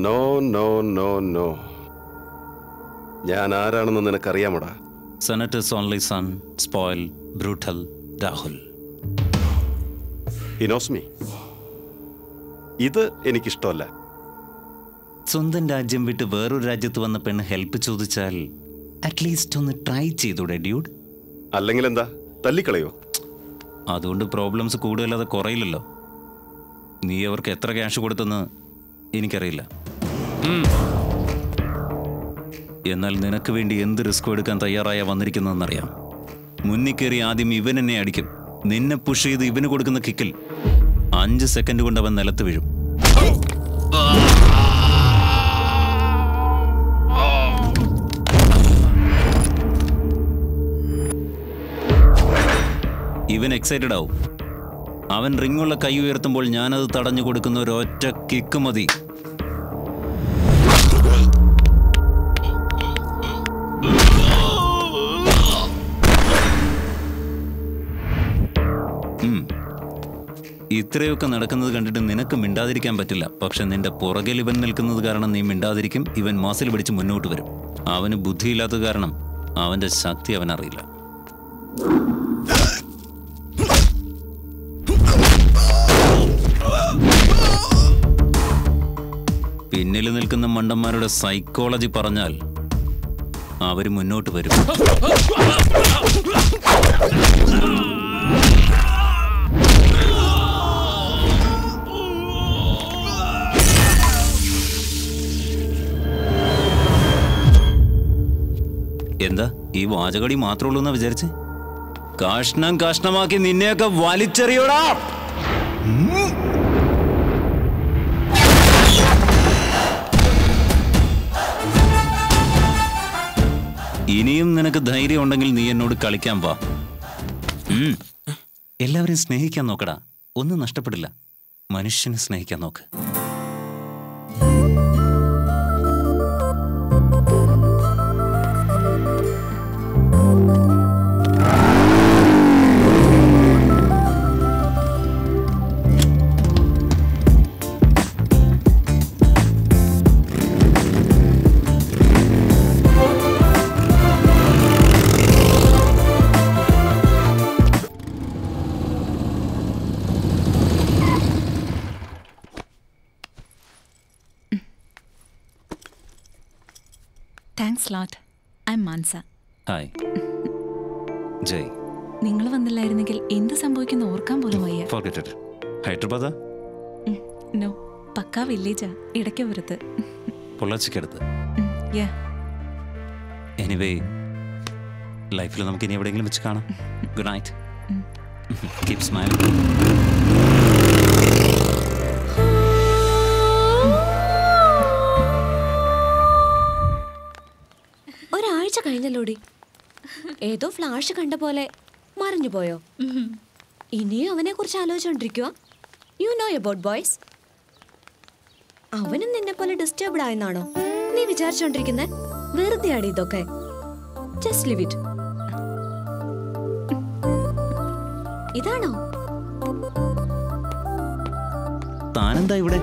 No no no no ഞാൻ ആരാണെന്ന് നിനക്കറിയാമോടാ senators only son spoil brutal Rahul ഹിനോസ്മി ഇത് എനിക്കിഷ്ടമല്ല സ്വന്തം രാജ്യം വിട്ട് വേറൊരു രാജ്യത്ത് വന്ന പെണ്ണ് ഹെൽപ്പ് ചോദിച്ചാൽ അറ്റ്ലീസ്റ്റ് ഒന്ന് ട്രൈ ചെയ്തൂടെ ഡ്യൂഡ് അല്ലെങ്കിൽ എന്താ തല്ലിക്കളയോ അതുകൊണ്ട് പ്രോബ്ലംസ് കൂടുതലത് കുറയില്ലല്ലോ നീ അവർക്ക് എത്ര ക്യാഷ് കൊടുത്തെന്ന് എനിക്കറിയില്ല എന്നാൽ നിനക്ക് വേണ്ടി എന്ത് റിസ്ക് എടുക്കാൻ തയ്യാറായ വന്നിരിക്കുന്നതെന്നറിയാം മുന്നിൽ കയറി ആദ്യം ഇവൻ എന്നെ അടിക്കും നിന്നെ പുഷ് ചെയ്ത് ഇവന് കൊടുക്കുന്ന കിക്കിൽ അഞ്ച് സെക്കൻഡ് കൊണ്ട് അവൻ നിലത്ത് വീഴും ഇവൻ എക്സൈറ്റഡ് ആവും അവൻ റിങ്ങുള്ള കൈ ഉയർത്തുമ്പോൾ ഞാനത് തടഞ്ഞു കൊടുക്കുന്ന ഒരൊറ്റ കിക്ക് മതി ഉം. ഇത്രയൊക്കെ നടക്കുന്നത് കണ്ടിട്ട് നിനക്ക് മിണ്ടാതിരിക്കാൻ പറ്റില്ല പക്ഷെ നിന്റെ പുറകിൽ ഇവൻ നിൽക്കുന്നത് കാരണം നീ മിണ്ടാതിരിക്കും ഇവൻ മാസിൽ പിടിച്ച് മുന്നോട്ട് വരും അവന് ബുദ്ധിയില്ലാത്തത് കാരണം അവന്റെ ശക്തി അവൻ അറിയില്ല പിന്നിൽ നിൽക്കുന്ന മണ്ടന്മാരുടെ സൈക്കോളജി പറഞ്ഞാൽ അവർ മുന്നോട്ട് വരും എന്താ ഈ വാചകടി മാത്രമുള്ളൂ എന്നാ വിചാരിച്ചേ കാഷ്ണം കാഷ്ണമാക്കി നിന്നെയൊക്കെ വലിച്ചെറിയോടാ ഇനിയും നിനക്ക് ധൈര്യം ഉണ്ടെങ്കിൽ നീ എന്നോട് കളിക്കാൻ വാ ഉം. എല്ലാവരെയും സ്നേഹിക്കാൻ നോക്കടാ ഒന്നും നഷ്ടപ്പെടില്ല മനുഷ്യനെ സ്നേഹിക്കാൻ നോക്ക് thanks lot I'm Mansa hi Jai നിങ്ങൾ വന്നില്ലായിരുന്നെങ്കിൽ എന്ത് സംഭവിക്കുന്ന ഓർക്കാൻ പോലും വയ്യ ഫോർഗെറ്റ് ഇറ്റ് ഹൈദരാബാദാ നോ പക്കാ വില്ലേജാ ഇടയ്ക്കപുരത്ത് പൊള്ളാച്ചിക്കടുത്ത് യാ എനിവേ ലൈഫിൽ നമുക്ക് ഇനി എവിടെയെങ്കിലും വെച്ച് കാണാം ഗുഡ് നൈറ്റ് കീപ് സ്മൈൽ ഒരാഴ്ച കഴിഞ്ഞല്ലോടി ഏതോ ഫ്ലാഷ് കണ്ട പോലെ മറിഞ്ഞു പോയോ ഇനിയും അവനെ കുറിച്ച് ആലോചിച്ചോണ്ടിരിക്കുക യു നോ അബൌട്ട് ബോയ്സ് അവനും നിന്നെ പോലെ ഡിസ്റ്റർബ്ഡ് ആയെന്നാണോ നീ വിചാരിച്ചോണ്ടിരിക്കുന്നത് വെറുതെ ആടി ഇതൊക്കെ ജസ്റ്റ് ലിവ് ഇറ്റ് ഇതാണോ താനെന്താ ഇവിടെ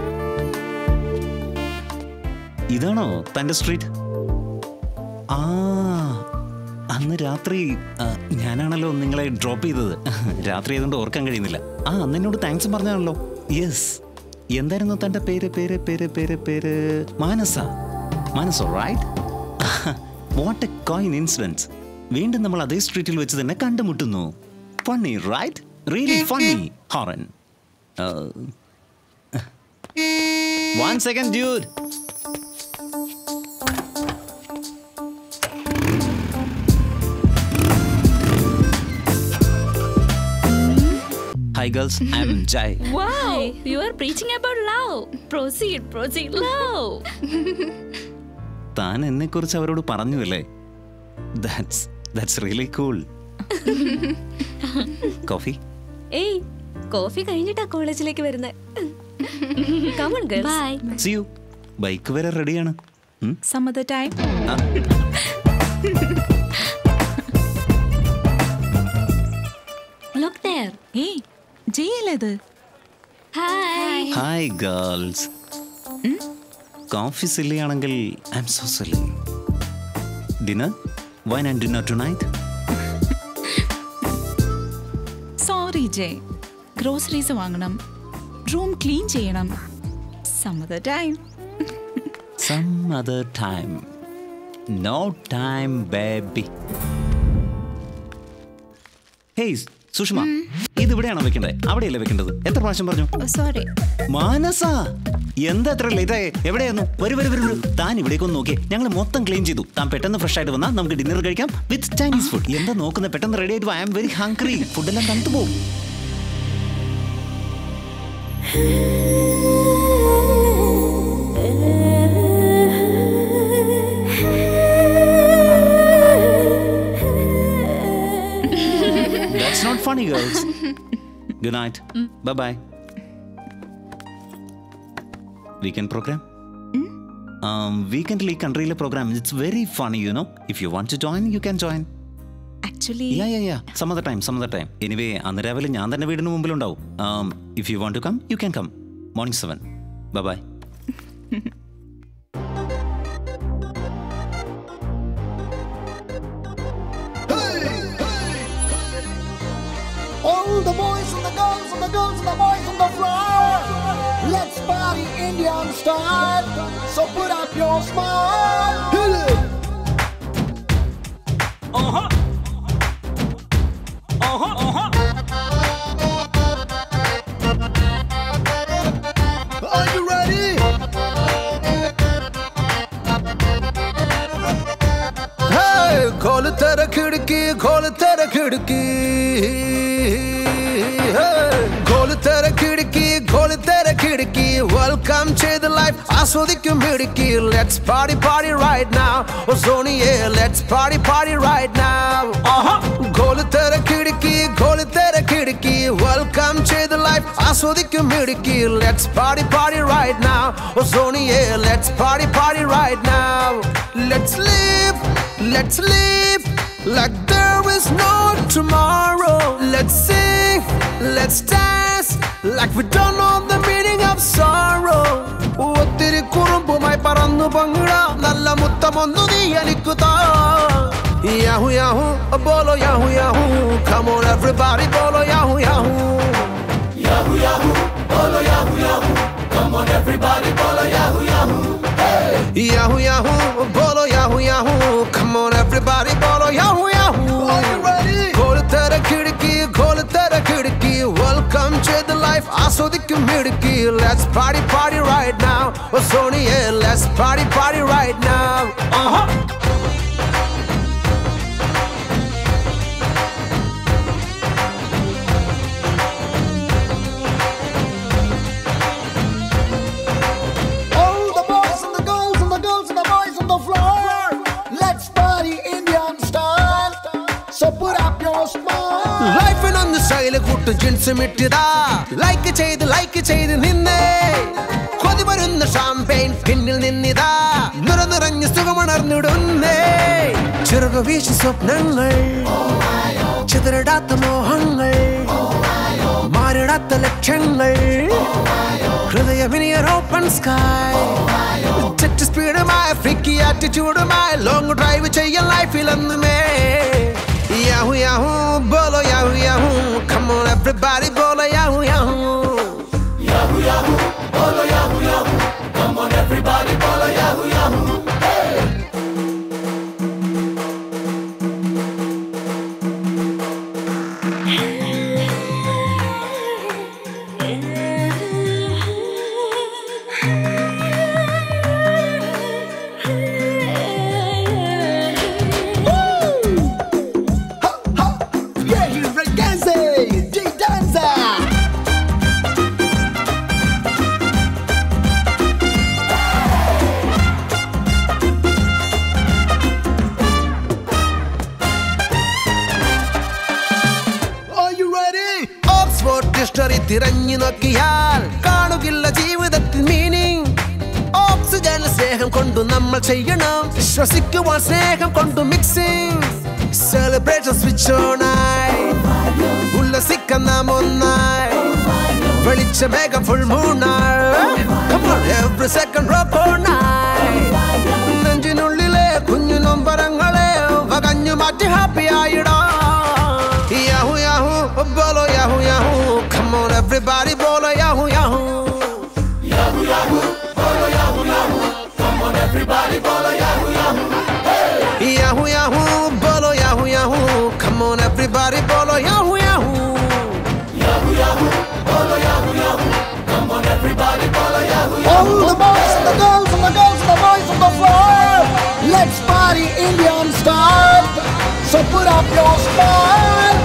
ഇതാണോ തന്റെ സ്ട്രീറ്റ് ആ അന്ന് രാത്രി ആ, ഞാനാണല്ലോ നിങ്ങളെ ഡ്രോപ്പ് ചെയ്തത് രാത്രി ആയതുകൊണ്ട് ഓർക്കാൻ കഴിയുന്നില്ല ആ അന്ന് എന്നോട് താങ്ക്സ് പറഞ്ഞാണല്ലോ യെസ് എന്തായിരുന്നു തന്റെ പേര് പേര് പേര് പേര് പേര് മാനസ മാനസോ right what a coincidence വീണ്ടും നമ്മൾ അതേ സ്ട്രീറ്റിൽ വെച്ച് തന്നെ കണ്ടുമുട്ടുന്നു ഫണ്ണി റൈറ്റ് റിയലി ഫണ്ണി ഹോറൻ One second, dude. Hi, girls. I'm Jai. Wow, you are preaching about love. Proceed, proceed, love. താൻ എന്നെ കുറിച്ച് അവരോട് പറഞ്ഞു അല്ലേ that's that's really cool coffee ഏയ് കോഫി കഴിഞ്ഞിട്ടാ കോളേജിലേക്ക് വരുന്നത് come on girls Bye. See you bike വരെ റെഡിയാണ് some other time look there ഏയ് ജയല്ലേ ഇത് Hi. Hi girls coffee silly ആണെങ്കിൽ I'm so silly dinner wine and dinner tonight sorry Jay groceries വാങ്ങണം റൂം ക്ലീൻ ചെയ്യണം some other time some other time no time baby hey Sushama ഇത് ഇവിടെയാണോ വെക്കേണ്ടത് അവിടെയല്ലേ വെക്കേണ്ടത് എത്ര പ്രാവശ്യം പറഞ്ഞു സോറി മാനസ എന്താ എത്ര ലേറ്റ് ആയേ എവിടെയായിരുന്നു വരൂ വരൂ വരൂ വരൂ. താൻ ഇവിടേക്ക് ഒന്ന് നോക്കിയേ ഞങ്ങൾ മൊത്തം ക്ലീൻ ചെയ്തു താൻ പെട്ടെന്ന് ഫ്രഷ് ആയിട്ട് വന്നാൽ നമുക്ക് ഡിന്നർ കഴിക്കാം വിത്ത് ചൈനീസ് ഫുഡ് എന്താ നോക്കുന്നത് പെട്ടെന്ന് റെഡി ആയിട്ട് ഐ ആം വെരി ഹംഗ്രി ഫുഡെല്ലാം തണുത്തു പോകും That's not funny, girls. Good night. Bye bye. Weekend program? Um, weekendly കൺട്രിയിലെ program it's very funny you know if you want to join you can join actually yeah yeah yeah some other time some other time anyway അന്ന് രാവിലെ ഞാൻ തന്നെ വീടിന് മുമ്പിലുണ്ടാവും if you want to come you can come morning seven bye bye All the boys and the girls and the girls and the boys on the floor. Let's party Indian style. So put up your smile. Hit it. Are you ready? Hey, खोल तेरा खिड़की खोल तेरा खिड़की Hey, खोल तेरा खिड़की खोल तेरा खिड़की Welcome to the life ആസ്വദിക്കും മിടുക്കി Let's party party right now Oh സോണിയെ Let's party party right now खोल तेरा खिड़की खोल तेरा खिड़की Welcome to the life ആസ്വദിക്കും മിടുക്കി Let's party party right now Oh സോണിയെ Let's party party right now Let's live Let's live like there is no tomorrow. Let's sing, let's dance like we don't know the meaning of sorrow. ഒത്തിരി കുറുമ്പുമായി പറന്നു പങ്കിടാം നല്ല മുത്തമൊന്നു നീ എനിക്ക് താ yahoo yahoo ബോലോ yahoo yahoo come on everybody ബോലോ yahoo yahoo yahoo yahoo ബോലോ yahoo yahoo come on everybody ബോലോ yahoo yahoo Yahoo Yahoo, bolo Yahoo Yahoo, come on everybody, bolo Yahoo Yahoo. Are you ready? Call it tera kidiki, call it tera kidiki. Welcome to the life, asodikum midiki. Let's party, party right now. Oh Sony, yeah, let's party, party right now. Uh huh. All the boys and the girls and the girls and the boys on the floor. Let's party Indian style. So put up your smile. ലൈഫിനൊന്ന് style കൂട്ടും ജീൻസും ഇട്ടിതാ like ചെയ്ത് like ചെയ്ത് നിന്നേ കൊതി വരുന്ന champagne പിന്നിൽ നിന്നിതാ നിറ നിറഞ്ഞ സുഖമുണർന്നിടുന്നേ ചെറുക വീശി സ്വപ്നങ്ങൾ ചിതറിടാത്ത മോഹങ്ങൾ മാറിടാത്ത ലക്ഷ്യങ്ങൾ ഹൃദയമിനിയൊരു ഓപ്പൺ സ്കൈ ചെറ്റ് സ്പീഡുമായി ഫ്രിക്കി ആറ്റിറ്റ്യൂഡുമായി ലോങ് ഡ്രൈവ് ചെയ്യാൻ ലൈഫിലെന്നുമേ യാഹു യാഹു ബോലോ yahoo yahoo come on everybody ബോലോ യാഹു യാഹു യാഹു യാഹു ബോലോ yahoo yahoo come on everybody ബോലോ yahoo yahoo Yeah, you ragazzi, G-Danza! Are you ready? Oxford dictionary തിരഞ്ഞു നോക്കിയാൽ കാണുകില്ല ജീവിതത്തിൽ മീനിങ് ഓക്സിജൻ സ്നേഹം കൊണ്ടു നമ്മൾ ചെയ്യണം ശ്വസിക്കുവാൻ സ്നേഹം കൊണ്ടു മിക്സിംഗ് സെലിബ്രേഷൻ സ്വിച്ച് ഓണായി ഉല്ലസിക്കാൻ നാം ഒന്നായി വെളിച്ചമേഘ ഫുൾ മൂണായി Come on, every second rock all night നെഞ്ചിനുള്ളിലെ കുഞ്ഞു നൊമ്പരങ്ങളെ വകഞ്ഞു മാറ്റി ഹാപ്പി ആയിടാ യാഹു യാഹു ബോലോ yahoo yahoo Come on everybody ബോലോ yahoo yahoo Yahoo Yahoo, bolo Yahoo Yahoo. Come on, everybody, bolo Yahoo Yahoo. All the boys and the girls and the girls and the boys on the floor. Let's party Indian style. So put up your smile.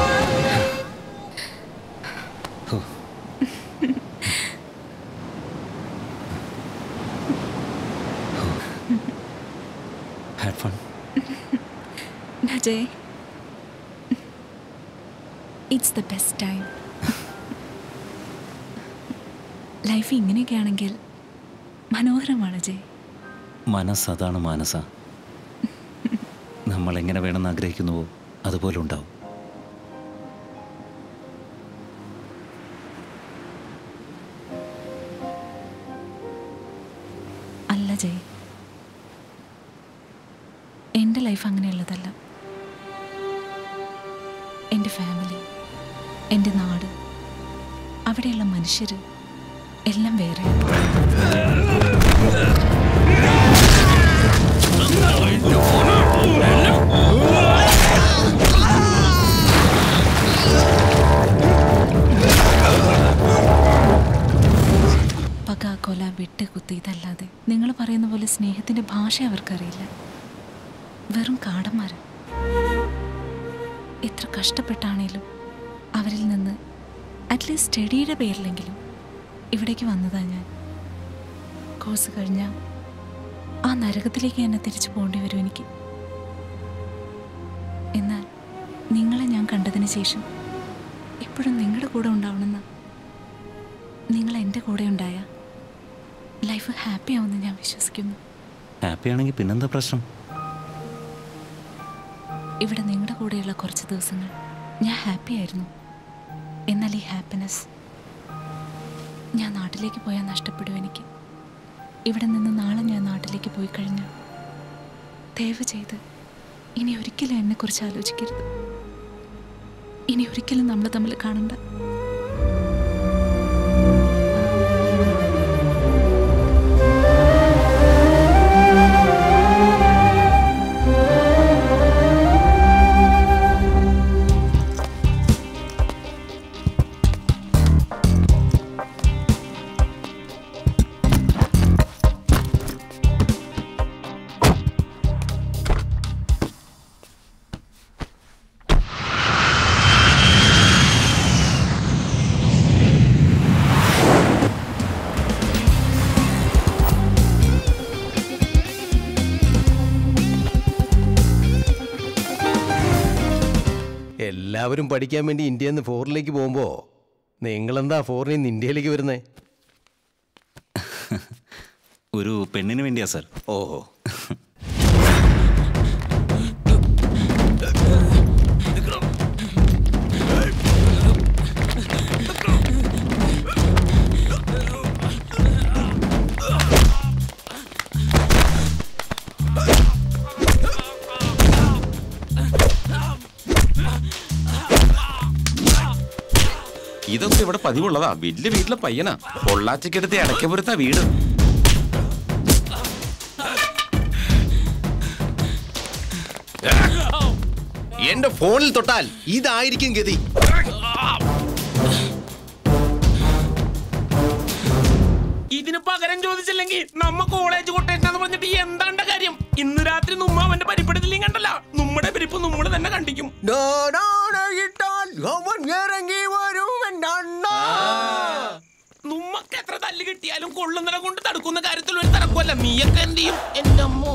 Had fun Ajay it's the best time life ഇങ്ങനെയൊക്കെ ആണെങ്കിൽ മനോഹരമാണ് അജയ് മനസ്സ് അതാണ് മാനസ നമ്മൾ എങ്ങനെ വേണമെന്ന് ആഗ്രഹിക്കുന്നുവോ അതുപോലെ ഉണ്ടാവും അല്ല ജയ് എൻ്റെ ലൈഫ് അങ്ങനെയുള്ളതല്ല എൻ്റെ ഫാമിലി എൻ്റെ നാട് അവിടെയുള്ള മനുഷ്യർ എല്ലാം വേറെയാണ് പക കൊല വെട്ട് കുത്ത് ഇതല്ലാതെ നിങ്ങൾ പറയുന്ന പോലെ സ്നേഹത്തിന്റെ ഭാഷ അവർക്കറിയില്ല വെറും കാടന്മാര് എത്ര കഷ്ടപ്പെട്ടാണേലും അവരിൽ നിന്ന് അറ്റ്ലീസ്റ്റ് സ്റ്റഡിയുടെ പേരിലെങ്കിലും ഇവിടേക്ക് വന്നതാ ഞാൻ കോഴ്സ് കഴിഞ്ഞാൽ ആ നരകത്തിലേക്ക് എന്നെ തിരിച്ചു പോകേണ്ടി വരും എനിക്ക് എന്നാൽ നിങ്ങളെ ഞാൻ കണ്ടതിന് ശേഷം എപ്പോഴും നിങ്ങളുടെ കൂടെ ഉണ്ടാവണമെന്ന് നിങ്ങൾ എൻ്റെ കൂടെ ഉണ്ടായ ലൈഫ് ഹാപ്പി ആവുമെന്ന് ഞാൻ വിശ്വസിക്കുന്നു ഹാപ്പി ആണെങ്കിൽ പിന്നെന്താ പ്രശ്നം ഇവിടെ നിങ്ങളുടെ കൂടെയുള്ള കുറച്ച് ദിവസങ്ങൾ ഞാൻ ഹാപ്പി ആയിരുന്നു എന്നാൽ ഈ ഹാപ്പിനെസ് ഞാൻ നാട്ടിലേക്ക് പോയാൽ നഷ്ടപ്പെടും എനിക്ക് ഇവിടെ നിന്ന് നാളെ ഞാൻ നാട്ടിലേക്ക് പോയി കഴിഞ്ഞാൽ ദയവ് ചെയ്ത് ഇനി ഒരിക്കലും എന്നെക്കുറിച്ച് ആലോചിക്കരുത് ഇനി ഒരിക്കലും നമ്മൾ തമ്മിൽ കാണണ്ട എല്ലാവരും പഠിക്കാൻ വേണ്ടി ഇന്ത്യയിൽ നിന്ന് ഫോറിനിലേക്ക് പോകുമ്പോൾ നിങ്ങളെന്താ ഫോറിനിൽ നിന്ന് ഇന്ത്യയിലേക്ക് വരുന്നേ ഒരു പെണ്ണിന് വേണ്ടിയാ സർ ഓഹോ ഇതൊക്കെ ഇവിടെ പതിവുള്ളതാ വലിയ വീട്ടിലെ പയ്യനാ പൊള്ളാച്ചിക്കടുത്ത് ഇടയ്ക്കപുരത്താ വീട് എന്റെ ഫോണിൽ തൊട്ടാൽ ഇതായിരിക്കും ഗതി ഇതിന് പകരം ചോദിച്ചില്ലെങ്കിൽ നമ്മ കോളേജ് കൊട്ടേഷനാന്ന് പറഞ്ഞിട്ട് എന്താണ്ട കാര്യം ഇന്ന് രാത്രി നമ്മ അവന്റെ പരിപ്പെടുത്തില്ലെങ്കിൽ കണ്ടല്ല നമ്മുടെ പരിപ്പ് നമ്മൾ തന്നെ കണ്ടിക്കും ഇറങ്ങി വരും എൻ്റെ അണ്ണ നമ്മക്ക് എത്ര തല്ല് കിട്ടിയാലും കൊള്ളുന്നിടം കൊണ്ട് തടുക്കുന്ന കാര്യത്തിൽ ഒരു തടക്കുമല്ല നീയൊക്കെ എന്ത് ചെയ്യും എന്റെ അമ്മോ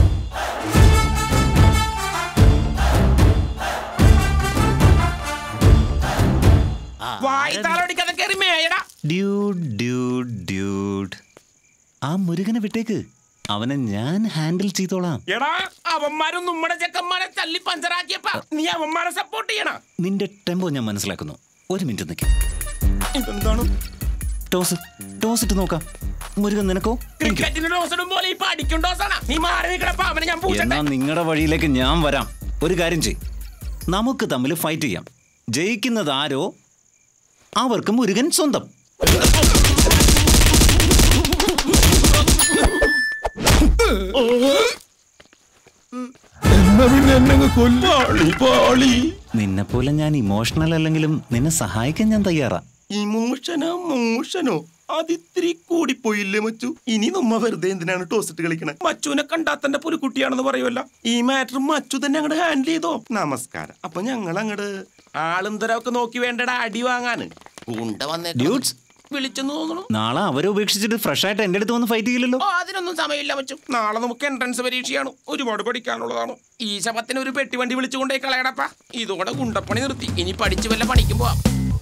വായി താളടിക്കാതെ കയറി മേയടാ ഡ്യൂഡ് ഡ്യൂഡ് ഡ്യൂഡ് ആ മുരുകനെ വിട്ടേക്ക് അവനെ ഞാൻ ഹാൻഡിൽ ചെയ്തോളാം എടാ അവന്മാരും നമ്മുടെ ചെക്കന്മാരെ തല്ലി പഞ്ചറാക്കിയപ്പ നീ അവന്മാരെ സപ്പോർട്ട് ചെയ്യണ നിന്റെ ടെമ്പോ ഞാൻ മനസ്സിലാക്കുന്നു ഒരു മിനിറ്റ് നിൽക്കും ഇതെന്താണ് ടോസ് ടോസ് ഇട്ട് നോക്കാം മുരുകൻ നിനക്കോ എനിക്കോ ക്രിക്കറ്റിന് ഡോസ് ഇടും പോലെ ഇപ്പൊ അടിക്കും ഡോസാണ് നീ മാറി നിൽക്കണ പാവനെ ഞാൻ എന്നാ പൂച്ചട്ടെ നിങ്ങളുടെ വഴിയിലേക്ക് ഞാൻ വരാം ഒരു കാര്യം ചെയ് നമുക്ക് തമ്മിൽ ഫൈറ്റ് ചെയ്യാം ജയിക്കുന്നത് ആരോ അവർക്ക് മുരുകൻ സ്വന്തം എന്നാ പിന്നെ എന്നെ കൊല്ലാളി പാളി നിന്നെ പോലെ ഞാൻ ഇമോഷണൽ അല്ലെങ്കിലും നിന്നെ സഹായിക്കാൻ ഞാൻ തയ്യാറാ ഇമോഷനോ മോഷനോ അതിത്തിരി കൂടിപ്പോയില്ലേ മച്ചു ഇനി നമ്മ വെറുതെ എന്തിനാണ് ടോസിട്ട് കളിക്കണേ മച്ചുവിനെ കണ്ടാത്തന്റെ പുലിക്കുട്ടിയാണെന്ന് പറയുമല്ല ഈ മാറ്റർ മച്ചു തന്നെ അങ്ങോട്ട് ഹാൻഡിൽ ചെയ്തോ നമസ്കാരം അപ്പൊ ഞങ്ങൾ അങ്ങോട്ട് ആളെന്തരൊക്കെ നോക്കി വേണ്ടടാ അടി വാങ്ങാന് ഉണ്ട വന്നേക്ക് ഡ്യൂട്ട്സ് വിളിച്ചെന്ന് തോന്നുന്നു നാളെ അവരെ ഉപേക്ഷിച്ചിട്ട് ഫ്രഷ് ആയിട്ട് എൻ്റെ അടുത്ത് വന്ന് ഫൈറ്റ് ചെയ്യില്ലല്ലോ ഓ അതിനൊന്നും സമയമില്ല മച്ചു നാളെ നമുക്ക് എൻട്രൻസ് പരീക്ഷയാണ് ഒരുപാട് പഠിക്കാനുള്ളതാണ് ഈ ശബത്തിന് ഒരു പെട്ടി വണ്ടി വിളിച്ചുകൊണ്ടേ കളയടപ്പാ ഇതോടെ ഗുണ്ടപ്പണി നിർത്തി ഇനി പഠിച്ചു വല്ല പണിക്കും പോവാം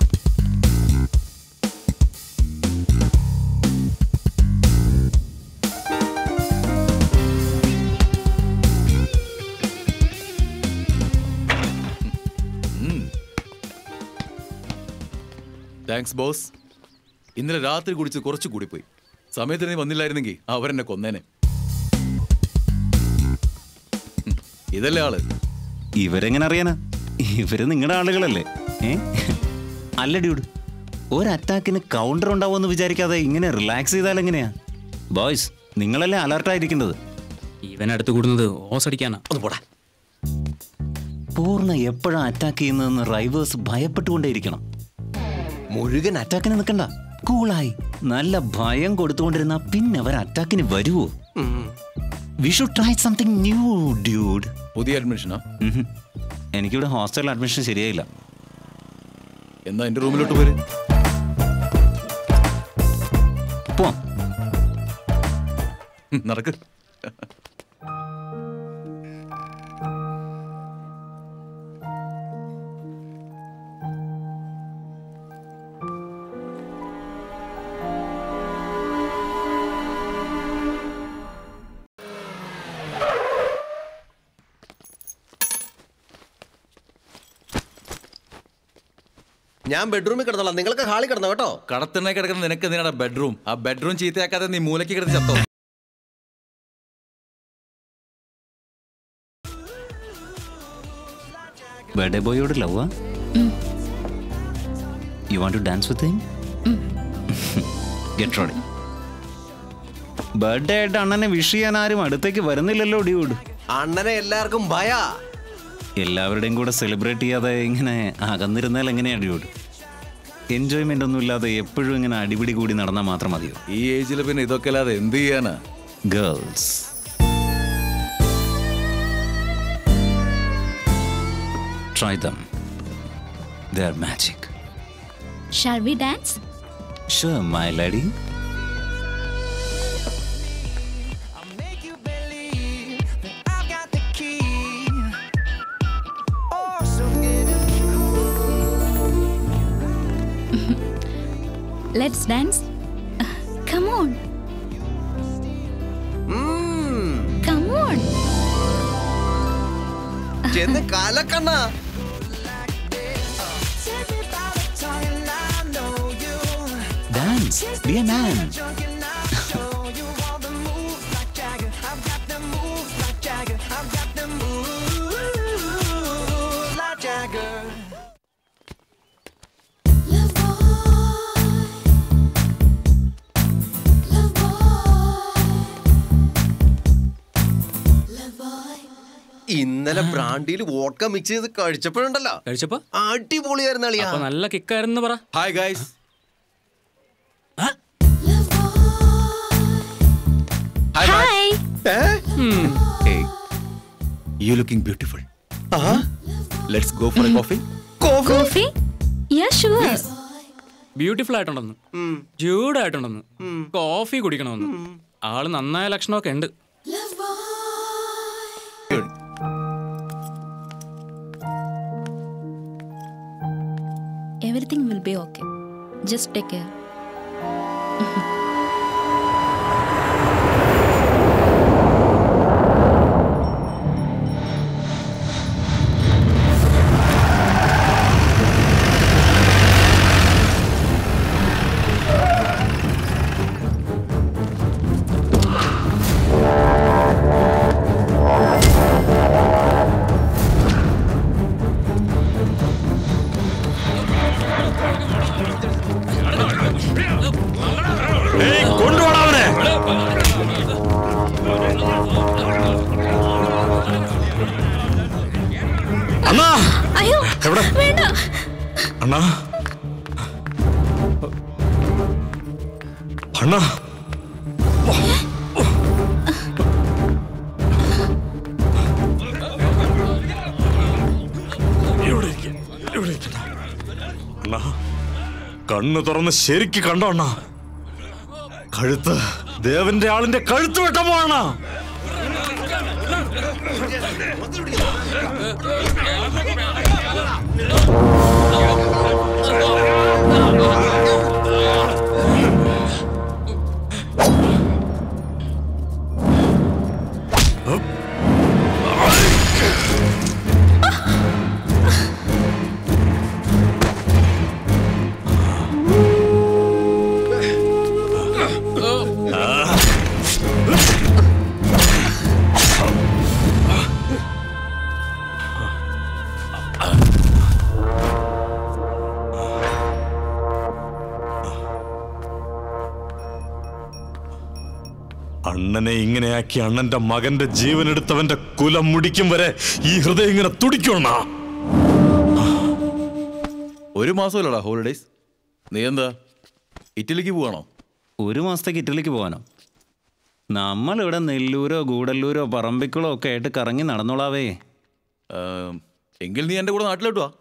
താങ്ക്സ് ബോസ് ഇന്നലെ രാത്രി കുടിച്ച് കുറച്ച് കൂടിപ്പോയി സമയത്തിന് നീ വന്നില്ലായിരുന്നെങ്കിൽ അവരെന്നെ കൊന്നേനെ ഉം, ഇതല്ലേ ആള് ഇവരെങ്ങനെ അറിയാനാ ഇവര് നിങ്ങളുടെ ആളുകളല്ലേ ഏ അല്ല ഡ്യൂഡ് ഒരു അറ്റാക്കിന് കൗണ്ടർ ഉണ്ടാവുമെന്ന് വിചാരിക്കാതെ ഇങ്ങനെ റിലാക്സ് ചെയ്താൽ എങ്ങനെയാ ബോയ്സ് നിങ്ങളല്ലേ അലർട്ടായിരിക്കേണ്ടത് ഇവൻ അടുത്ത് കൂടുന്നത് ഓസ് അടിക്കാനാ ഒന്ന് പോടാ പൂർണ്ണ എപ്പോഴാ അറ്റാക്ക് ചെയ്യുന്നതെന്ന് റൈവേഴ്സ് ഭയപ്പെട്ടുകൊണ്ടേയിരിക്കണം മുഴുകൻ അറ്റാക്കിന് നിൽക്കണ്ട കൂളായി നല്ല ഭയം കൊടുത്തുകൊണ്ടിരുന്ന പിന്നെ അവർ അറ്റാക്കിന് വരുവോ we should try something new dude പുതിയ അഡ്മിഷനാ എനിക്കിവിടെ ഹോസ്റ്റൽ അഡ്മിഷൻ ശരിയായില്ല എന്നാ എന്റെ റൂമിലോട്ട് പോര് പോവാം ഉം, നടക്ക് ഞാൻ ബെഡ്റൂമിൽ കിടന്നോളാം നിങ്ങൾക്ക് ഹാളിൽ കിടന്നോ കേട്ടോ കടത്തിണ്ണ കിടക്കുന്ന നിനക്ക് എന്തിനാണ് ബെഡ്റൂം ആ ബെഡ്റൂം ചീത്തയാക്കാതെ നീ മൂലയ്ക്ക് കിടന്ന് ചത്തോ ബർത്ത്ഡേ ബോയോട് love you want to dance with him get ready birthday ആയിട്ട് അണ്ണനെ വിഷ് ചെയ്യാൻ ആരും അടുത്തേക്ക് വരുന്നില്ലല്ലോ ഡ്യൂഡ് അണ്ണനെ എല്ലാവർക്കും ഭയാ എല്ലാവരുടെയും കൂടെ സെലിബ്രേറ്റ് ചെയ്യാതെ ഇങ്ങനെ അകന്നിരുന്നാൽ എങ്ങനെയാ ഡ്യൂഡ് എൻജോയ്മെന്റ് ഒന്നും ഇല്ലാതെ എപ്പോഴും ഇങ്ങനെ അടിപിടി കൂടി നടന്നാൽ മാത്രം മതിയോ ഈ ഏജിൽ പിന്നെ ഇതൊക്കെ അല്ലാതെ എന്ത് ചെയ്യാനാ girls try them they are magic Shall we dance? Sure my lady Let's dance. Come on. Come on. ചെന്ന് കലക്കണ്ണ ഡാൻസ് ബി എ മാൻ ഇന്നലെ ബ്രാൻഡിയിൽ വോഡ്ക മിക്സ് ചെയ്ത് കഴിച്ചപ്പോഴുണ്ടല്ലോ കഴിച്ചപ്പോ അടിപൊളിയായിരുന്നു അളിയാ അപ്പൊ നല്ല കിക്കായിരുന്നു പറ hi guys Hi. You looking beautiful let's go for a coffee Coffee? Yeah, sure. Beautiful ആയിട്ടുണ്ടെന്ന് ചൂടായിട്ടുണ്ടെന്ന് കോഫി കുടിക്കണമെന്ന് ആള് നന്നായ ലക്ഷണമൊക്കെ ഉണ്ട് Everything will be okay. Just take care. അണ്ണാ ഇവിടെ ഇരിക്ക്, ഇവിടെ ഇരിക്കണ്ട. അണ്ണാ കണ്ണ് തുറന്ന് ശരിക്ക് കണ്ടോ അണ്ണാ കഴുത്ത് ദേവന്റെ ആളിന്റെ കഴുത്ത് വെട്ടാൻ പോണ അണ്ണനെ ഇങ്ങനെയാക്കി അണ്ണന്റെ മകന്റെ ജീവൻ എടുത്തവന്റെ കുലം മുടിക്കും വരെ ഈ ഹൃദയം ഇങ്ങനെ തുടിക്കണ ഒരു മാസമല്ലടാ ഹോളിഡേയ്സ് നീ എന്താ ഇറ്റലിക്ക് പോവാണോ ഒരു മാസത്തേക്ക് ഇറ്റലിക്ക് പോകാനോ നമ്മളിവിടെ നെല്ലൂരോ ഗൂഡല്ലൂരോ പറമ്പിക്കുളോ ഒക്കെ ആയിട്ട് കറങ്ങി നടന്നോളാവേ ഏം, എങ്കിൽ നീ എൻ്റെ കൂടെ നാട്ടിലോട്ട് വാ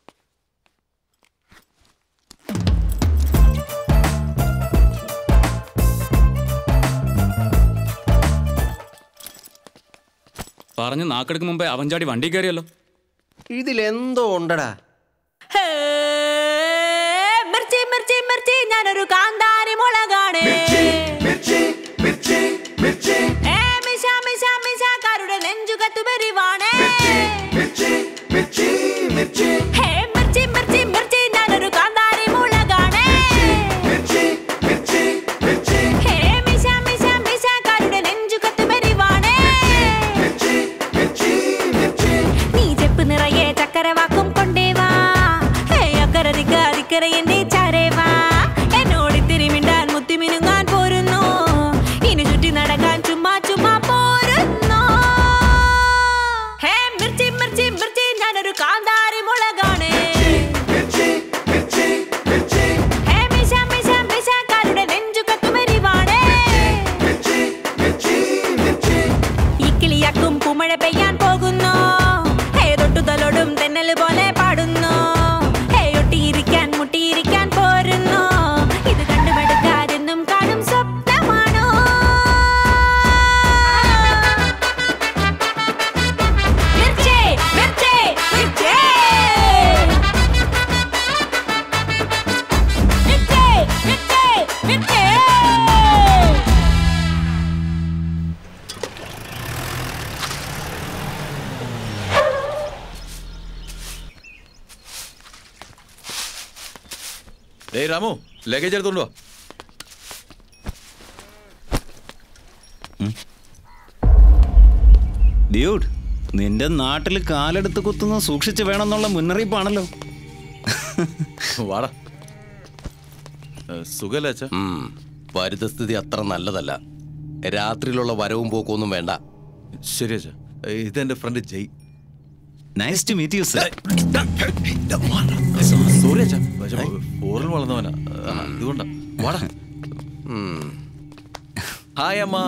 പറഞ്ഞ് നാക്കെടുക്കും മുമ്പേ അവൻ ചാടി വണ്ടി കയറിയല്ലോ ഇതിലെന്തോ ഉണ്ടടാ ഹേ, മിർച്ചി മിർച്ചി മിർച്ചി ഞാനൊരു കാന്താരി മുളകാണ് ഏ, മിശ മിശ മിശക്കാരുടെ നെഞ്ചുകത്തു പെരിവാണ് ഹേ, മിർച്ചി മിർച്ചി മിർച്ചി ഞാനൊരു കാന്താരി മുളകാണ് ഹേ, മിശ മിശ മിശക്കാരുടെ നെഞ്ചുകത്തു പെരിവാണ് നീ ചെപ്പ് നിറയെ ചക്കരവാക്കും കൊണ്ടേ വാ ഹേ അക്കരതിക്ക് അതിക്കര എന്റെ ചാരേവാ എന്നോട് ഇത്തിരി മിണ്ടാൻ മുത്തി മിനുങ്ങാൻ പോരുന്നു ഇനി ചുറ്റി നടക്കാൻ ചുമ്മാ ചുമ്മാ പോരുന്നു ഹേ മിർച്ചി മിർച്ചി മിർച്ചി ഞാനൊരു കാന്താരി മുളകാണ് ഹേ മിശ മിശ മിശക്കാരുടെ നെഞ്ചു കത്തുമരിവാണ് ഈ കിളിയാക്കും കുമഴ പെയ്യാൻ പോകുന്നു ഹേ തൊട്ടുതലോടും തെന്നൽ പോലെ പാടുന്നു ഹേ ഒട്ടിയിരിക്കാൻ മുട്ടിയിരിക്കാൻ പോരുന്നു ഇത് കണ്ടുമെടുക്കാരെന്നും കാണും സ്വപ്നമാണോ മിർച്ചേ, മിർച്ചേ, മിർച്ചേ. മിർച്ചേ, മിർച്ചേ, മിർച്ചേ. ഡേയ് രാമു ലഗേജ് എടുത്തോണ്ട് വാ ഡ്യൂഡ് നിന്റെ നാട്ടിൽ കാലെടുത്ത് കുത്തുന്നത് സൂക്ഷിച്ച് വേണമെന്നുള്ള മുന്നറിയിപ്പാണല്ലോ വാടാ സുഖല്ല അച്ഛ പരിതസ്ഥിതി അത്ര നല്ലതല്ല രാത്രിയിലുള്ള വരവും പോക്കൊന്നും വേണ്ട ശരി അച്ഛ ഇതെന്റെ friend Jay nice to meet you sir sorry അച്ഛ ഫോറിൽ വളർന്നവനാ ആ, അതുകൊണ്ടാ വാടാ ഹായ് അമ്മ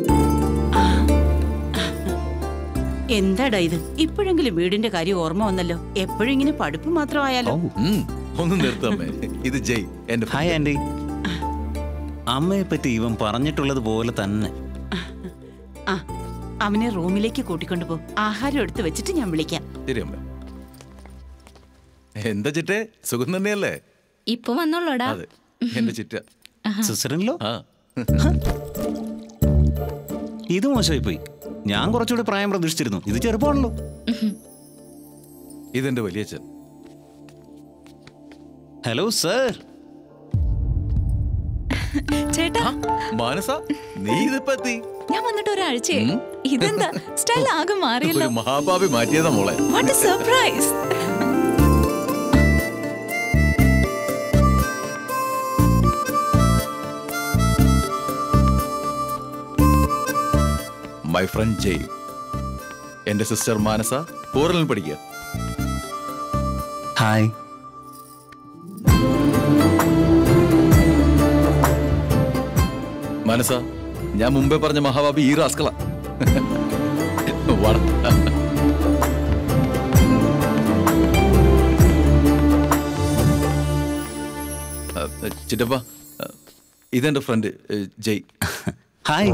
എന്താടാ ഇത് ഇപ്പോഴെങ്കിലും വീടിന്റെ കാര്യം ഓർമ്മ വന്നല്ലോ എപ്പോഴും ഇങ്ങനെ പഠിപ്പ് മാത്രമായാലോ ഉം, ഒന്ന് നിർത്തമ്മേ ഇത് ജയ് എന്റെ ഹായ് ആൻറ്റി അമ്മയെ പറ്റി ഇവൻ പറഞ്ഞിട്ടുള്ളത് പോലെ തന്നെ ആ അവനെ റൂമിലേക്ക് കൂട്ടിക്കൊണ്ടു പോ ആഹാരം എടുത്ത് വെച്ചിട്ട് ഞാൻ വിളിക്കാം ശരി അമ്മ എന്താ ചിറ്റേ സുഖം തന്നെയല്ലേ ഇപ്പൊ വന്നോളൂടാ അതെ എന്റെ ചിറ്റ സിസ്റ്ററിൻലോ ആ ഇത് മോശമായി പോയി ഞാൻ കുറച്ചുകൂടി പ്രായം പ്രതീക്ഷിച്ചിരുന്നു ഇത് ചെറുപ്പമാണല്ലോ ഇതെന്റെ വലിയച്ഛൻ ഹലോ സർ ചേട്ടാ മാനസ നീ ഇതിപ്പോ എത്തി ഞാൻ വന്നിട്ട് ഒരാഴ്ചയായി ഇതെന്താ സ്റ്റൈൽ ആകെ മാറിയല്ലോ ഒരു മഹാഭാവി മാറ്റിയതാ മോളെ what surprise my friend Jay എന്റെ സിസ്റ്റർ മാനസ ഫോറിനിൽ പഠിക്കുക ഹായ് മനസ്സാ ഞാൻ മുമ്പേ പറഞ്ഞ മഹാബാബി ഈ റാസ്കള ചിറ്റപ്പ ഇതെന്റെ ഫ്രണ്ട് ജയ് ഹായ്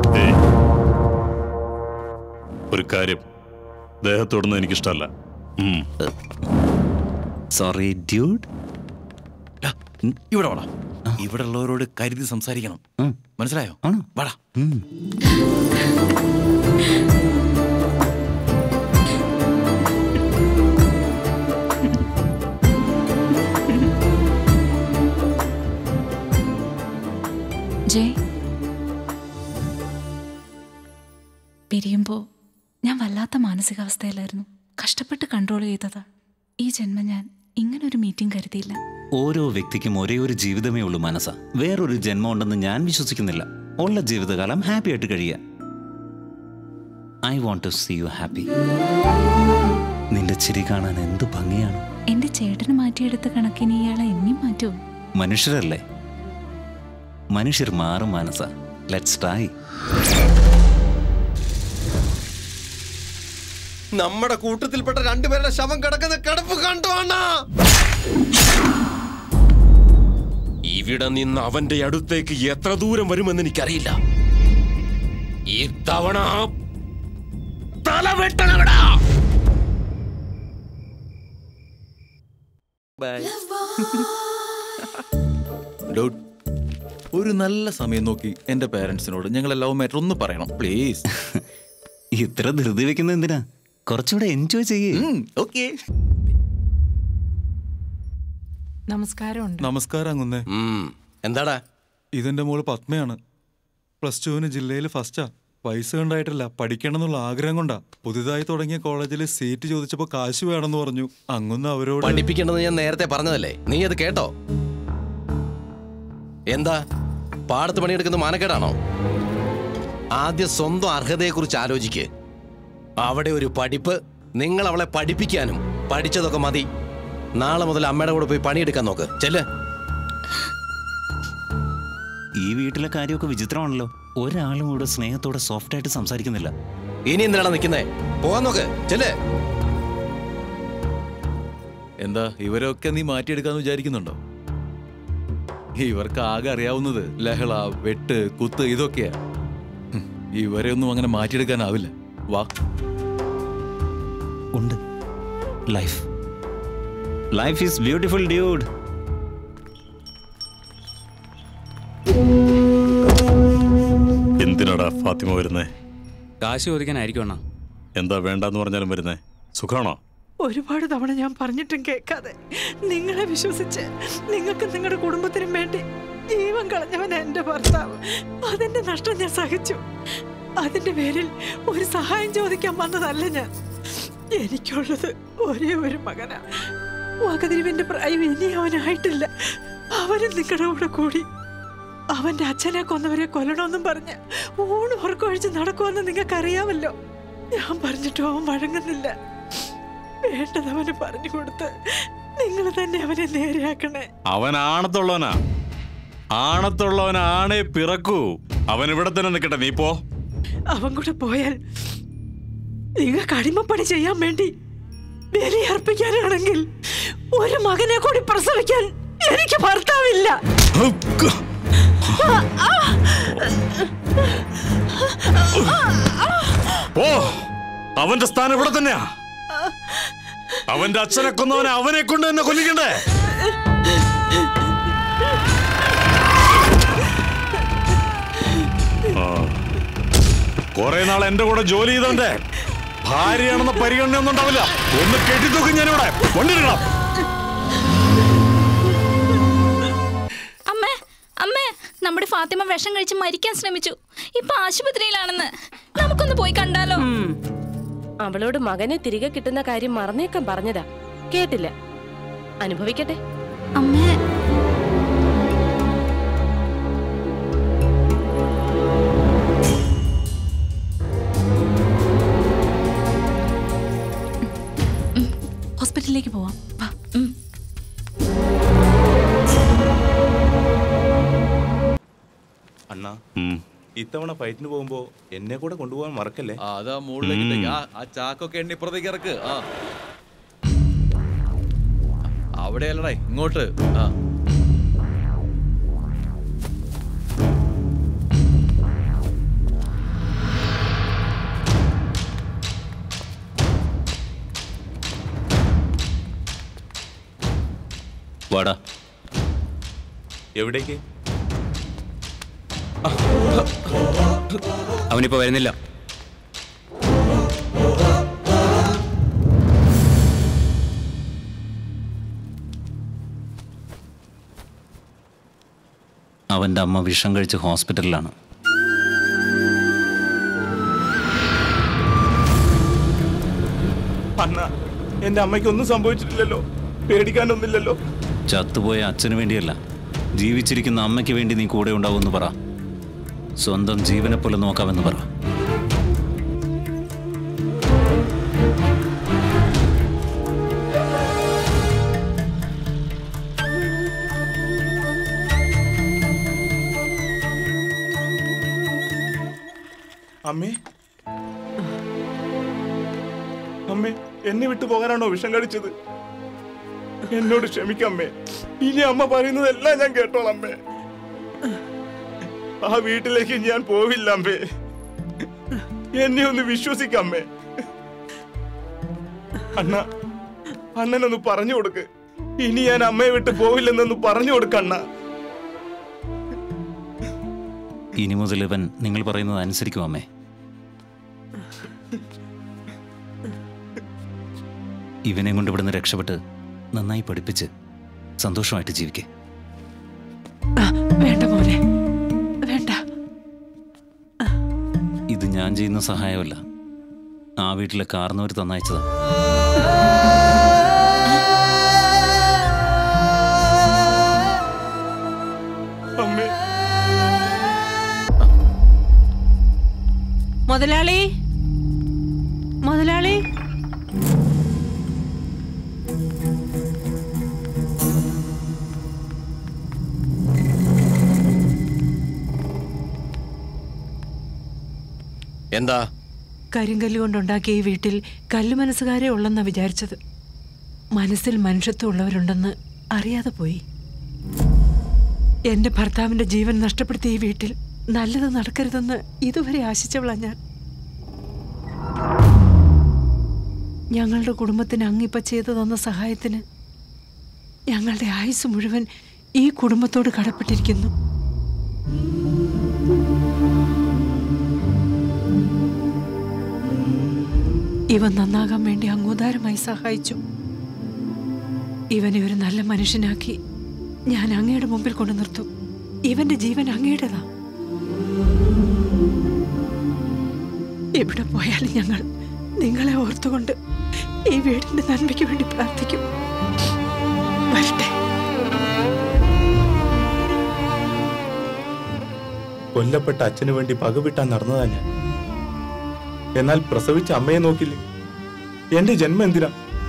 ഒരു കാര്യം ദേഹത്തോടുന്നത് എനിക്കിഷ്ടമല്ല ഉം. സോറി ഡ്യൂഡ് ഇവിടെ വാടാ ഇവിടെ ഉള്ളവരോട് കരുതി സംസാരിക്കണം മനസ്സിലായോ വാടാ ജയ് പിരിയുമ്പോ ഞാൻ വല്ലാത്ത മാനസികാവസ്ഥയിലായിരുന്നു കഷ്ടപ്പെട്ട് കൺട്രോൾ ചെയ്തതാ ഈ ജന്മം ഞാൻ ഇങ്ങനൊരു മീറ്റിംഗ് കരുതിയില്ല ഓരോ വ്യക്തിക്കും ഒരേ ഒരു ജീവിതമേ ഉള്ളൂ മനസ്സ വേറൊരു ജന്മം ഉണ്ടെന്ന് ഞാൻ വിശ്വസിക്കുന്നില്ല ഉള്ള ജീവിതകാലം ഹാപ്പി ആയിട്ട് കഴിയുക I want to see you happy നിന്റെ ചിരി കാണാൻ എന്ത് ഭംഗിയാണ് എന്റെ ചേട്ടന് മാറ്റിയെടുത്ത കണക്കിന് ഇയാളെ എന്നെയും മാറ്റുമോ മനുഷ്യരല്ലേ മനുഷ്യർ മാറും മാനസ ലെറ്റ്സ് ട്രൈ നമ്മുടെ കൂട്ടത്തിൽപ്പെട്ട രണ്ടുപേരുടെ ശവം കിടക്കുന്ന കിടപ്പ് കണ്ടു അണ്ണാ ഇവിടെ നിന്ന് അവന്റെ അടുത്തേക്ക് എത്ര ദൂരം വരുമെന്ന് എനിക്കറിയില്ല ഈ തവണ തല വെട്ടണവിടാ ഡൗട്ട് ഒരു നല്ല സമയം നോക്കി എന്റെ പേരൻസിനോട് ഞങ്ങളെ ലവ് മാറ്റർ ഒന്ന് പറയണം പ്ലീസ് ഇത്ര ധൃതി വെക്കുന്നത് എന്തിനാ കുറച്ചുകൂടെ എൻജോയ് ചെയ്യേ ഓക്കെ നമസ്കാരമുണ്ട് നമസ്കാരം അങ്ങുന്നേ എന്താടാ ഇതെന്റെ മോള് പത്മയാണ് പ്ലസ് ടുവിന് ജില്ലയിൽ ഫസ്റ്റാ പൈസ ഉണ്ടായിട്ടില്ല പഠിക്കണം എന്നുള്ള ആഗ്രഹം കൊണ്ടാ പുതുതായി തുടങ്ങിയ കോളേജിൽ സീറ്റ് ചോദിച്ചപ്പോ കാശ് വേണമെന്ന് പറഞ്ഞു അങ്ങൊന്ന് അവരോട് പഠിപ്പിക്കണമെന്ന് ഞാൻ നേരത്തെ പറഞ്ഞതല്ലേ നീ അത് കേട്ടോ എന്താ പാടത്ത് പണിയെടുക്കുന്ന മാനക്കേടാണോ ആദ്യം സ്വന്തം അർഹതയെക്കുറിച്ച് ആലോചിക്ക് അവിടെ ഒരു പഠിപ്പ് നിങ്ങൾ അവളെ പഠിപ്പിക്കാനും പഠിച്ചതൊക്കെ മതി നാളെ മുതൽ അമ്മയുടെ കൂടെ പോയി പണിയെടുക്കാൻ നോക്ക് ചെല്ല് ഈ വീട്ടിലെ കാര്യമൊക്കെ വിചിത്രമാണല്ലോ ഒരാളും കൂടെ സ്നേഹത്തോടെ സോഫ്റ്റ് ആയിട്ട് സംസാരിക്കുന്നില്ല ഇനി എന്തിനാണ് നിൽക്കുന്നേ പോകാൻ നോക്ക് ചെല്ല് എന്താ ഇവരൊക്കെ നീ മാറ്റിയെടുക്കാന്ന് വിചാരിക്കുന്നുണ്ടോ ഇവർക്ക് ആകെ അറിയാവുന്നത് ലഹള വെട്ട് കുത്ത് ഇതൊക്കെയാ ഹും, ഇവരെ ഒന്നും അങ്ങനെ മാറ്റിയെടുക്കാനാവില്ല വാ ഉണ്ട് life life is beautiful dude എന്തിനാടാ ഫാത്തിമ വരുന്നേ കാശ് ചോദിക്കാനായിരിക്കും അണ്ണാ എന്താ വേണ്ടെന്ന് പറഞ്ഞാലും വരുന്നേ സുഖാണോ ഒരുപാട് തവണ ഞാൻ പറഞ്ഞിട്ടും കേൾക്കാതെ നിങ്ങളെ വിശ്വസിച്ച് നിങ്ങൾക്ക് നിങ്ങളുടെ കുടുംബത്തിനും വേണ്ടി ജീവൻ കളഞ്ഞവൻ എന്റെ ഭർത്താവ് അതിന്റെ നഷ്ടം ഞാൻ സഹിച്ചു അതിന്റെ പേരിൽ ഒരു സഹായം ചോദിക്കാൻ വന്നതല്ല ഞാൻ എനിക്കുള്ളത് ഒരേ ഒരു മകനാ വകതിരിവിന്റെ പ്രായം ഇനി അവനായിട്ടില്ല അവനും നിങ്ങളുടെ കൂടെ കൂടി അവന്റെ അച്ഛനെ കൊന്നവരെ കൊല്ലണമെന്നും പറഞ്ഞ് ഊണ് ഉറക്കൊഴിച്ച് നടക്കുമെന്ന് നിങ്ങൾക്കറിയാമല്ലോ ഞാൻ പറഞ്ഞിട്ടും അവൻ വഴങ്ങുന്നില്ല വേണ്ടത് അവന് പറഞ്ഞു കൊടുത്ത് നിങ്ങൾ തന്നെ അവനെ നേരെയാക്കണേ അവൻ ആണത്തുള്ളവനാ ആണത്തുള്ളവനാണേ പിറക്കൂ അവൻ ഇവിടെ തന്നെ നിൽക്കട്ടെ നീ പോ അവൻ കൂടെ പോയാൽ നിങ്ങൾക്ക് അടിമപ്പണി ചെയ്യാൻ വേണ്ടി ബലിയർപ്പിക്കാനാണെങ്കിൽ ഒരു മകനെ കൂടി പ്രസവിക്കാൻ എനിക്ക് ഭർത്താവില്ല പോ അവന്റെ സ്ഥാനം ഇവിടെ തന്നെയാ അവന്റെ അച്ഛനെ കൊന്നവനെ അവനെ കൊണ്ട് തന്നെ കൊല്ലിക്കണ്ടേ ആ. കുറെ നാൾ എന്റെ കൂടെ ജോലി ചെയ്തവന്റെ ഭാര്യയാണെന്ന പരിഗണനയൊന്നും ഉണ്ടാവില്ല ഒന്ന് കെട്ടിത്തൂക്കും ഞാനിവിടെ കൊണ്ടിരിക്കണം അമ്മേ അമ്മേ നമ്മുടെ ഫാത്തിമ വിഷം കഴിച്ച് മരിക്കാൻ ശ്രമിച്ചു ഇപ്പൊ ആശുപത്രിയിലാണെന്ന് നമുക്കൊന്ന് പോയി കണ്ടാലോ അവളോട് മകനെ തിരികെ കിട്ടുന്ന കാര്യം മറന്നേക്കാൻ പറഞ്ഞതാ കേട്ടില്ല അനുഭവിക്കട്ടെ അമ്മേ ഹോസ്പിറ്റലിലേക്ക് പോവാം വാ അണ്ണാ ഇത്തവണ ഫൈറ്റിന് പോകുമ്പോ എന്നെ കൂടെ കൊണ്ടുപോകാൻ മറക്കല്ലേ അതാ മുകളിലേക്ക് ഇട്ടേക്ക്. ആ ആ ചാക്കൊക്കെ എണ്ണി ഇപ്പുറത്തേക്ക് ഇറക്ക് ആ അവിടെയല്ലടേ ഇങ്ങോട്ട് ആ വാടാ എവിടേക്ക് അവനിപ്പോ വരുന്നില്ല അവൻ്റെ അമ്മ വിഷം കഴിച്ച് ഹോസ്പിറ്റലിലാണ് അണ്ണ എന്റെ അമ്മയ്ക്ക് ഒന്നും സംഭവിച്ചിട്ടില്ലല്ലോ പേടിക്കാനൊന്നുമില്ലല്ലോ ചത്തുപോയ അച്ഛന് വേണ്ടിയല്ല ജീവിച്ചിരിക്കുന്ന അമ്മയ്ക്ക് വേണ്ടി നീ കൂടെ ഉണ്ടാവുമെന്ന് പറ സ്വന്തം ജീവനെ പോലെ നോക്കാമെന്ന് പറ അമ്മേ അമ്മേ എന്നെ വിട്ടു പോകാനാണോ വിഷം കഴിച്ചത് എന്നോട് ക്ഷമിക്കമ്മേ ഇനി അമ്മ പറയുന്നതെല്ലാം ഞാൻ കേട്ടോളാം അമ്മേ ആ വീട്ടിലേക്ക് ഞാൻ പോവില്ല അമ്മേ എന്നെ ഒന്ന് വിശ്വസിക്കമ്മേ അണ്ണ അണ്ണനൊന്ന് പറഞ്ഞു കൊടുക്ക് ഇനി ഞാൻ അമ്മയെ വിട്ട് പോവില്ലെന്നൊന്ന് പറഞ്ഞു കൊടുക്ക അണ്ണ ഇനി മുതൽ ഇവൻ നിങ്ങൾ പറയുന്നത് അനുസരിക്കും അമ്മേ ഇവനെ കൊണ്ട് ഇവിടുന്ന് രക്ഷപ്പെട്ട് നന്നായി പഠിപ്പിച്ച് സന്തോഷമായിട്ട് ജീവിക്കേ വേണ്ട മോനെ വേണ്ട ഇത് ഞാൻ ചെയ്യുന്ന സഹായമല്ല ആ വീട്ടിലെ കാർന്നവർ തന്നയച്ചതാ അമ്മേ മുതലാളി മുതലാളി എന്താ കരിങ്കല്ല് കൊണ്ടുണ്ടാക്കിയ ഈ വീട്ടിൽ കല്ലു മനസ്സുകാരെ ഉള്ളെന്നാ വിചാരിച്ചത് മനസ്സിൽ മനുഷ്യത്വം ഉള്ളവരുണ്ടെന്ന് അറിയാതെ പോയി എന്റെ ഭർത്താവിന്റെ ജീവൻ നഷ്ടപ്പെടുത്തിയ ഈ വീട്ടിൽ നല്ലത് നടക്കരുതെന്ന് ഇതുവരെ ആശിച്ചവളാ ഞാൻ ഞങ്ങളുടെ കുടുംബത്തിന് അങ്ങിപ്പ ചെയ്തു തന്ന സഹായത്തിന് ഞങ്ങളുടെ ആയുസ് മുഴുവൻ ഈ കുടുംബത്തോട് കടപ്പെട്ടിരിക്കുന്നു ഇവൻ നന്നാകാൻ വേണ്ടി അങ്ങോദാരമായി സഹായിച്ചു ഇവനെ ഒരു നല്ല മനുഷ്യനാക്കി ഞാൻ അങ്ങയുടെ മുമ്പിൽ കൊണ്ടു നിർത്തും ഇവന്റെ ജീവൻ അങ്ങയുടേതാ എവിടെ പോയാലും ഞങ്ങൾ നിങ്ങളെ ഓർത്തുകൊണ്ട് ഈ വീടിന്റെ നന്മയ്ക്ക് വേണ്ടി പ്രാർത്ഥിക്കും വരട്ടെ കൊല്ലപ്പെട്ട അച്ഛന് വേണ്ടി പകവിട്ടാൻ നടന്നതാ ഞാൻ എന്നാൽ പ്രസവിച്ച അമ്മയെ നോക്കില്ലേ എന്റെ ജന്മം എന്തിനാ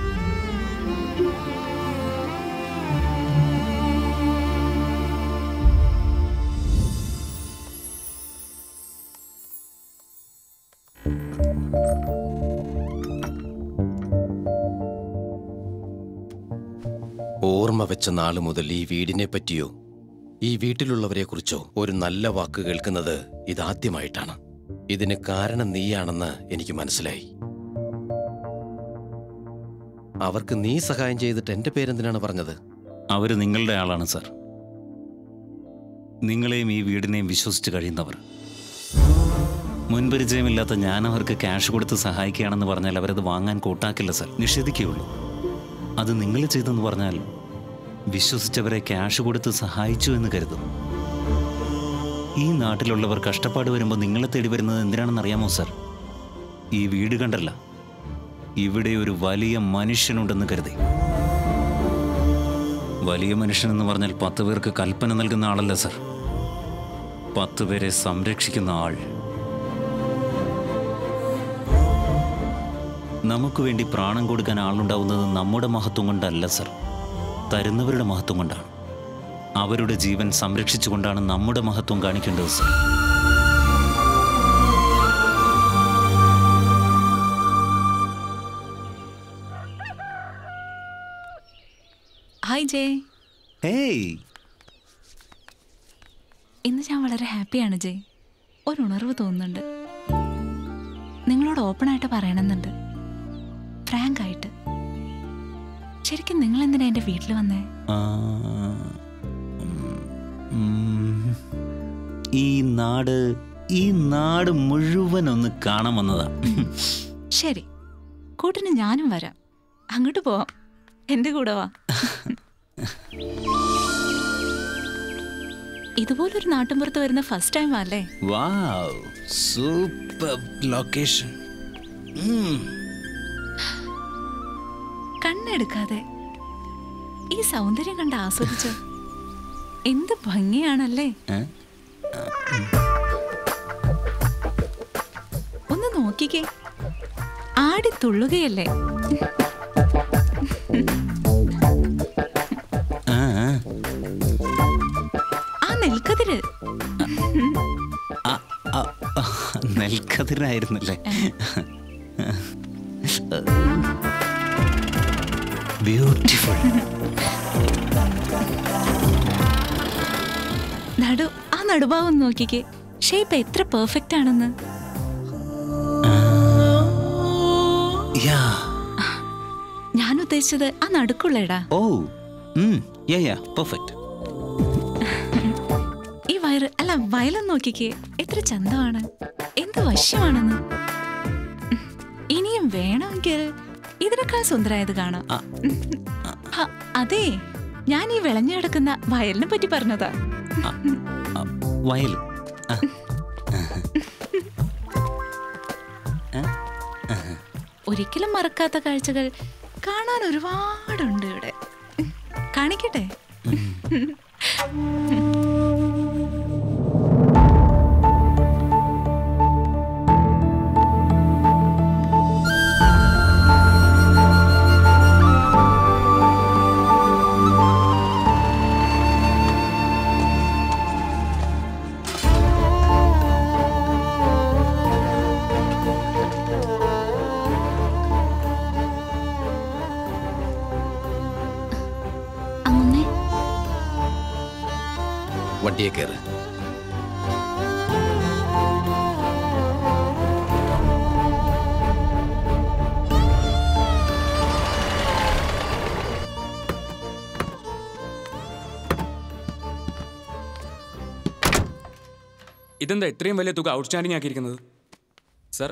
ഓർമ്മ വെച്ച നാള് മുതൽ ഈ വീടിനെ പറ്റിയോ ഈ വീട്ടിലുള്ളവരെ കുറിച്ചോ ഒരു നല്ല വാക്ക് കേൾക്കുന്നത് ഇതാദ്യമായിട്ടാണ് ഇതിന് കാരണം നീയാണെന്ന് എനിക്ക് മനസ്സിലായി അവർക്ക് നീ സഹായം ചെയ്തിട്ട് എന്റെ പേരെന്തിനാണ് പറഞ്ഞത് അവർ നിങ്ങളുടെ ആളാണ് സാർ നിങ്ങളെയും ഈ വീടിനെയും വിശ്വസിച്ച് കഴിയുന്നവർ മുൻപരിചയമില്ലാത്ത ഞാൻ അവർക്ക് ക്യാഷ് കൊടുത്ത് സഹായിക്കുകയാണെന്ന് പറഞ്ഞാൽ അവരത് വാങ്ങാൻ കൂട്ടാക്കില്ല സാർ നിഷേധിക്കുകയുള്ളൂ അത് നിങ്ങൾ ചെയ്തെന്ന് പറഞ്ഞാൽ വിശ്വസിച്ചവരെ ക്യാഷ് കൊടുത്ത് സഹായിച്ചു എന്ന് കരുതും ഈ നാട്ടിലുള്ളവർ കഷ്ടപ്പാട് വരുമ്പോൾ നിങ്ങളെ തേടി വരുന്നത് എന്തിനാണെന്ന് അറിയാമോ സാർ ഈ വീട് കണ്ടല്ല ഇവിടെ ഒരു വലിയ മനുഷ്യനുണ്ടെന്ന് കരുതി വലിയ മനുഷ്യനെന്ന് പറഞ്ഞാൽ പത്ത് പേർക്ക് കൽപ്പന നൽകുന്ന ആളല്ല സർ പത്ത് പേരെ സംരക്ഷിക്കുന്ന ആൾ നമുക്ക് വേണ്ടി പ്രാണം കൊടുക്കാൻ ആളുണ്ടാവുന്നത് നമ്മുടെ മഹത്വം കൊണ്ടല്ല സർ തരുന്നവരുടെ മഹത്വം കൊണ്ടാണ് അവരുടെ ജീവൻ സംരക്ഷിച്ചുകൊണ്ടാണ് നമ്മുടെ മഹത്വം കാണിക്കേണ്ടത് സർ ജേ ഹേയ് ഇന്ന് ഞാൻ വളരെ ഹാപ്പിയാണ് ജയ് ഒരു ഉണർവ് തോന്നുന്നുണ്ട് നിങ്ങളോട് ഓപ്പണായിട്ട് പറയണമെന്നുണ്ട് ഫ്രാങ്ക് ആയിട്ട് ശരിക്കും നിങ്ങൾ എന്തിനാ എൻ്റെ വീട്ടിൽ വന്നേ ആ, ഉം, ഈ നാട് ഈ നാട് മുഴുവൻ ഒന്ന് കാണാൻ വന്നതാ ശരി കൂട്ടിന് ഞാനും വരാം അങ്ങോട്ട് പോവാം എൻ്റെ കൂടെ വാ ഇതുപോലൊരു നാട്ടിൻപുറത്ത് വരുന്ന ഫസ്റ്റ് ടൈം അല്ലേ വാവ് സൂപ്പർ ലൊക്കേഷൻ കണ്ണെടുക്കാതെ ഈ സൗന്ദര്യം കണ്ട് ആസ്വദിച്ചോ എന്ത് ഭംഗിയാണല്ലേ ഒന്ന് നോക്കിക്കേ ആടി തുള്ളുകയല്ലേ ആ നെൽക്കതിര് നെൽക്കതിരായിരുന്നല്ലേ ബ്യൂട്ടിഫുൾ നടു ആ നടുഭാവം നോക്കിക്കേ ഷേപ്പ് എത്ര പെർഫെക്റ്റ് ആണെന്ന് യാ ഞാൻ ഉദ്ദേശിച്ചത് ആ നടുക്കുള്ളേടാ ഓ യാ യാ പെർഫെക്റ്റ് ഈ വയറ് അല്ല വയലം നോക്കിക്കേ എത്ര ചന്തമാണ് എന്ത് വശ്യമാണെന്ന് ഇനിയും വേണമെങ്കിൽ ഇതിനേക്കാൾ സുന്ദരായത് കാണാം ഹ, അതെ ഞാൻ ഈ വിളഞ്ഞു കിടക്കുന്ന വയലിനെ പറ്റി പറഞ്ഞതാ വയൽ ഒരിക്കലും മറക്കാത്ത കാഴ്ചകൾ കാണാൻ ഒരുപാടുണ്ട് ഇവിടെ കാണിക്കട്ടെ വണ്ടിയെ കയറ് ഇതെന്താ ഇത്രയും വലിയ തുക ഔട്ട്സ്റ്റാൻഡിംഗ് ആക്കിയിരിക്കുന്നത് സർ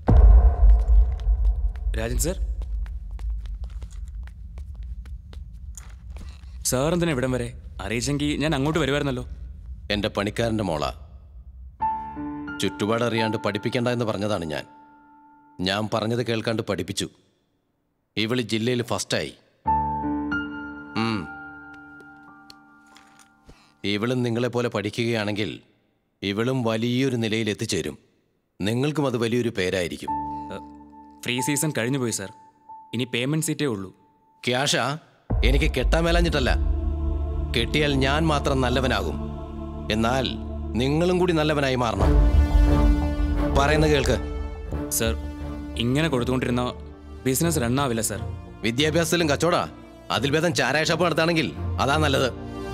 രാജൻ സർ സാർ എന്തിനാ ഇവിടം വരെ അറിയിച്ചെങ്കിൽ ഞാൻ അങ്ങോട്ട് വരുമായിരുന്നല്ലോ എൻ്റെ പണിക്കാരൻ്റെ മോള ചുറ്റുപാടറിയാണ്ട് പഠിപ്പിക്കണ്ട എന്ന് പറഞ്ഞതാണ് ഞാൻ ഞാൻ പറഞ്ഞത് കേൾക്കാണ്ട് പഠിപ്പിച്ചു ഇവള് ജില്ലയിൽ ഫസ്റ്റായി ഉം. ഇവളും നിങ്ങളെപ്പോലെ പഠിക്കുകയാണെങ്കിൽ ഇവളും വലിയൊരു നിലയിൽ എത്തിച്ചേരും നിങ്ങൾക്കും അത് വലിയൊരു പേരായിരിക്കും ഫ്രീ സീസൺ കഴിഞ്ഞു പോയി സാർ ഇനി പേയ്മെന്റ് സീറ്റേ ഉള്ളൂ ക്യാഷാ എനിക്ക് കെട്ടാൻ മേലാഞ്ഞിട്ടല്ല കെട്ടിയാൽ ഞാൻ മാത്രം നല്ലവനാകും എന്നാൽ നിങ്ങളും കൂടി നല്ലവനായി മാറണം പറയുന്ന കേൾക്ക് സർ ഇങ്ങനെ കൊടുത്തുകൊണ്ടിരുന്ന ബിസിനസ് റണ്ണാവില്ല സർ വിദ്യാഭ്യാസത്തിലും കച്ചവടാ അതിൽ ഭേദം ചാരായ ഷാപ്പ് നടത്താണെങ്കിൽ അതാ നല്ലത്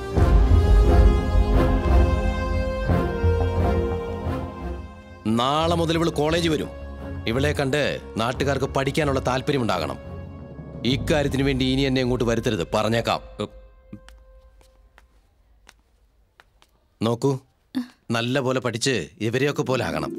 നാളെ മുതൽ ഇവള് കോളേജ് വരും ഇവളെ കണ്ട് നാട്ടുകാർക്ക് പഠിക്കാനുള്ള താല്പര്യമുണ്ടാകണം ഇക്കാര്യത്തിന് വേണ്ടി ഇനി എന്നെ ഇങ്ങോട്ട് വരുത്തരുത് പറഞ്ഞേക്കാം നോക്കൂ നല്ല പോലെ പഠിച്ച് ഇവരെയൊക്കെ പോലെ ആകണം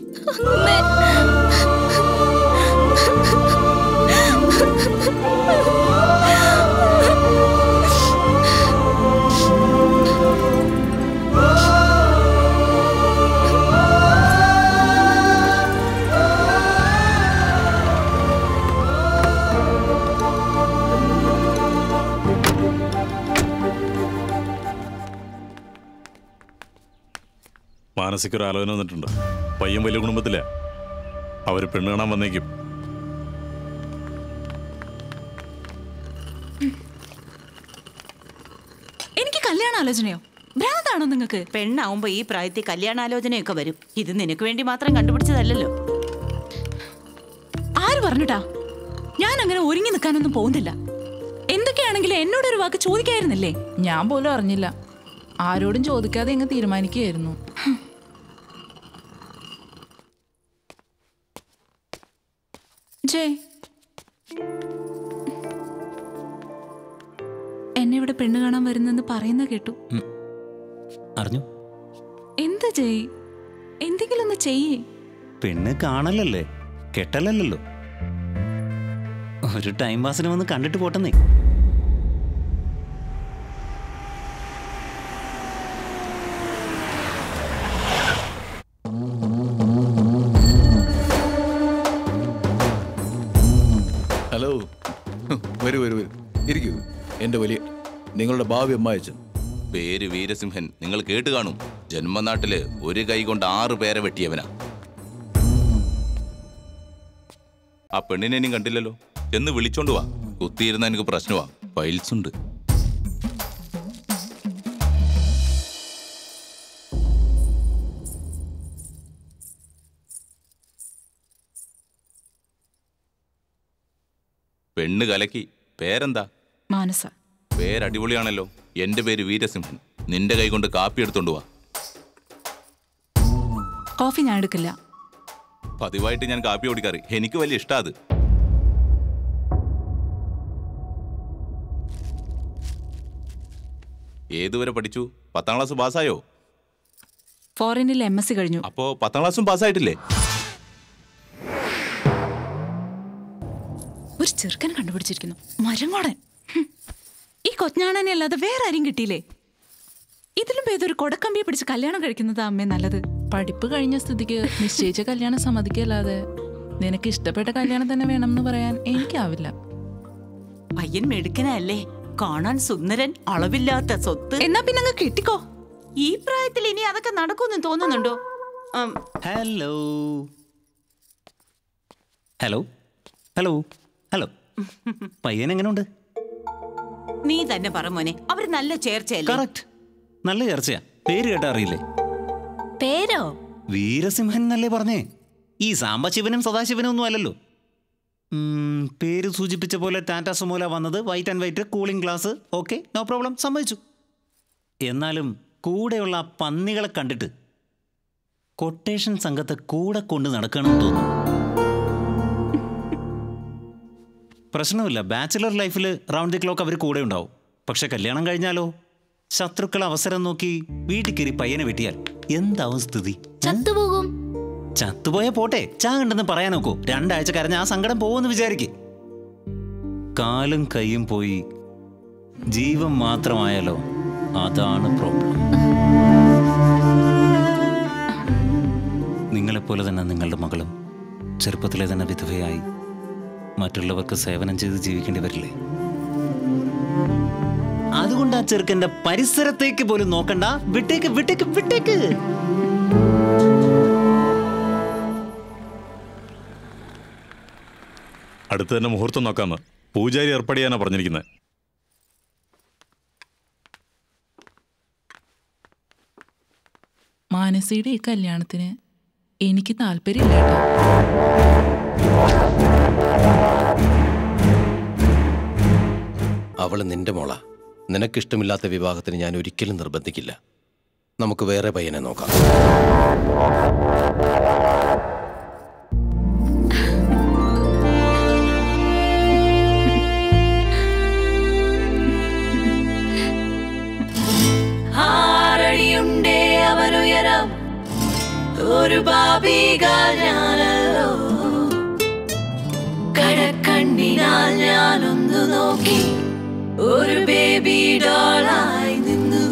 മാനസിക ഒരു ആലോചന വന്നിട്ടുണ്ട് പയ്യൻ വലിയ കുടുംബത്തിലെ അവര് പെണ്ണ് കാണാൻ വന്നേക്കും എനിക്ക് കല്യാണ ആലോചനയോ ഭ്രാന്താണോ നിങ്ങൾക്ക് പെണ്ണാവുമ്പോ ഈ പ്രായത്തിൽ കല്യാണാലോചനയൊക്കെ വരും ഇത് നിനക്ക് വേണ്ടി മാത്രം കണ്ടുപിടിച്ചതല്ലല്ലോ ആര് പറഞ്ഞിട്ടാ ഞാൻ അങ്ങനെ ഒരുങ്ങി നിൽക്കാനൊന്നും പോകുന്നില്ല എന്ത് എന്തൊക്കെയാണെങ്കിലും എന്നോടൊരു വാക്ക് ചോദിക്കായിരുന്നില്ലേ ഞാൻ പോലും അറിഞ്ഞില്ല ആരോടും ചോദിക്കാതെ ഇങ്ങ് തീരുമാനിക്കുകയായിരുന്നു ജയ് എന്നെ ഇവിടെ പെണ്ണ് കാണാൻ വരുന്നെന്ന് പറയുന്ന കേട്ടു അറിഞ്ഞു എന്താ ജയ് എന്തെങ്കിലും ഒന്ന് ചെയ്യേ പെണ്ണ് കാണലല്ലേ കെട്ടലല്ലോ ഒരു ടൈം പാസിന് വന്ന് കണ്ടിട്ട് പോട്ടെന്നേ ഹലോ വരൂ വരൂ വരൂ ഇരിക്കൂ എൻ്റെ വലിയ നിങ്ങളുടെ ഭാവി അമ്മായച്ചൻ പേര് വീരസിംഹൻ നിങ്ങൾ കേട്ട് കാണും ജന്മനാട്ടില് ഒരു കൈ കൊണ്ട് ആറ് പേരെ വെട്ടിയവനാ ആ പെണ്ണിനെ ഇനിയും കണ്ടില്ലല്ലോ എന്ന് വിളിച്ചോണ്ട് വാ കുത്തിയിരുന്ന എനിക്ക് പ്രശ്നമാ ഫൈൽസ് ഉണ്ട് പെണ്ണ് കലക്കി പേരെന്താ മാനസ പേരടിപൊളിയാണല്ലോ എന്റെ പേര് വീരസിംഹൻ നിന്റെ കൈ കൊണ്ട് കാപ്പി എടുത്തോണ്ട് വാ കോഫി ഞാൻ എടുക്കില്ല പതിവായിട്ട് ഞാൻ കാപ്പി കുടിക്കാറ് എനിക്ക് വലിയ ഇഷ്ടാ അത് ഏതുവരെ പഠിച്ചു പത്താം ക്ലാസ് പാസ്സായോ ഫോറിനിൽ എം എസ് സി കഴിഞ്ഞു അപ്പോ പത്താം ക്ലാസ്സും പാസ്സായിട്ടില്ലേ ഒരു ചെറുക്കൻ കണ്ടുപിടിച്ചിരിക്കുന്നു മരങ്ങോടൻ ഹും. ഈ കൊഞ്ഞാണനെ അല്ലാതെ വേറെ ആരും കിട്ടിയില്ലേ ഇതിലും ഭേദം കൊടക്കമ്പിയെ പിടിച്ച് കല്യാണം കഴിക്കുന്നതാ അമ്മേ നല്ലത് പഠിപ്പ് കഴിഞ്ഞ സ്ഥിതിക്ക് നിശ്ചയിച്ച കല്യാണം സമ്മതിക്കല്ലാതെ നിനക്ക് ഇഷ്ടപ്പെട്ട കല്യാണം തന്നെ വേണം എന്ന് പറയാൻ എനിക്കാവില്ല പയ്യൻ മെടുക്കനല്ലേ കാണാൻ സുന്ദരൻ അളവില്ലാത്ത സ്വത്ത് എന്നാ പിന്നെ അങ്ങ് കെട്ടിക്കോ ഈ പ്രായത്തിൽ ഇനി അതൊക്കെ നടക്കുമെന്ന് തോന്നുന്നുണ്ടോ ഉം, ഹലോ ഹലോ ഹലോ ഹലോ പയ്യൻ എങ്ങനെയുണ്ട് നീ തന്നെ പറ മോനെ അവര് നല്ല ചേർച്ചയല്ലേ കറക്റ്റ് നല്ല ചർച്ചയാ പേര് കേട്ടാ അറിയില്ലേ പേരോ വീരസിംഹൻ എന്നല്ലേ പറഞ്ഞേ ഈ സാംബശിവനും സദാശിവനും ഒന്നും അല്ലല്ലോ ഉം, പേര് സൂചിപ്പിച്ച പോലെ ടാറ്റ സുമോല വന്നത് white and white cooling glass okay no problem സമ്മതിച്ചു എന്നാലും കൂടെയുള്ള ആ പന്നികളെ കണ്ടിട്ട് കൊട്ടേഷൻ സംഘത്തെ കൂടെ കൊണ്ട് നടക്കണമെന്ന് തോന്നുന്നു പ്രശ്നമില്ല ബാച്ചിലർ ലൈഫിൽ റൗണ്ട് ദി ക്ലോക്ക് അവർ കൂടെ ഉണ്ടാവും പക്ഷെ കല്യാണം കഴിഞ്ഞാലോ ശത്രുക്കൾ അവസരം നോക്കി വീട്ടിൽ കയറി പയ്യനെ വെട്ടിയാൽ എന്താവും സ്ഥിതി ചത്തുപോകും ചത്തുപോയ പോട്ടെ ചാകണ്ടെന്ന് പറയാൻ നോക്കൂ രണ്ടാഴ്ച കരഞ്ഞ ആ സങ്കടം പോകുമെന്ന് വിചാരിക്ക് കാലും കൈയും പോയി ജീവൻ മാത്രമായാലോ അതാണ് പ്രോബ്ലം നിങ്ങളെപ്പോലെ തന്നെ നിങ്ങളുടെ മകളും ചെറുപ്പത്തിലെ തന്നെ വിധവയായി മറ്റുള്ളവർക്ക് സേവനം ചെയ്ത് ജീവിക്കേണ്ടി വരില്ലേ അതുകൊണ്ട് ആ ചെറുക്കന്റെ പരിസരത്തേക്ക് പോലും നോക്കണ്ട വിട്ടേക്ക് വിട്ടേക്ക് വിട്ടേക്ക് അടുത്ത് തന്നെ മുഹൂർത്തം നോക്കാന്ന് പൂജാരി ഏർപ്പാട് ചെയ്യാനാ പറഞ്ഞിരിക്കുന്നത് മാനസിയുടെ ഈ കല്യാണത്തിന് എനിക്ക് താല്പര്യമില്ല കേട്ടോ അവള് നിന്റെ മോള നിനക്കിഷ്ടമില്ലാത്ത വിവാഹത്തിന് ഞാൻ ഒരിക്കലും നിർബന്ധിക്കില്ല നമുക്ക് വേറെ പയ്യനെ നോക്കാം ആറടിയുണ്ടേ അവനുയരം ഒരു ബാബികാൽ ഞാനല്ലോ കടക്കണ്ണിനാൽ ഞാനൊന്നു നോക്കി ഒരു ബേബി ഡോളായി നിന്നു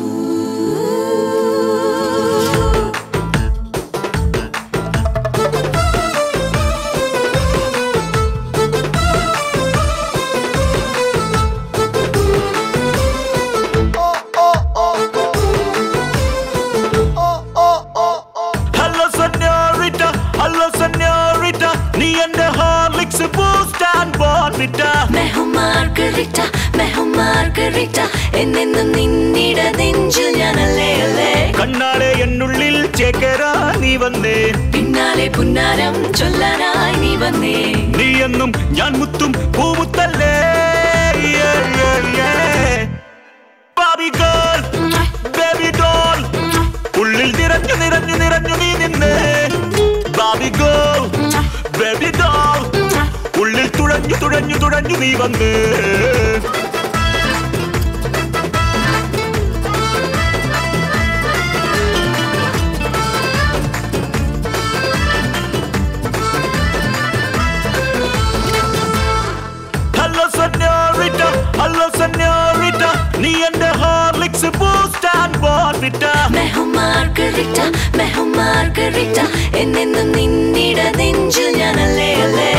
ഹലോ സെന്യോറിറ്റ ഹലോ സെന്യോറിറ്റ നീ എന്റെ ഹോർലിക്സ് ബൂസ്റ്റ് ആൻഡ് ബോർണിറ്റ മെഹു മാർഗരിറ്റ മെഹു മാർഗരിറ്റ എന്നെന്നും നിന്നിട നെഞ്ചിൽ ഞാനല്ലേ അല്ലേ കണ്ണാലെ എന്നുള്ളിൽ ചേക്കരാ നീ വന്നേ പിന്നാലെ പുന്നാരം ചൊല്ലാനായി നീ വന്നേ നീ എന്നും ഞാൻ മുത്തും പൂമുത്തല്ലേ Yeah. yeah, yeah. Barbie girl, baby doll, ഉള്ളിൽ നിറഞ്ഞു നിറഞ്ഞു നിറഞ്ഞു നീ നിന്നെ ബാബി ഗേൾ ബേബി ഡോൾ ഉള്ളിൽ തുഴഞ്ഞു തുഴഞ്ഞു തുഴഞ്ഞു നീ വന്ന് ഹലോ സെന്യോറിറ്റ ഹലോ സെന്യോറിറ്റ നീ എന്റെ ഹോർലിക്സ് ബൂസ്റ്റ് ആൻഡ് ബോർവിറ്റ मैं हूँ മാർഗരിറ്റ मैं हूँ മാർഗരിറ്റ എന്നെന്നും നിന്നിട നെഞ്ചിൽ ഞാനല്ലേ അല്ലേ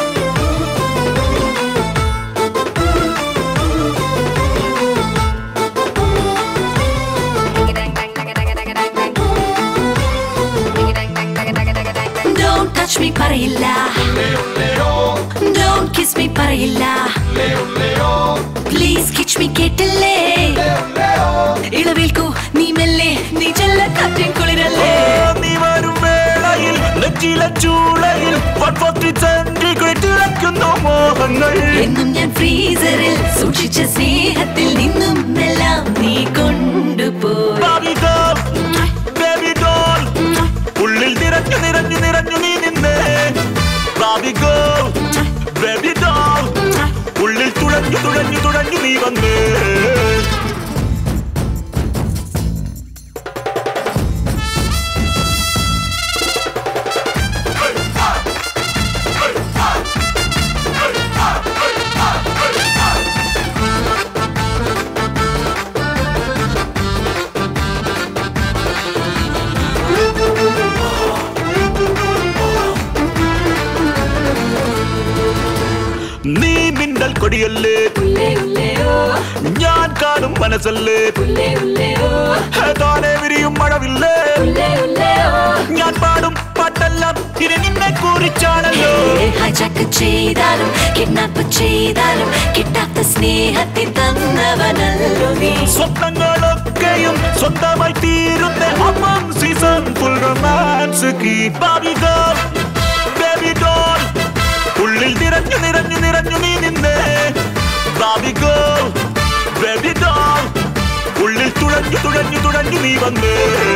Don't touch me പറയില്ല Don't kiss me പറയില്ല Please kiss me കേട്ടില്ലേ ഇളവേൽക്കൂ നീ മെല്ലെ നീ ചെല്ല കാറ്റിൻ കുളിരല്ലേ നീ വരും വേളയിൽ നെറ്റിയിലെ ചൂളയിൽ വൺ ഫോർട്ടി സെന്റിഗ്രേഡ് ഇളക്കുന്നു മോഹങ്ങൾ എന്നും ഞാൻ ഫ്രീസറിൽ സൂക്ഷിച്ച സ്നേഹത്തിൽ നിന്നും എല്ലാം നീ കൊണ്ടുപോയി ബാബി ഗേൾ ബേബി ഡോൾ ഉള്ളിൽ നിറഞ്ഞു നിറഞ്ഞു നിറഞ്ഞു നീ നിന്നെ ബാബി ഗേൾ ബേബി ഡോൾ ഉള്ളിൽ തുഴഞ്ഞു തുഴഞ്ഞു തുഴഞ്ഞു നീ വന്ന് നീ മിന്നൽ കൊടിയല്ലേ ഞാൻ കാണും മനസ്സല്ലേ താനെ വിരിയും മഴവില്ലേ ഞാൻ പാടും പാട്ടെല്ലാം ഇനി നിന്നെ കുറിച്ചാണല്ലോ ഹൈജാക്ക് ചെയ്താലും കിഡ്നാപ്പ് ചെയ്താലും കിട്ടാത്ത സ്നേഹത്തിൽ തന്നവനല്ലോ നീ സ്വപ്നങ്ങളൊക്കെയും സ്വന്തമായി തീരുന്ന അമ്മം സീസൺ ഫുൾ റൊമാൻസ് കീ ബാബി ഗേൾ ബേബി ഡോൾ ഉള്ളിൽ നിറഞ്ഞു നിറഞ്ഞു നിറഞ്ഞു നീ നിന്നെ ബാബി ഗേൾ ബേബി ഡോൾ ഉള്ളിൽ തുഴഞ്ഞു തുഴഞ്ഞു തുഴഞ്ഞു നീ വന്ന്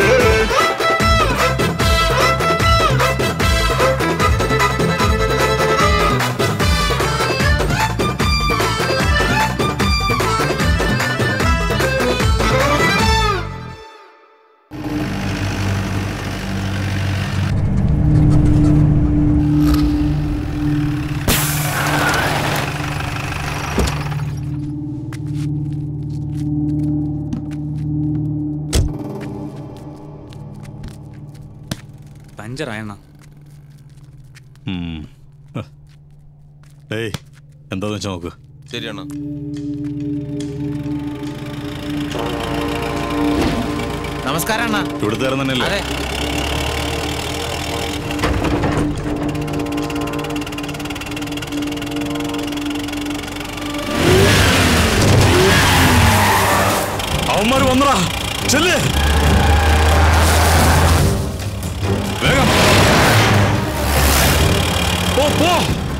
പഞ്ചറായണ്ണ ഉം. ഏയ് എന്താന്ന് വെച്ചാൽ നോക്ക് ശരിയാണ് നമസ്കാരം അണ്ണാ ഇവിടുത്തെ തന്നെയല്ലേ അതെ അവന്മാര് വന്നടാ ചെല്ലേ വേഗം പോ പോ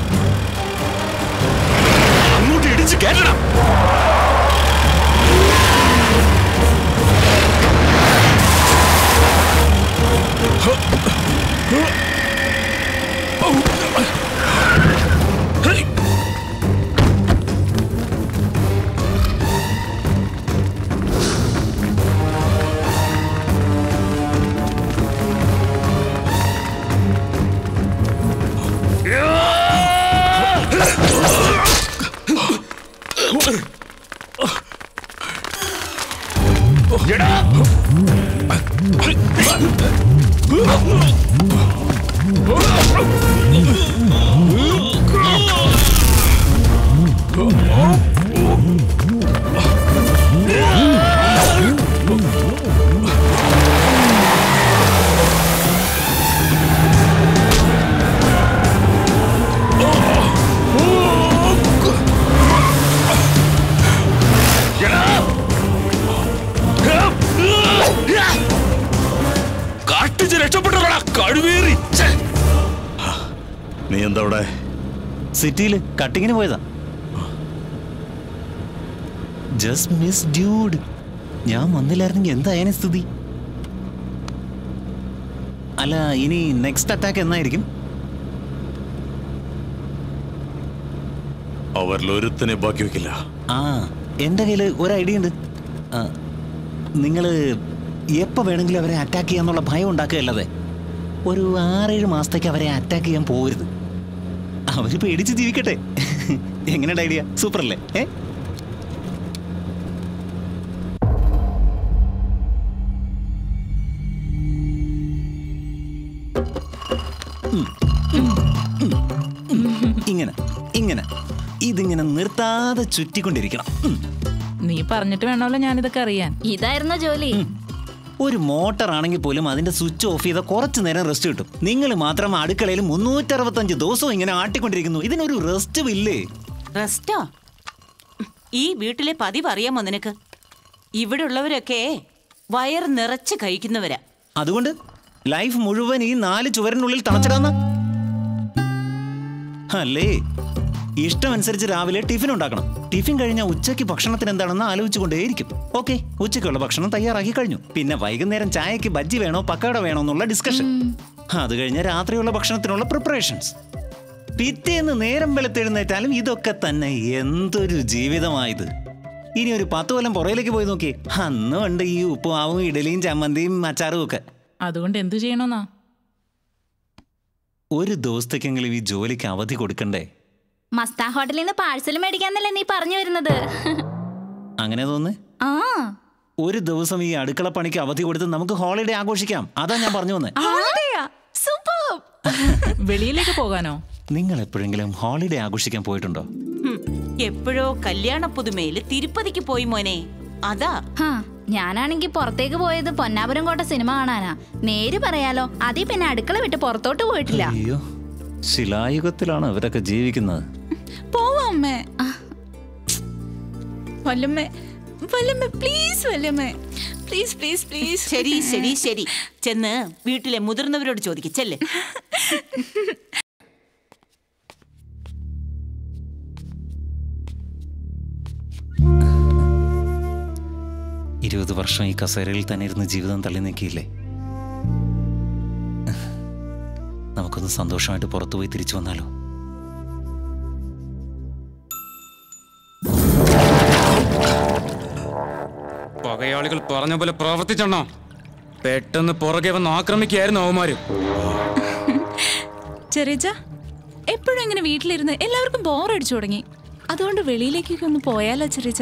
അങ്ങോട്ട് ഇടിച്ച് കേട്ടണം കാട്ടിച്ച് രക്ഷപ്പെട്ടോടാ കഴുവേറി ഛെ. നീ എന്താ അവിടെ സിറ്റിയിൽ കട്ടിങ്ങിന് പോയതാ ജസ്റ്റ് മിസ് ഡ്യൂഡ് ഞാൻ വന്നില്ലായിരുന്നെങ്കിൽ എന്തായാലും സ്ഥിതി അല്ല ഇനി നെക്സ്റ്റ് അറ്റാക്ക് എന്നായിരിക്കും അവരിൽ ഒരുത്തനെ ബാക്കി വെക്കില്ല ആ എൻ്റെ കയ്യിൽ ഒരു ഐഡിയ ഉണ്ട് നിങ്ങൾ എപ്പോൾ വേണമെങ്കിലും അവരെ അറ്റാക്ക് ചെയ്യാന്നുള്ള ഭയം ഉണ്ടാക്കുകയല്ലാതെ ഒരു ആറേഴ് മാസത്തേക്ക് അവരെ അറ്റാക്ക് ചെയ്യാൻ പോകരുത് അവർ പേടിച്ച് ജീവിക്കട്ടെ എങ്ങനെയുണ്ട് ഐഡിയ സൂപ്പർ അല്ലേ ഏ ഉം, ഉം, ഉം, ഉം. ഇങ്ങനെ ഇങ്ങനെ ഇതിങ്ങനെ നിർത്താതെ ചുറ്റിക്കൊണ്ടിരിക്കണം ഉം. നീ പറഞ്ഞിട്ട് വേണമല്ലോ ഞാനിതൊക്കെ അറിയാൻ ഇതായിരുന്നോ ജോലി ഒരു മോട്ടർ ആണെങ്കിൽ പോലും അതിന്റെ സ്വിച്ച് ഓഫ് ചെയ്താൽ കുറച്ചു നേരം റെസ്റ്റ് കിട്ടും നിങ്ങൾ മാത്രം അടുക്കളയിൽ മുന്നൂറ്ററുപത്തഞ്ച് ദിവസവും ഇങ്ങനെ ആട്ടിക്കൊണ്ടിരിക്കുന്നു ഇതിനൊരു റെസ്റ്റ് ഇല്ലേ റെസ്റ്റോ ഈ വീട്ടിലെ പതിവ് അറിയാമോ നിനക്ക് ഇവിടെ ഉള്ളവരൊക്കെ വയർ നിറച്ച് കഴിക്കുന്നവരാ അതുകൊണ്ട് ലൈഫ് മുഴുവൻ ഈ നാല് ചുവരിനുള്ളിൽ തണച്ചിടാന്ന അല്ലേ ഇഷ്ടമനുസരിച്ച് രാവിലെ ടിഫിൻ ഉണ്ടാക്കണം ടിഫിൻ കഴിഞ്ഞാൽ ഉച്ചയ്ക്ക് ഭക്ഷണത്തിന് എന്താണെന്ന് ആലോചിച്ചുകൊണ്ടേയിരിക്കും ഓക്കെ ഉച്ചയ്ക്കുള്ള ഭക്ഷണം തയ്യാറാക്കി കഴിഞ്ഞു പിന്നെ വൈകുന്നേരം ചായക്ക് ബജ്ജി വേണോ പക്കാട വേണോ എന്നുള്ള ഡിസ്കഷൻ അത് കഴിഞ്ഞ് രാത്രിയുള്ള ഭക്ഷണത്തിനുള്ള പ്രിപ്പറേഷൻസ് പിറ്റേന്ന് നേരം വെളുത്തെഴുന്നേറ്റാലും ഇതൊക്കെ തന്നെ എന്തൊരു ജീവിതമായത് ഇനി ഒരു പത്ത് കൊല്ലം പുറയിലേക്ക് പോയി നോക്കി അന്നും ഉണ്ട് ഈ ഉപ്പുമാവും ഇഡലിയും ചമ്മന്തിയും അച്ചാറും ഒക്കെ അതുകൊണ്ട് എന്തു ചെയ്യണമെന്നാ ഒരു ദിവസത്തേക്കെങ്കിലും ഈ ജോലിക്ക് അവധി കൊടുക്കണ്ടേ മസ്താ ഹോട്ടലിൽ നിന്ന് പാഴ്സൽ മേടിക്കാന്നല്ലേ നീ പറഞ്ഞു വരുന്നത് അങ്ങനെ തോന്നുന്നു ആ ഒരു ദിവസം ഈ അടുക്കള പണിക്ക് അവധി കൊടുത്ത് നമുക്ക് ഹോളിഡേ ആഘോഷിക്കാം അതാ ഞാൻ പറഞ്ഞു വന്നേ സൂപ്പർ വെളിയിലേക്ക് പോകാനോ നിങ്ങൾ എപ്പോഴെങ്കിലും ഹോളിഡേ ആഘോഷിക്കാൻ പോയിട്ടുണ്ടോ ഹും, എപ്പോഴോ കല്യാണ പുതുമയില് തിരുപ്പതിക്ക് പോയി മോനെ അതാ ഹാ, ഞാനാണെങ്കി പുറത്തേക്ക് പോയത് പൊന്നാപുരം കോട്ട സിനിമ കാണാനാ നേര് പറയാലോ അതീ പിന്നെ അടുക്കള വിട്ട് പുറത്തോട്ട് പോയിട്ടില്ല അയ്യോ ശിലായുഗത്തിലാണ് ഇവരൊക്കെ ജീവിക്കുന്നത് പോവാ അമ്മേ വല്ലമ്മേ വല്ലമ്മേ പ്ലീസ് വല്ലമ്മേ പ്ലീസ് പ്ലീസ് പ്ലീസ് ശരി ശരി ശരി ചെന്ന് വീട്ടിലെ മുതിർന്നവരോട് ചോദിക്കച്ചല്ലേ ഇരുപത് വർഷം ഈ കസേരയിൽ തന്നെ ഇരുന്ന് ജീവിതം തള്ളി നീക്കിയില്ലേ നമുക്കൊന്ന് സന്തോഷമായിട്ട് പുറത്തുപോയി തിരിച്ചു വന്നാലോ പകയാളികൾ പറഞ്ഞ പോലെ പ്രവർത്തിച്ചെണ്ണോ പെട്ടെന്ന് പുറകെ വന്ന് ആക്രമിക്കുകയായിരുന്നു അവന്മാര് ചെറിയച്ച എപ്പോഴും ഇങ്ങനെ വീട്ടിലിരുന്ന് എല്ലാവർക്കും ബോറടിച്ചു തുടങ്ങി അതുകൊണ്ട് വെളിയിലേക്കൊക്കെ ഒന്ന് പോയാലോ ചെറിയച്ച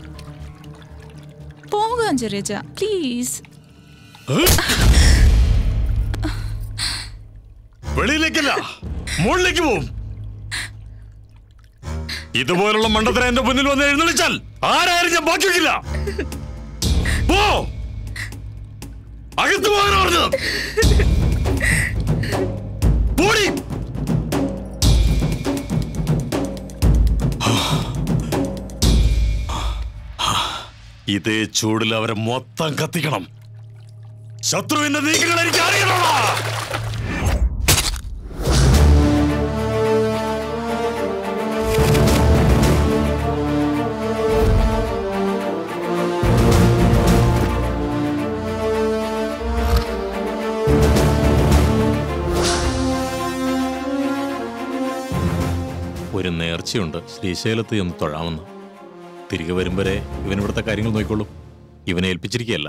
പോകാം ചെറിയച്ച പ്ലീസ് വെളിയിലേക്കല്ല മുകളിലേക്ക് പോവും ഇതുപോലുള്ള മണ്ടത്തരം എന്റെ മുന്നിൽ വന്ന് എഴുന്നള്ളിച്ചാൽ ആരായാലും ഞാൻ ബാക്കി വെക്കില്ല പോ അകത്ത് പോകാൻ പറഞ്ഞത് പോടി ഇതേ ചൂടിൽ അവരെ മൊത്തം കത്തിക്കണം ശത്രുവിന്റെ നീക്കങ്ങൾ എനിക്ക് അറിയണോടാ ഒരു നേർച്ചയുണ്ട് ശ്രീശൈലത്ത് ചെന്ന് തൊഴാമെന്ന് തിരികെ വരും വരെ ഇവൻ ഇവിടുത്തെ കാര്യങ്ങൾ നോക്കിക്കോളും ഇവനെ ഏൽപ്പിച്ചിരിക്കുകയല്ല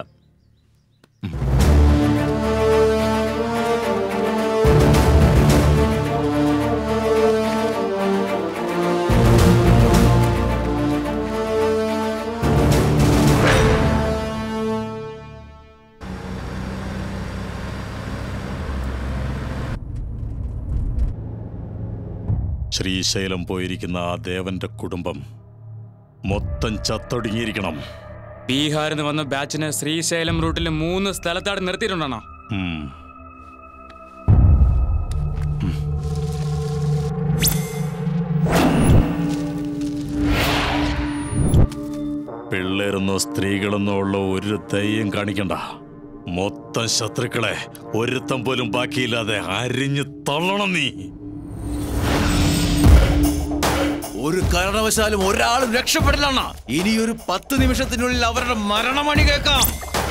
ശ്രീശൈലം പോയിരിക്കുന്ന ആ ദേവന്റെ കുടുംബം മൊത്തം ചത്തൊടുങ്ങിയിരിക്കണം ബീഹാറിൽ നിന്ന് വന്ന ബാച്ചിനെ ശ്രീശൈലം റൂട്ടിൽ മൂന്ന് സ്ഥലത്താട് നിർത്തിയിട്ടുണ്ടോ ഉം. പിള്ളേരെന്നോ സ്ത്രീകളെന്നോ ഉള്ള ഒരു ദയ്യം കാണിക്കണ്ട മൊത്തം ശത്രുക്കളെ ഒരുത്തം പോലും ബാക്കിയില്ലാതെ അരിഞ്ഞു തള്ളണം നീ ഒരു കാരണവശാലും ഒരാളും രക്ഷപ്പെടില്ല അണ്ണാ ഇനി ഒരു പത്ത് നിമിഷത്തിനുള്ളിൽ അവരുടെ മരണമണി കേൾക്കാം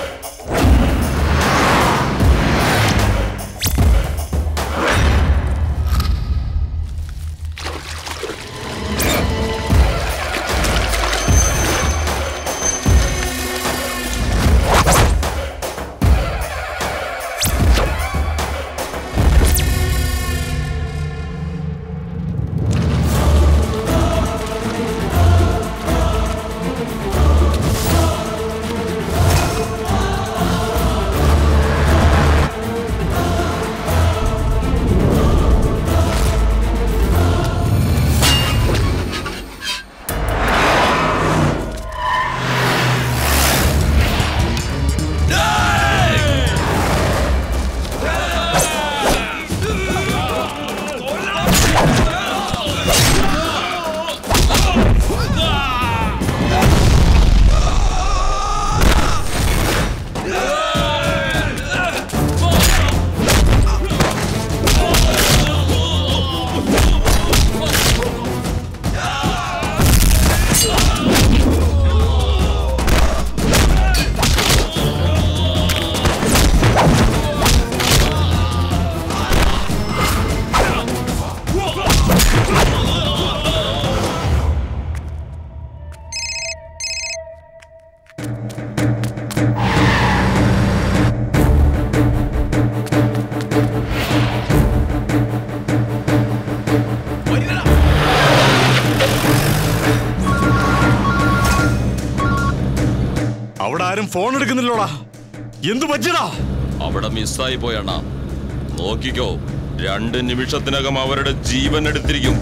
അവിടെ ആരും ഫോൺ എടുക്കുന്നില്ലോടാ എന്തു പറ്റിയടാ അവിടെ മിസ്സായി പോയണ്ണ നോക്കിക്കോ രണ്ട് നിമിഷത്തിനകം അവരുടെ ജീവൻ എടുത്തിരിക്കും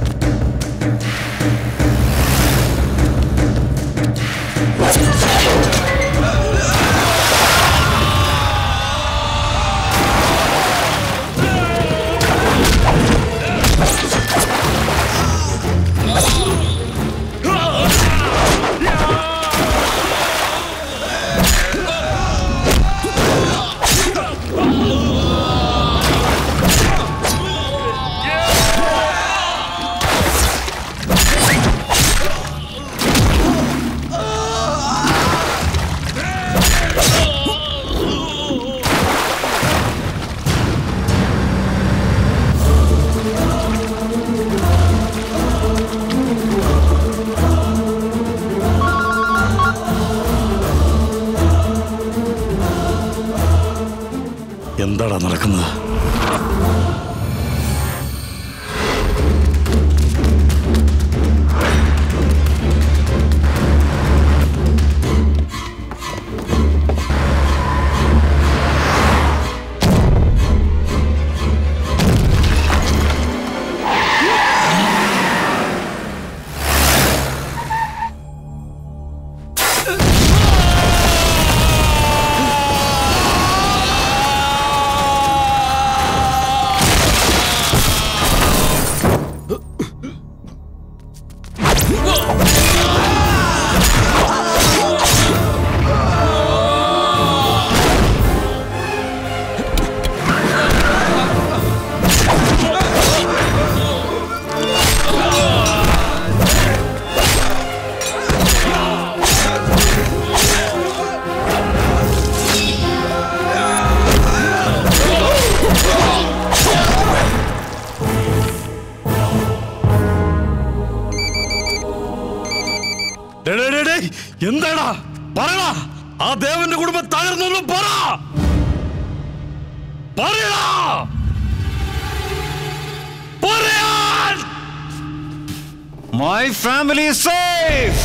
എന്താടാ നടക്കുന്നത് ഡേ, ഡേ, ഡേ, ഡേ, എന്താടാ പറയടാ ആ ദേവന്റെ കുടുംബം തകർന്നു പറ പറയടാ പറയാൻ മൈ ഫാമിലി സേഫ്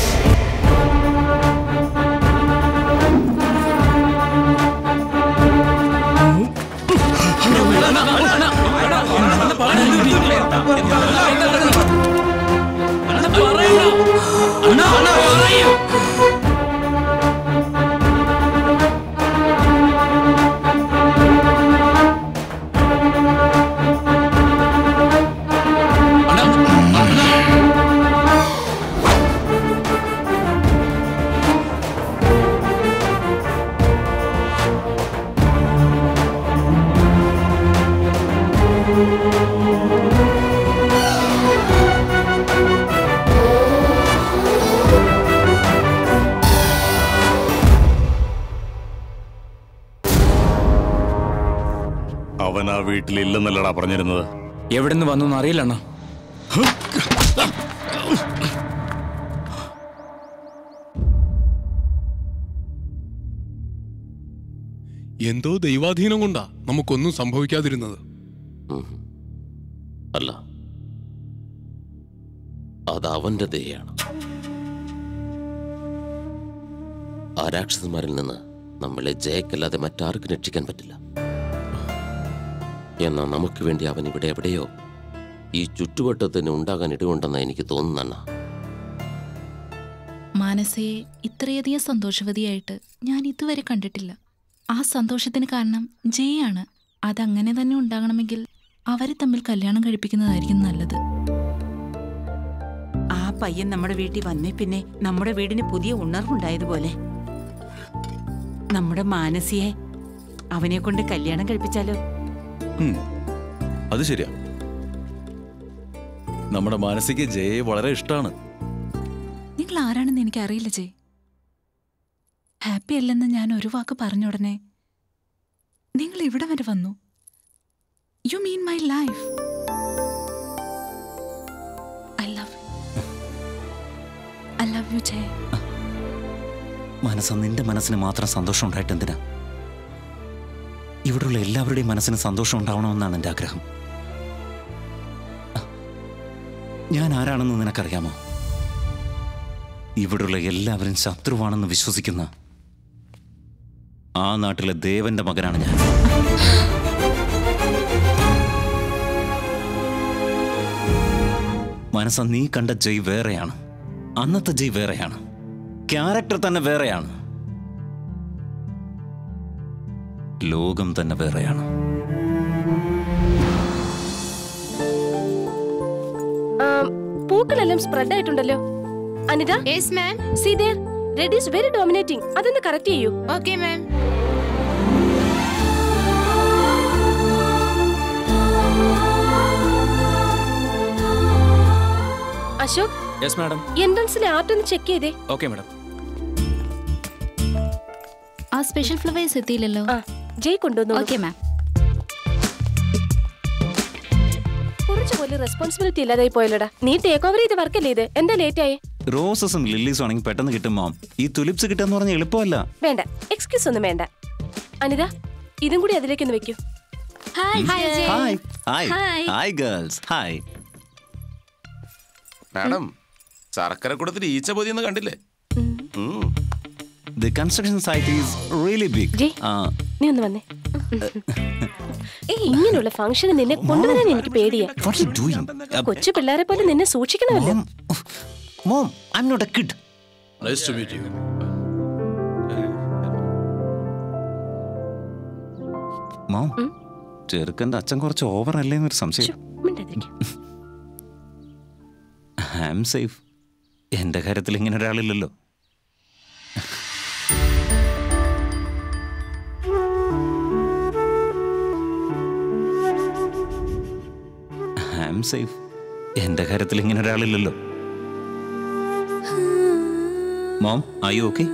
Thank അവൻ ആ വീട്ടിലില്ലെന്നല്ലടാ പറഞ്ഞിരുന്നത് എവിടെ നിന്ന് വന്നു അറിയില്ല അണ്ണ എന്തോ ദൈവാധീനം കൊണ്ടാ നമുക്കൊന്നും സംഭവിക്കാതിരുന്നത് അല്ല അത് അവന്റെ ദയാണ് ആ രാക്ഷസന്മാരിൽ നിന്ന് നമ്മളെ ജയക്കല്ലാതെ മറ്റാർക്കും രക്ഷിക്കാൻ പറ്റില്ല എന്നാൽ നമുക്ക് വേണ്ടി അവൻ ഇവിടെ എവിടെയോ ഈ ചുറ്റുവട്ടത്തിന് ഉണ്ടാകാൻ ഇടയുണ്ടെന്ന് എനിക്ക് തോന്നുന്നണ്ണ മാനസയെ ഇത്രയധികം സന്തോഷവതിയായിട്ട് ഞാൻ ഇതുവരെ കണ്ടിട്ടില്ല ആ സന്തോഷത്തിന് കാരണം ജയാണ് അതങ്ങനെ തന്നെ ഉണ്ടാകണമെങ്കിൽ അവരെ തമ്മിൽ കല്യാണം കഴിപ്പിക്കുന്നതായിരിക്കും നല്ലത് ആ പയ്യൻ നമ്മുടെ വീട്ടിൽ വന്നേ പിന്നെ നമ്മുടെ വീടിന് പുതിയ ഉണർവുണ്ടായതുപോലെ നമ്മുടെ മാനസിയെ അവനെ കൊണ്ട് കല്യാണം കഴിപ്പിച്ചാലോ ഉം, അത് ശരിയാ നമ്മുടെ മാനസിക ജയെ വളരെ ഇഷ്ടമാണ് നിങ്ങൾ ആരാണെന്ന് എനിക്ക് അറിയില്ല ജയ് ഹാപ്പി അല്ലെന്ന് ഞാൻ ഒരു വാക്ക് പറഞ്ഞ ഉടനെ നിങ്ങൾ ഇവിടെ വരെ വന്നു you mean my life I love I love you Jay മനസ്സ നിന്റെ മനസ്സിന് മാത്രം സന്തോഷം ഉണ്ടായിട്ട് എന്തിനാ ഇവിടെയുള്ള എല്ലാവരുടെയും മനസ്സിന് സന്തോഷം ഉണ്ടാവണമെന്നാണ് എൻ്റെ ആഗ്രഹം ഞാൻ ആരാണെന്ന് നിനക്കറിയാമോ ഇവിടെയുള്ള എല്ലാവരും ശത്രുവാണെന്ന് വിശ്വസിക്കുന്ന ആ നാട്ടിലെ ദേവന്റെ മകനാണ് ഞാൻ മനസ്സ നീ കണ്ട ജയ് വേറെയാണ് അന്നത്തെ ജയ് വേറെയാണ് ക്യാരക്ടർ തന്നെ വേറെയാണ് ലോകം തന്നെ വേറെയാണ് ആം, പൂക്കളെല്ലാം സ്പ്രെഡ് ആയിട്ടുണ്ടല്ലോ Anita yes ma'am see there red is very dominating അതൊന്ന് കറക്റ്റ് ചെയ്യൂ okay ma'am Ashok yes madam എൻട്രൻസിലെ ആർട്ട് ഒന്ന് ചെക്ക് ചെയ്തേ ഓക്കെ മാഡം ആ സ്പെഷ്യൽ ഫ്ലവേഴ്സ് എത്തിയില്ലല്ലോ ജയ് കൊണ്ടുവന്നു ഓക്കെ മാം കുറച്ച് പോലും റെസ്പോൺസിബിലിറ്റി ഇല്ലാതായി പോയല്ലോടാ നീ ടേക്ക് ഓവർ ചെയ്ത വർക്കല്ലേ ഇത് എന്താ ലേറ്റ് ആയേ റോസസും ലില്ലീസും ആണെങ്കിൽ പെട്ടെന്ന് കിട്ടും മാം ഈ തുലിപ്സ് കിട്ടുക എന്ന് പറഞ്ഞാൽ എളുപ്പമല്ല വേണ്ട എക്സ്ക്യൂസ് ഒന്നും വേണ്ട അനിത ഇതും കൂടി അതിലേക്കൊന്ന് വെക്കൂ hi hi hi hi girls hi madam ശർക്കര കൊടുത്തിട്ട് ഈച്ച പൊതിയെന്ന് കണ്ടില്ലേ ഉം. The construction site is really big നീ ഒന്ന് വന്നേ ഏയ് ഇങ്ങനെയുള്ള ഫംഗ്ഷന് നിന്നെ കൊണ്ടുവരാൻ എനിക്ക് പേടിയാ കൊച്ചു പിള്ളേരെ പോലെ നിന്നെ സൂക്ഷിക്കണമല്ലോ mom I'm not a kid nice to meet you mom ചെറുക്കൻ്റെ അച്ഛൻ കുറച്ച് ഓവർ അല്ലേ എന്നൊരു സംശയം ഐ ആം സേഫ് എൻ്റെ കാര്യത്തിൽ ഇങ്ങനെ ഒരാളില്ലല്ലോ ഐ ആം സേഫ് എൻ്റെ കാര്യത്തിൽ ഇങ്ങനെ ഒരാളില്ലല്ലോ മോം ഐ ഓക്കെ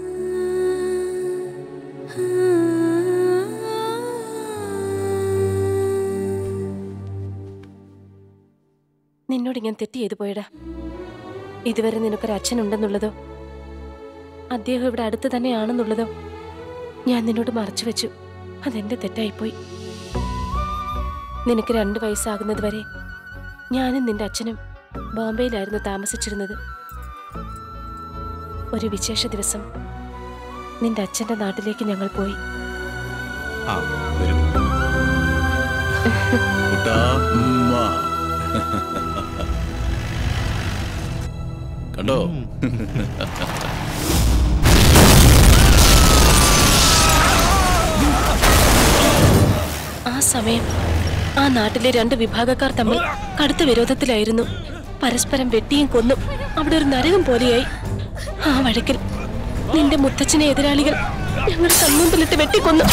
നിന്നോട് ഞാൻ തെറ്റ് ചെയ്തു പോയടാ ഇതുവരെ നിനക്കൊരു അച്ഛനുണ്ടെന്നുള്ളതോ അദ്ദേഹം ഇവിടെ അടുത്ത് തന്നെയാണെന്നുള്ളതോ ഞാൻ നിന്നോട് മറച്ചു വെച്ചു അതെന്റെ തെറ്റായിപ്പോയി നിനക്ക് രണ്ട് വയസ്സാകുന്നത് വരെ ഞാനും നിന്റെ അച്ഛനും ബോംബെയിലായിരുന്നു താമസിച്ചിരുന്നത് ഒരു വിശേഷ ദിവസം നിന്റെ അച്ഛന്റെ നാട്ടിലേക്ക് ഞങ്ങൾ പോയി ആ വരൂ കുട്ടാ, ഉമ്മ. കണ്ടോ ആ സമയം ആ നാട്ടിലെ രണ്ട് വിഭാഗക്കാർ തമ്മിൽ കടുത്ത വിരോധത്തിലായിരുന്നു പരസ്പരം വെട്ടിയും കൊന്നും അവിടെ ഒരു നരകം പോലെയായി ആ വഴക്കിൽ നിന്റെ മുത്തച്ഛനെ എതിരാളികൾ ഞങ്ങളുടെ കൺമുമ്പിലിട്ട് വെട്ടിക്കൊന്നു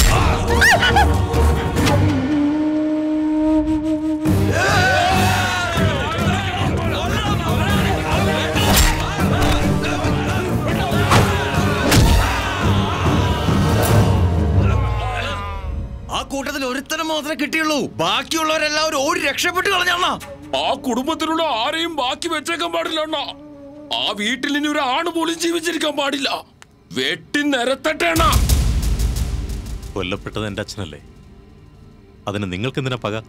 ആ കൂട്ടത്തിൽ ഒരുത്തനും മാത്രമേ കിട്ടിയുള്ളൂ ബാക്കിയുള്ളവരെല്ലാവരും ഓടി രക്ഷപ്പെട്ട് കളഞ്ഞാ ആ കുടുംബത്തിലുള്ള ആരെയും ബാക്കി വെച്ചേക്കാൻ പാടില്ല അണ്ണാ ആ വീട്ടിൽ ഇനി ഒരു ആണ് പോലും ജീവിച്ചിരിക്കാൻ പാടില്ല വെട്ടി നിരത്തട്ടെ അണ്ണാ കൊല്ലപ്പെട്ടത് എൻ്റെ അച്ഛനല്ലേ അതിന് നിങ്ങൾക്ക് എന്തിനാ പക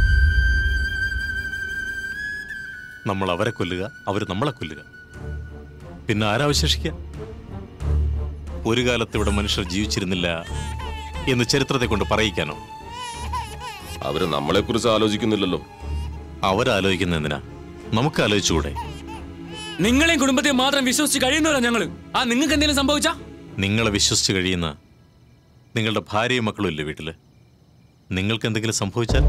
നമ്മൾ അവരെ കൊല്ലുക അവർ നമ്മളെ കൊല്ലുക പിന്നെ ആരാവശേഷിക്കുക ഒരു കാലത്ത് ഇവിടെ മനുഷ്യർ ജീവിച്ചിരുന്നില്ല എന്ന് ചരിത്രത്തെ കൊണ്ട് പറയിക്കാനോ അവര് നമ്മളെ കുറിച്ച് ആലോചിക്കുന്നില്ലല്ലോ അവരാലോചിക്കുന്ന എന്തിനാ നമുക്ക് ആലോചിച്ചുകൂടെ നിങ്ങളെയും കുടുംബത്തെ മാത്രം വിശ്വസിച്ച് കഴിയുന്നവരാ ഞങ്ങള് ആ നിങ്ങൾക്ക് എന്തെങ്കിലും സംഭവിച്ചാ നിങ്ങളെ വിശ്വസിച്ച് കഴിയുന്ന നിങ്ങളുടെ ഭാര്യയും മക്കളും ഇല്ലേ വീട്ടില് നിങ്ങൾക്ക് എന്തെങ്കിലും സംഭവിച്ചാൽ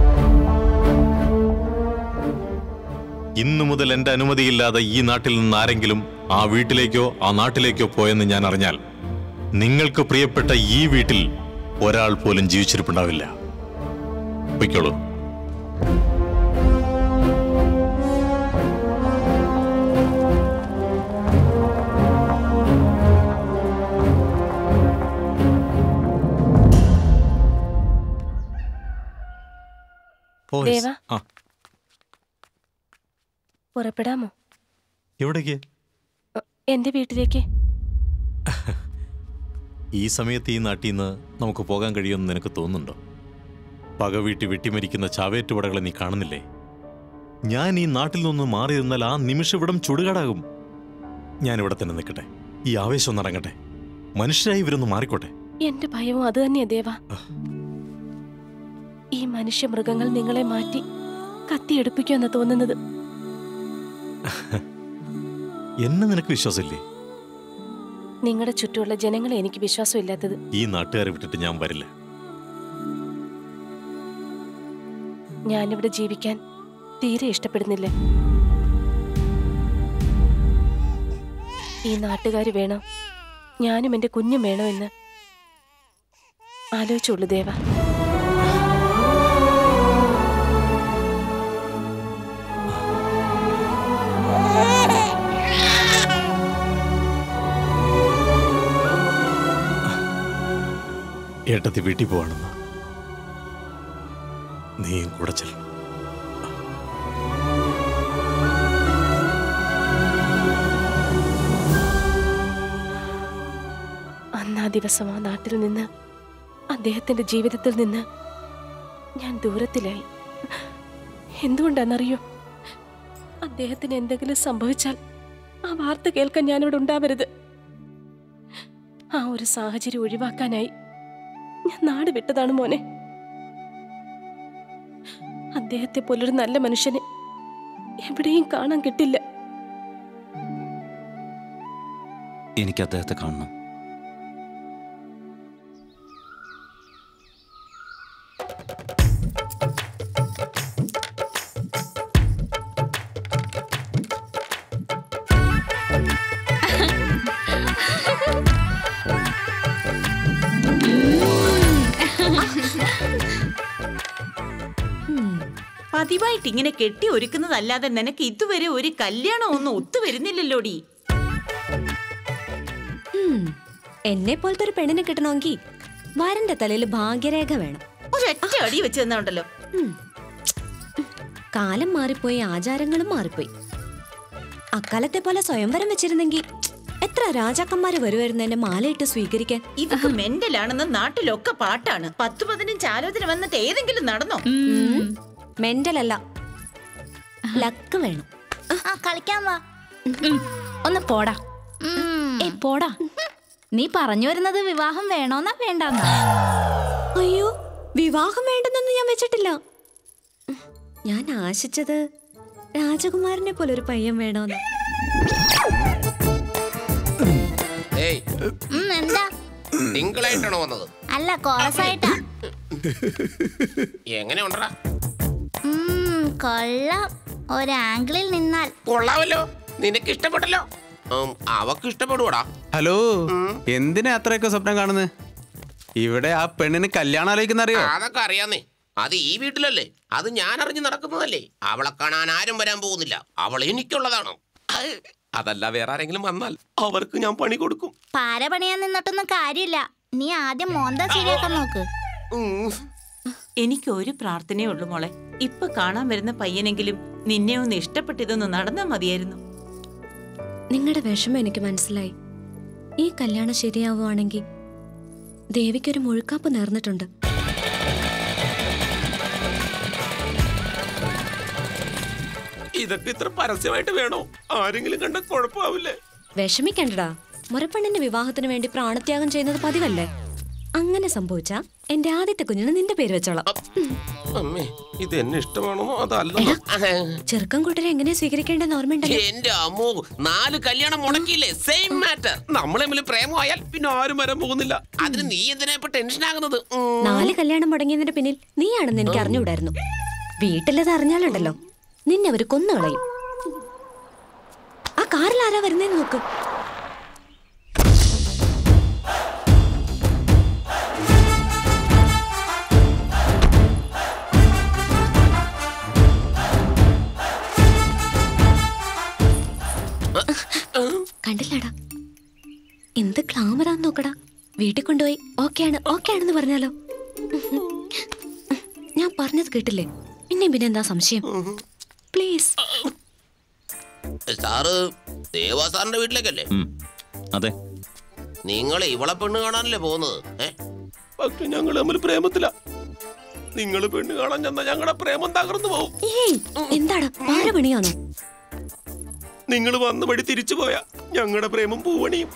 ഇന്നു മുതൽ എന്റെ അനുമതിയില്ലാതെ ഈ നാട്ടിൽ നിന്ന് ആരെങ്കിലും ആ വീട്ടിലേക്കോ ആ നാട്ടിലേക്കോ പോയെന്ന് ഞാൻ അറിഞ്ഞാൽ നിങ്ങൾക്ക് പ്രിയപ്പെട്ട ഈ വീട്ടിൽ ഒരാൾ പോലും ജീവിച്ചിരിപ്പുണ്ടാവില്ല പൊയ്ക്കോളൂ ഓ, yes. ദേവാ. ആ പുറപ്പെടാമോ എവിടേക്ക് എന്റെ വീട്ടിലേക്ക് ഈ സമയത്ത് ഈ നാട്ടിൽ നിന്ന് നമുക്ക് പോകാൻ കഴിയുമെന്ന് നിനക്ക് തോന്നുന്നുണ്ടോ പക വീട്ടി വെട്ടിമരിക്കുന്ന ചാവേറ്റുപടകളെ നീ കാണുന്നില്ലേ ഞാൻ ഈ നാട്ടിൽ നിന്ന് മാറി നിന്നാൽ ആ നിമിഷം ഇവിടം ചുടുകാടാകും ഞാൻ ഇവിടെ തന്നെ നിൽക്കട്ടെ ഈ ആവേശം ഒന്ന് ഇറങ്ങട്ടെ മനുഷ്യരായി ഇവരൊന്ന് മാറിക്കോട്ടെ എന്റെ ഭയവും അത് തന്നെയാ ദേവ ഈ മനുഷ്യ മൃഗങ്ങൾ നിങ്ങളെ മാറ്റി കത്തിയെടുപ്പിക്കുമെന്ന് തോന്നുന്നത് എന്നെ നിനക്ക് വിശ്വാസമില്ലേ നിങ്ങളുടെ ചുറ്റുമുള്ള ജനങ്ങളെ എനിക്ക് വിശ്വാസമില്ലാത്തത് ഈ നാട്ടുകാരെ വിട്ടിട്ട് ഞാൻ വരില്ല ഞാനിവിടെ ജീവിക്കാൻ തീരെ ഇഷ്ടപ്പെടുന്നില്ല ഈ നാട്ടുകാർ വേണോ ഞാനും എന്റെ കുഞ്ഞും വേണോ എന്ന് ആലോചിച്ചുള്ളൂ ദേവ ഏട്ടത്തി വീട്ടിൽ പോവാണെന്ന് നീയും കൂടെ ചെല്ലണം അന്ന് ആ ദിവസം ആ നാട്ടിൽ നിന്ന് അദ്ദേഹത്തിന്റെ ജീവിതത്തിൽ നിന്ന് ഞാൻ ദൂരത്തിലായി എന്തുകൊണ്ടാണെന്നറിയോ അദ്ദേഹത്തിന് എന്തെങ്കിലും സംഭവിച്ചാൽ ആ വാർത്ത കേൾക്കാൻ ഞാനിവിടെ ഉണ്ടാവരുത് ആ ഒരു സാഹചര്യം ഒഴിവാക്കാനായി ഞാൻ നാട് വിട്ടതാണ് മോനെ അദ്ദേഹത്തെ പോലൊരു നല്ല മനുഷ്യനെ എവിടെയും കാണാൻ കിട്ടില്ല എനിക്ക് അദ്ദേഹത്തെ കാണണം പതിവായിട്ട് ഇങ്ങനെ കെട്ടി ഒരുക്കുന്നതല്ലാതെ നിനക്ക് ഇതുവരെ ഒരു കല്യാണം ഒന്നും ഒത്തുവരുന്നില്ലല്ലോടി എന്നെ പോലത്തെ ഒരു പെണ്ണിനെ കിട്ടണമെങ്കിൽ വരന്റെ തലയിൽ ഭാഗ്യരേഖ വേണം ഒരൊറ്റ അടി വെച്ച് തന്നുണ്ടല്ലോ കാലം മാറിപ്പോയി ആചാരങ്ങളും മാറിപ്പോയി അക്കാലത്തെ പോലെ സ്വയംവരം വെച്ചിരുന്നെങ്കിൽ എത്ര രാജാക്കന്മാര് വരുമായിരുന്നു എന്നെ മാലയിട്ട് സ്വീകരിക്കാൻ ഇതൊക്കെ മെന്റലാണെന്ന് നാട്ടിലൊക്കെ പാട്ടാണ് പത്ത് പതിനഞ്ച് ആലോചന വന്നിട്ട് ഏതെങ്കിലും നടന്നോ മെന്റൽ അല്ല ലക്ക് വേണം ആ കളിക്കാൻ വാ ഒന്ന് പോടാ ഏ പോടാ നീ പറഞ്ഞു വരുന്നത് വിവാഹം വേണോന്നാ വേണ്ടെന്നാ അയ്യോ വിവാഹം വേണ്ടെന്നൊന്നും ഞാൻ വെച്ചിട്ടില്ല ഞാൻ ആശിച്ചത് രാജകുമാരനെ പോലെ ഒരു പയ്യൻ വേണോന്ന് ഏയ് എന്താ തിങ്കളായിട്ടാണോ വന്നത് അല്ല കോറസായിട്ടാ എങ്ങനെ ഉണ്ടടാ ഉം, കൊള്ളാം ഒരാംഗിളിൽ നിന്നാൽ കൊള്ളാമല്ലോ നിനക്ക് ഇഷ്ടപ്പെട്ടല്ലോ ഉം, അവക്ക് ഇഷ്ടപ്പെടുവാടാ ഹലോ എന്തിനാ അത്രയൊക്കെ സ്വപ്നം കാണുന്നത് ഇവിടെ ആ പെണ്ണിന് കല്യാണം ആലോചിക്കുന്ന അറിയോ അതൊക്കെ അറിയാന്നേ അത് ഈ വീട്ടിലല്ലേ അത് ഞാൻ അറിഞ്ഞു നടക്കുന്നതല്ലേ അവളെ കാണാൻ ആരും വരാൻ പോകുന്നില്ല അവൾ എനിക്കുള്ളതാണ് അത് അതല്ല വേറെ ആരെങ്കിലും വന്നാൽ അവർക്ക് ഞാൻ പണി കൊടുക്കും പാര പണിയാൻ നിന്നിട്ടൊന്നും കാര്യമില്ല നീ ആദ്യം മോന്ത ശരിയാക്കാൻ നോക്ക് എനിക്ക് ഒരു പ്രാർത്ഥനയേ ഉള്ളൂ മോളെ ഇപ്പൊ കാണാൻ വരുന്ന പയ്യനെങ്കിലും നിന്നെ ഒന്ന് ഇഷ്ടപ്പെട്ടിതൊന്ന് നടന്നാ മതിയായിരുന്നു നിങ്ങളുടെ വിഷമം എനിക്ക് മനസ്സിലായി ഈ കല്യാണം ശരിയാവുകയാണെങ്കിൽ ദേവിക്കൊരു മുഴുക്കാപ്പ് നേർന്നിട്ടുണ്ട് ഇതൊക്കെ ഇത്ര പരസ്യമായിട്ട് വേണോ ആരെങ്കിലും കണ്ട കുഴപ്പമാവില്ലേ വിഷമിക്കണ്ടടാ മുറപ്പെണ്ണിന്റെ വിവാഹത്തിന് വേണ്ടി പ്രാണത്യാഗം ചെയ്യുന്നത് പതിവല്ലേ അങ്ങനെ സംഭവിച്ചാ എന്റെ ആദ്യത്തെ കുഞ്ഞിന് നിന്റെ പേര് വെച്ചോളാം അമ്മേ ഇത് എന്നെ ഇഷ്ടമാണോ അതല്ല ചെറുക്കം കൂട്ടരെ എങ്ങനെ സ്വീകരിക്കേണ്ടെന്ന് ഓർമ്മയുണ്ടല്ലോ എന്റെ അമ്മോ നാല് കല്യാണം മുടക്കിയില്ലേ സെയിം മാറ്റർ നമ്മൾ തമ്മിൽ പ്രേമമായാൽ പിന്നെ ആരും വരാൻ പോകുന്നില്ല അതിന് നീ എന്തിനാ ഇപ്പൊ ടെൻഷൻ ആകുന്നത് ഉം. നാല് കല്യാണം മുടങ്ങിയതിന്റെ പിന്നിൽ നീയാണെന്ന് എനിക്ക് അറിഞ്ഞുകൂടായിരുന്നു വീട്ടിലത് അറിഞ്ഞാലുണ്ടല്ലോ നിന്നെ അവര് കൊന്നുകളയും ആ കാറിൽ ആരാ വരുന്നേന്ന് നോക്ക് കണ്ടില്ലടാ എന്ത് ക്ലാമറാന്ന് നോക്കടാ വീട്ടിൽ കൊണ്ടുപോയി ഓക്കെയാണ് ഓക്കെ ആണെന്ന് പറഞ്ഞാലോ ഞാൻ പറഞ്ഞത് കേട്ടില്ലേ പിന്നെ പിന്നെ എന്താ സംശയം പ്ലീസ് സാറ് ദേവാ സാറിന്റെ വീട്ടിലേക്കല്ലേ അതെ നിങ്ങൾ ഇവളെ പെണ്ണ് കാണാനല്ലേ പോകുന്നത് ഏ പക്ഷെ ഞങ്ങൾ തമ്മിൽ പ്രേമത്തില നിങ്ങൾ പെണ്ണ് കാണാൻ ചെന്ന ഞങ്ങളുടെ പ്രേമം തകർന്നു പോകും ഏയ് എന്താടാ പാരപണിയാണോ നിങ്ങൾ വന്ന വഴി തിരിച്ചു പോയാ ഞങ്ങളുടെ പ്രേമം പൂവണിയും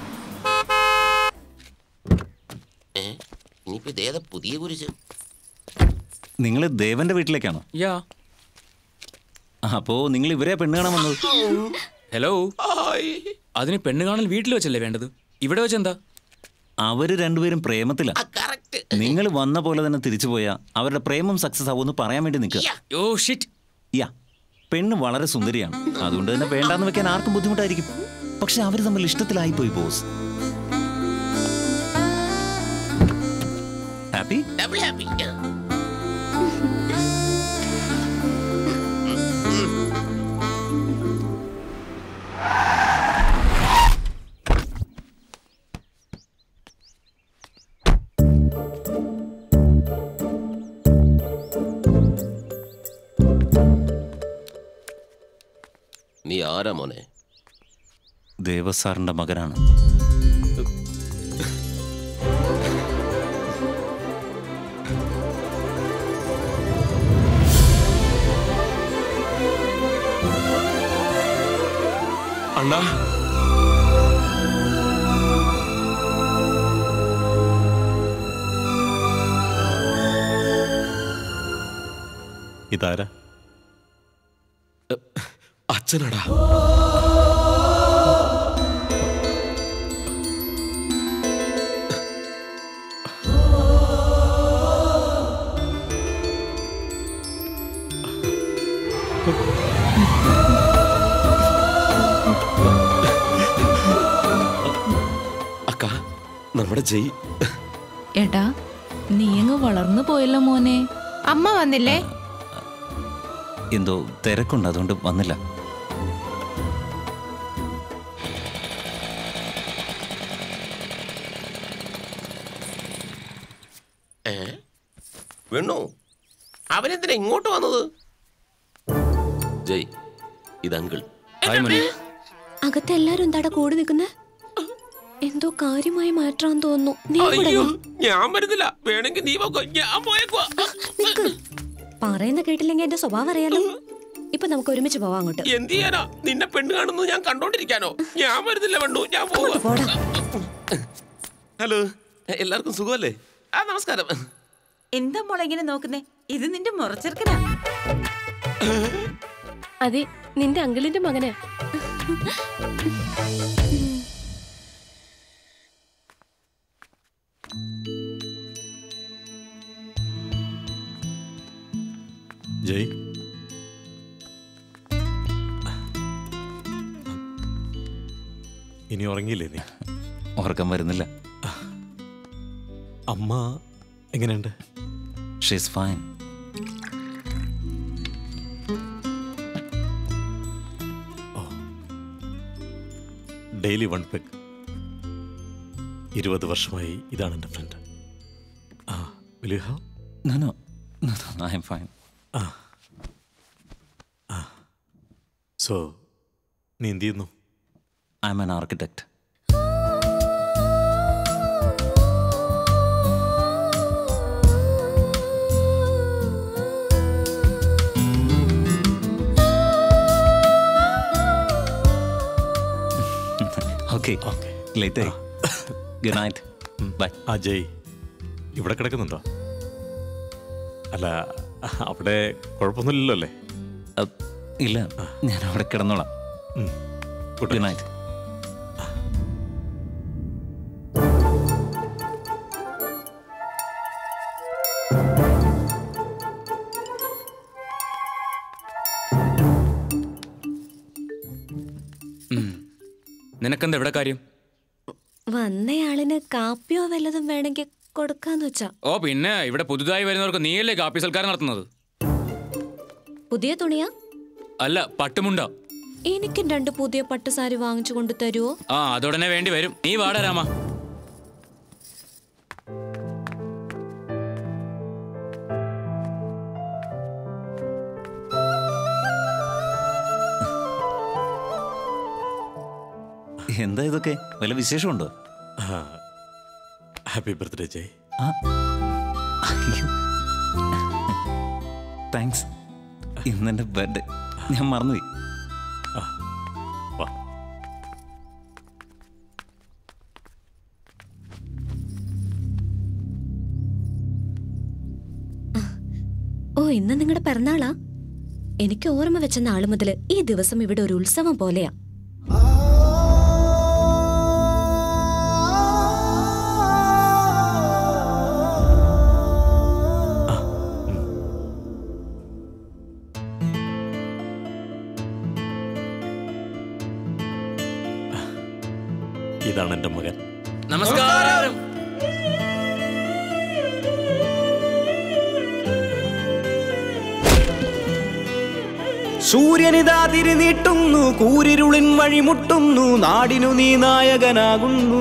ഏ ഇനിയിപ്പോ ഇതേതാ പുതിയ കുരിശ് നിങ്ങൾ ദേവന്റെ വീട്ടിലേക്കാണോ യാ അപ്പോ നിങ്ങൾ ഇവരെ പെണ്ണ് കാണാൻ വന്നത് ഹലോ അതിന് പെണ്ണ് കാണൽ വീട്ടിൽ വെച്ചല്ലേ വേണ്ടത് ഇവിടെ വെച്ചെന്താ അവര് രണ്ടുപേരും പ്രേമത്തിലാ നിങ്ങൾ വന്ന പോലെ തന്നെ തിരിച്ചു പോയാ അവരുടെ പ്രേമം സക്സസ് ആവുമെന്ന് പറയാൻ വേണ്ടി നിൽക്കുക ഓ ഷിറ്റ് യാ പെണ്ണ് വളരെ സുന്ദരിയാണ് അതുകൊണ്ട് തന്നെ വേണ്ടാന്ന് വെക്കാൻ ആർക്കും ബുദ്ധിമുട്ടായിരിക്കും പക്ഷെ അവർ തമ്മിൽ ഇഷ്ടത്തിലായി പോയി ബോസ് ഹാപ്പി ഡബിൾ ഹാപ്പി നീ ആരാ മോനെ ദേവസാറിന്റെ മകനാണ് അണ്ണാ ഇതാരാ അച്ഛനടാ അക്ക നമ്മുടെ ജയ് എടാ നീ അങ്ങ് വളർന്നു പോയല്ലോ മോനെ അമ്മ വന്നില്ലേ എന്തോ തിരക്കുണ്ട് അതുകൊണ്ട് വന്നില്ല ഏ വേണു അവനെന്തിനാ ഇങ്ങോട്ട് വന്നത് ജയ് ഇത് അങ്കിൾ അകത്ത് എല്ലാരും എന്താടാ കൂടി നിൽക്കുന്നേ എന്തോ കാര്യമായി മാറ്റാൻ തോന്നുന്നു നീ കൂടെ അയ്യോ വാ. ഞാൻ വരുന്നില്ല വേണമെങ്കിൽ നീ പോക്കോ ഞാൻ പോയേക്കുവാ പറയുന്ന കേട്ടില്ലെങ്കിൽ എന്റെ സ്വഭാവം അറിയാലോ ഇപ്പൊ നമുക്ക് ഒരുമിച്ച് പോവാം അങ്ങോട്ട് എന്ത് ചെയ്യാനാ നിന്നെ പെണ്ണ് കാണുന്നത് ഞാൻ കണ്ടോണ്ടിരിക്കാനോ ഞാൻ വരുന്നില്ല വേണ്ടു ഞാൻ പോവാ ഹലോ എല്ലാവർക്കും സുഖമല്ലേ ആ നമസ്കാരം എന്താ മോളെ ഇങ്ങനെ നോക്കുന്നേ ഇത് നിന്റെ മുറച്ചെറുക്കനാ അതെ നിന്റെ അങ്കിളിന്റെ മകനാ ജയ് ഇനി ഉറങ്ങിയില്ലേ നീ ഉറക്കം വരുന്നില്ല അമ്മ എങ്ങനെയുണ്ട് she's fine daily one peg ഇരുപത് വർഷമായി ഇതാണ് എൻ്റെ ഫ്രണ്ട് ആ will you have no I'm fine so നീ എന്ത് ചെയ്യുന്നു I'm an architect okay late ആയി ഗുഡ് നൈറ്റ് ബൈ അജയ് ഇവിടെ കിടക്കുന്നുണ്ടോ അല്ല അവിടെ കുഴപ്പമൊന്നുമില്ലല്ലോ അല്ലേ ഇല്ല ഞാൻ അവിടെ കിടന്നോളാം ഗുഡ് നൈറ്റ് നിനക്കെന്താ ഇവിടെ കാര്യം വന്നയാളിന് കാപ്പിയോ വല്ലതും വേണമെങ്കിൽ കൊടുക്കാന്ന് വെച്ചാ ഓ പിന്നെ ഇവിടെ പുതുതായി വരുന്നവർക്ക് നീയല്ലേ കാപ്പി സൽക്കാരം നടത്തുന്നത് പുതിയ തുണിയാ അല്ല പട്ടുമുണ്ട എനിക്കും രണ്ട് പുതിയ പട്ടുസാരി വാങ്ങിച്ചു കൊണ്ട് തരുവോ ആ അതുടനെ വേണ്ടി വരും നീ വാടാ രാമ എന്താ ഇതൊക്കെ വല്ല വിശേഷമുണ്ടോ ഹാപ്പി ബർത്ത്ഡേ ജയ് താങ്ക്സ് ഇന്നെൻ്റെ ബർത്ത്ഡേ ഞാൻ മറന്നുപോയി വാ ഓ ഇന്ന് നിങ്ങളുടെ പിറന്നാളാ എനിക്ക് ഓർമ്മ വെച്ച നാള് മുതൽ ഈ ദിവസം ഇവിടെ ഒരു ഉത്സവം പോലെയാ ഇതാണ് എൻ്റെ മകൻ നമസ്കാരം സൂര്യനിതാ തിരിനീട്ടുന്നു കൂരിരുളിൻ വഴിമുട്ടുന്നു നാടിനു നീ നായകനാകുന്നു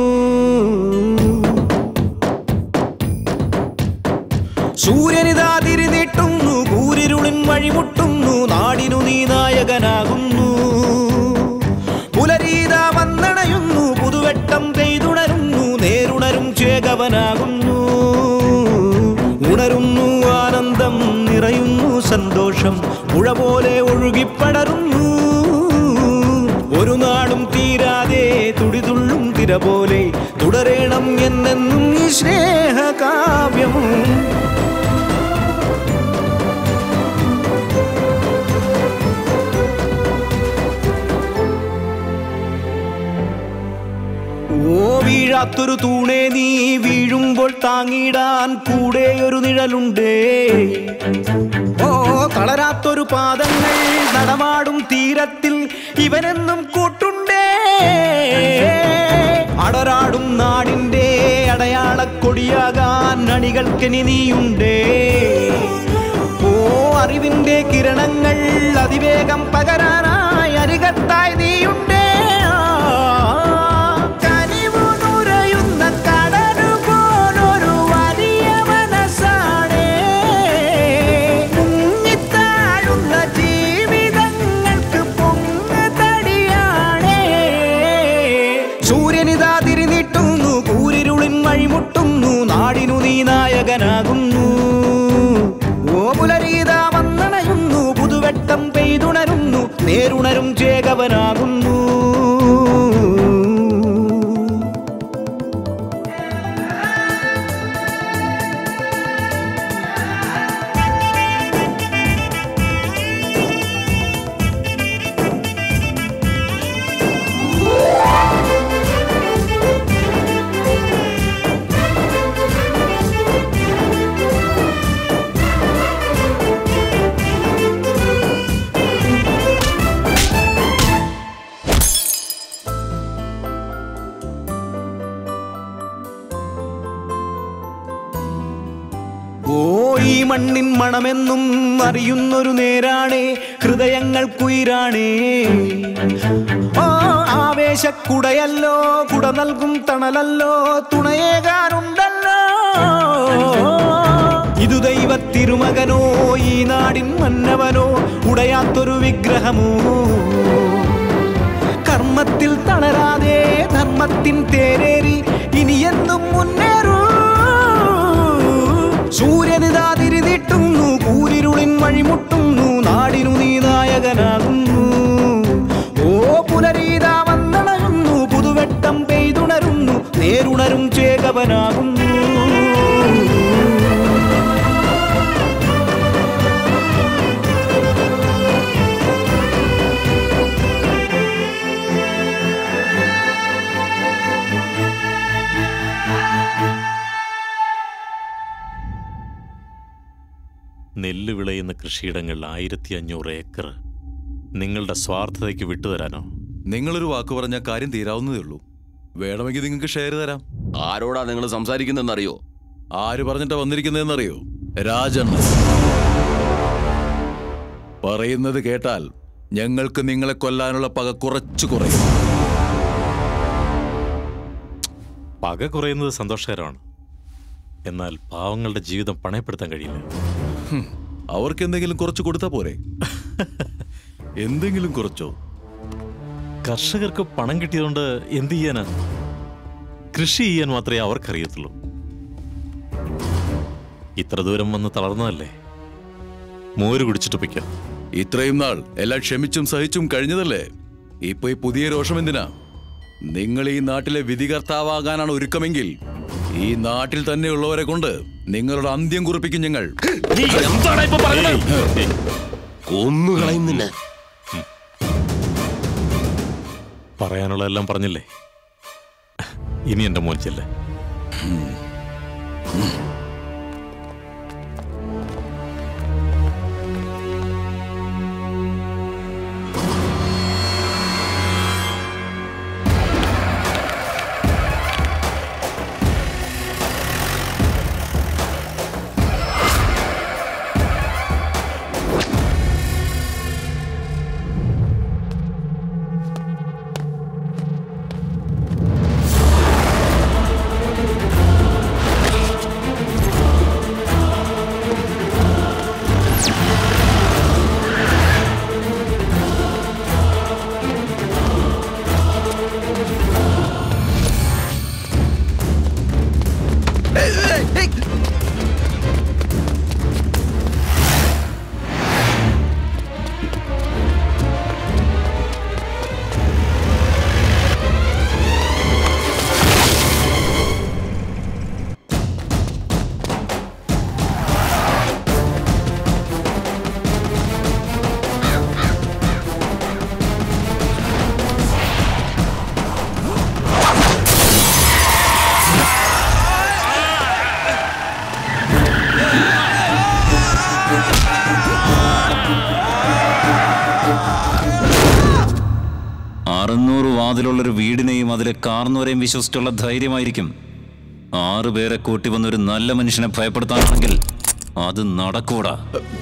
സൂര്യനിതാ തിരിനീട്ടുന്നു കൂരിരുളിൻ വഴിമുട്ടുന്നു നാടിനു നീ നായകനാകുന്നു പുലരീത വന്നണയുന്നു പുതുവെട്ടം പെയ്തുണരുന്നു നേരുണരും ചേകവനാകുന്നു ഉണരുന്നു ആനന്ദം നിറയുന്നു സന്തോഷം പുഴ പോലെ ഒഴുകിപ്പടരുന്നു ഒരു നാടും തീരാതെ തുടിതുള്ളും തിര പോലെ തുടരേണം എന്നെന്നും ഈ സ്നേഹകാവ്യം ഓ വീഴാത്തൊരു തൂണേ നീ വീഴുമ്പോൾ താങ്ങിടാൻ കൂടെ ഒരു നിഴലുണ്ടേ ഓ തളരാത്തൊരു പാദങ്ങൾ നടമാടും തീരത്തിൽ ഇവനെന്നും കൂട്ടുണ്ടേ അടരാടും നാടിന്റെ അടയാളക്കൊടിയാകാൻ അണികൾക്കിനി നീയുണ്ടേ ഓ അറിവിന്റെ കിരണങ്ങൾ അതിവേഗം പകരാനായി അരികത്തായി നീയുണ്ടേ കനിവു നുരയുന്ന കടലു പോലൊരു വലിയ മനസ്സാണേ മുങ്ങിത്താഴുന്ന ജീവിതങ്ങൾക്ക് പൊങ്ങതടിയാണേ സൂര്യനിതാ തിരിനീട്ടുന്നു കൂരിരുളിൻ വഴിമുട്ടുന്നു നാടിനു നീ നായകനാകുന്നു ഓ പുലരീതാ വന്നണയുന്നു പുതുവെട്ടം പെയ്തുണരുന്നു നേരുണരും ചേകവനാകുന്നു ഓ ഈ മണ്ണിൻ മണമെന്നും അറിയുന്നൊരു നേരാണേ ഹൃദയങ്ങൾക്കുയിരാണേ ഓ ആവേശക്കുടയല്ലോ കുട നൽകും തണലല്ലോ തുണയേകാനുണ്ടല്ലോ ഇതു ദൈവത്തിരുമകനോ ഈ നാടിൻ മന്നവനോ ഉടയാത്തൊരു വിഗ്രഹമോ കർമ്മത്തിൽ തളരാതെ ധർമ്മത്തിൻ തേരേറി ഇനി എന്നും മുന്നേറൂ സൂര്യനിതാ തിരിതിട്ടുന്നു കൂരിരുളിൻ വഴിമുട്ടുന്നു നാടിനു നീ നായകനാകുന്നു ഓ പുലരീത വന്നണയുന്നു പുതുവെട്ടം പെയ്തുണരുന്നു നേരുണരും ചേകവനാകുന്നു നെല്ല് വിളയുന്ന കൃഷിയിടങ്ങൾ ആയിരത്തി അഞ്ഞൂറ് ഏക്കർ നിങ്ങളുടെ സ്വാർത്ഥതയ്ക്ക് വിട്ടുതരാനോ നിങ്ങളൊരു വാക്ക് പറഞ്ഞാൽ കാര്യം തീരാവുന്നതേ ഉള്ളൂ വേണമെങ്കിൽ നിങ്ങൾക്ക് ഷെയർ തരാം ആരോടാ നിങ്ങൾ സംസാരിക്കുന്നതെന്നറിയോ ആര് പറഞ്ഞിട്ടാ വന്നിരിക്കുന്നതെന്നറിയോ രാജണ്ണ പറയുന്നത് കേട്ടാൽ ഞങ്ങൾക്ക് നിങ്ങളെ കൊല്ലാനുള്ള പക കുറച്ചു കുറയും പക കുറയുന്നത് സന്തോഷകരമാണ് എന്നാൽ പാവങ്ങളുടെ ജീവിതം പണയപ്പെടുത്താൻ കഴിയില്ല ഹും, അവർക്ക് എന്തെങ്കിലും കുറച്ച് കൊടുത്താ പോരെ എന്തെങ്കിലും കുറച്ചോ കർഷകർക്ക് പണം കിട്ടിയതുകൊണ്ട് എന്ത് ചെയ്യാനാ കൃഷി ചെയ്യാൻ മാത്രമേ അവർക്കറിയത്തുള്ളൂ ഇത്ര ദൂരം വന്ന് തളർന്നതല്ലേ മോര് കുടിച്ചിട്ട് പൊയ്ക്കോ ഇത്രയും നാൾ എല്ലാം ക്ഷമിച്ചും സഹിച്ചും കഴിഞ്ഞതല്ലേ ഇപ്പൊ ഈ പുതിയ രോഷം എന്തിനാ നിങ്ങൾ ഈ നാട്ടിലെ വിധികർത്താവാകാനാണ് ഒരുക്കമെങ്കിൽ ഈ നാട്ടിൽ തന്നെയുള്ളവരെ കൊണ്ട് നിങ്ങളുടെ അന്ത്യം കുറിപ്പിക്കും ഞങ്ങൾ നീ എന്താണ് ഇപ്പൊ പറഞ്ഞത്? കൊന്നുകളയും നിന്നെ പറയാനുള്ള എല്ലാം പറഞ്ഞില്ലേ ഇനി എന്റെ മോൻ ചെല്ലേ അറുന്നൂറ് വാതിലുള്ളൊരു വീടിനെയും അതിലെ കാർന്നവരെയും വിശ്വസിച്ചുള്ള ധൈര്യമായിരിക്കും ആറു പേരെ കൂട്ടി വന്ന ഒരു നല്ല മനുഷ്യനെ ഭയപ്പെടുത്താനാണെങ്കിൽ അത് നടക്കൂടാ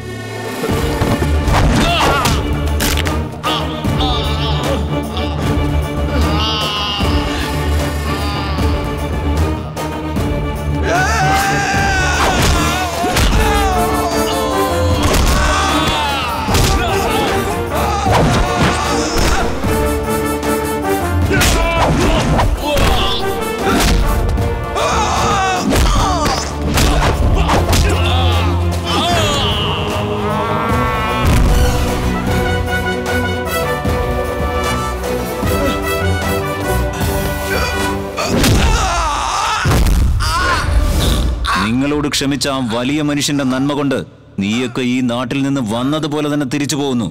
നിങ്ങളോട് ക്ഷമിച്ച ആ വലിയ മനുഷ്യന്റെ നന്മ കൊണ്ട് നീയൊക്കെ ഈ നാട്ടിൽ നിന്ന് വന്നതുപോലെ തന്നെ തിരിച്ചു പോകുന്നു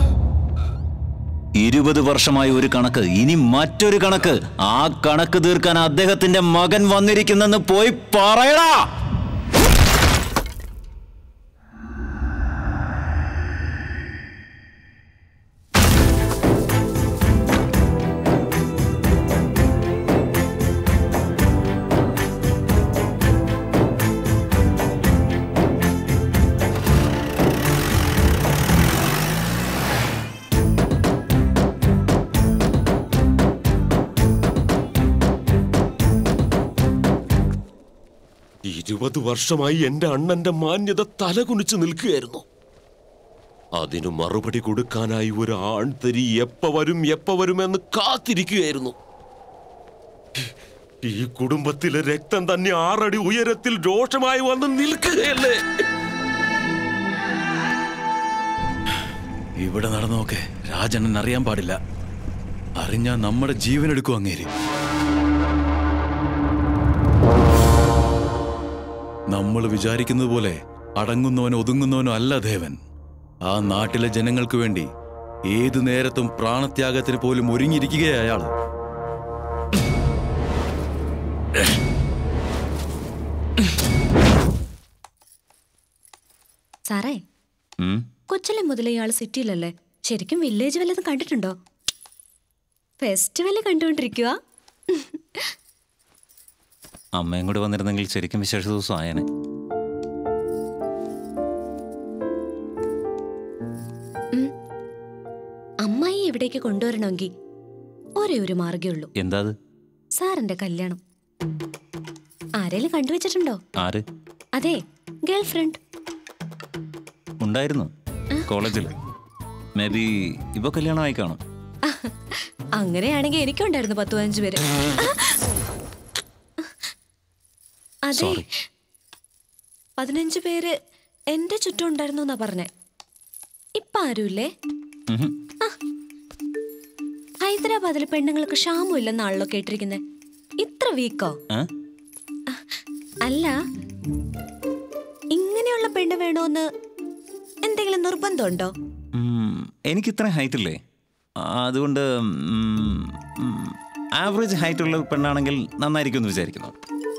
ഇരുപത് വർഷമായി ഒരു കണക്ക് ഇനി മറ്റൊരു കണക്ക് ആ കണക്ക് തീർക്കാൻ അദ്ദേഹത്തിന്റെ മകൻ വന്നിരിക്കുന്നെന്ന് പോയി പറയടാ ഇരുപത് വർഷമായി എന്റെ അണ്ണന്റെ മാന്യത തലകുനിച്ച് നിൽക്കുകയായിരുന്നു അതിനു മറുപടി കൊടുക്കാനായി ഒരു ആൺതരി എപ്പ വരും എപ്പ വരുമെന്ന് കാത്തിരിക്കുകയായിരുന്നു ഈ കുടുംബത്തിലെ രക്തം തന്നെ ആറടി ഉയരത്തിൽ രോഷമായി വന്ന് നിൽക്കുകയല്ലേ ഇവിടെ നടന്നോക്കെ രാജണ്ണൻ അറിയാൻ പാടില്ല അറിഞ്ഞാ നമ്മുടെ ജീവനെടുക്കും അങ്ങേര് നമ്മൾ വിചാരിക്കുന്നത് പോലെ അടങ്ങുന്നവനോ ഒതുങ്ങുന്നവനോ അല്ല ദേവൻ ആ നാട്ടിലെ ജനങ്ങൾക്ക് വേണ്ടി ഏതു നേരത്തും പ്രാണത്യാഗത്തിന് പോലും ഒരുങ്ങിയിരിക്കുകയാ അയാള് സാറേ ഉം. കൊച്ചിലെ മുതലേ ഇയാൾ സിറ്റിയിലല്ലേ ശരിക്കും വില്ലേജ് വല്ലതും കണ്ടിട്ടുണ്ടോ ഫെസ്റ്റിവല് കണ്ടുകൊണ്ടിരിക്കുക അമ്മയും കൂടി വന്നിരുന്നെങ്കിൽ ശരിക്കും വിശേഷ ദിവസം ആയേനെ അമ്മായി ഇവിടേക്ക് കൊണ്ടുവരണമെങ്കിൽ ഒരേ ഒരു മാർഗേ ഉള്ളൂ എന്താ അത് സാറിന്റെ കല്യാണം ആരേലും കണ്ടുവച്ചിട്ടുണ്ടോ ആര് അതെ ഗേൾ ഫ്രണ്ട് ഉണ്ടായിരുന്നു കോളേജിൽ മേ ബി ഇപ്പൊ കല്യാണമായി കാണും അങ്ങനെയാണെങ്കിൽ എനിക്കുണ്ടായിരുന്നു പത്ത് പതിനഞ്ച് പേര് അതെ Sorry. പതിനഞ്ച് പേര് എന്റെ ചുറ്റും ഉണ്ടായിരുന്നു എന്നാ പറഞ്ഞേ ഇപ്പൊ ആരുമില്ലേ ഉഹും. ഹൈദരാബാദിൽ പെണ്ണുങ്ങൾക്ക് ക്ഷാമം ഇല്ലെന്നാണല്ലോ കേട്ടിരിക്കുന്നത് ഇത്ര വീക്കോ ഏ? അല്ല ഇങ്ങനെയുള്ള പെണ്ണ് വേണോന്ന് എന്തെങ്കിലും നിർബന്ധമുണ്ടോ ഉം, എനിക്ക് ഇത്രയും ഹൈറ്റ് ഇല്ലേ ആ, അതുകൊണ്ട് ആവറേജ് ഹൈറ്റ് ഉള്ള പെണ്ണാണെങ്കിൽ നന്നായിരിക്കും എന്ന് വിചാരിക്കുന്നു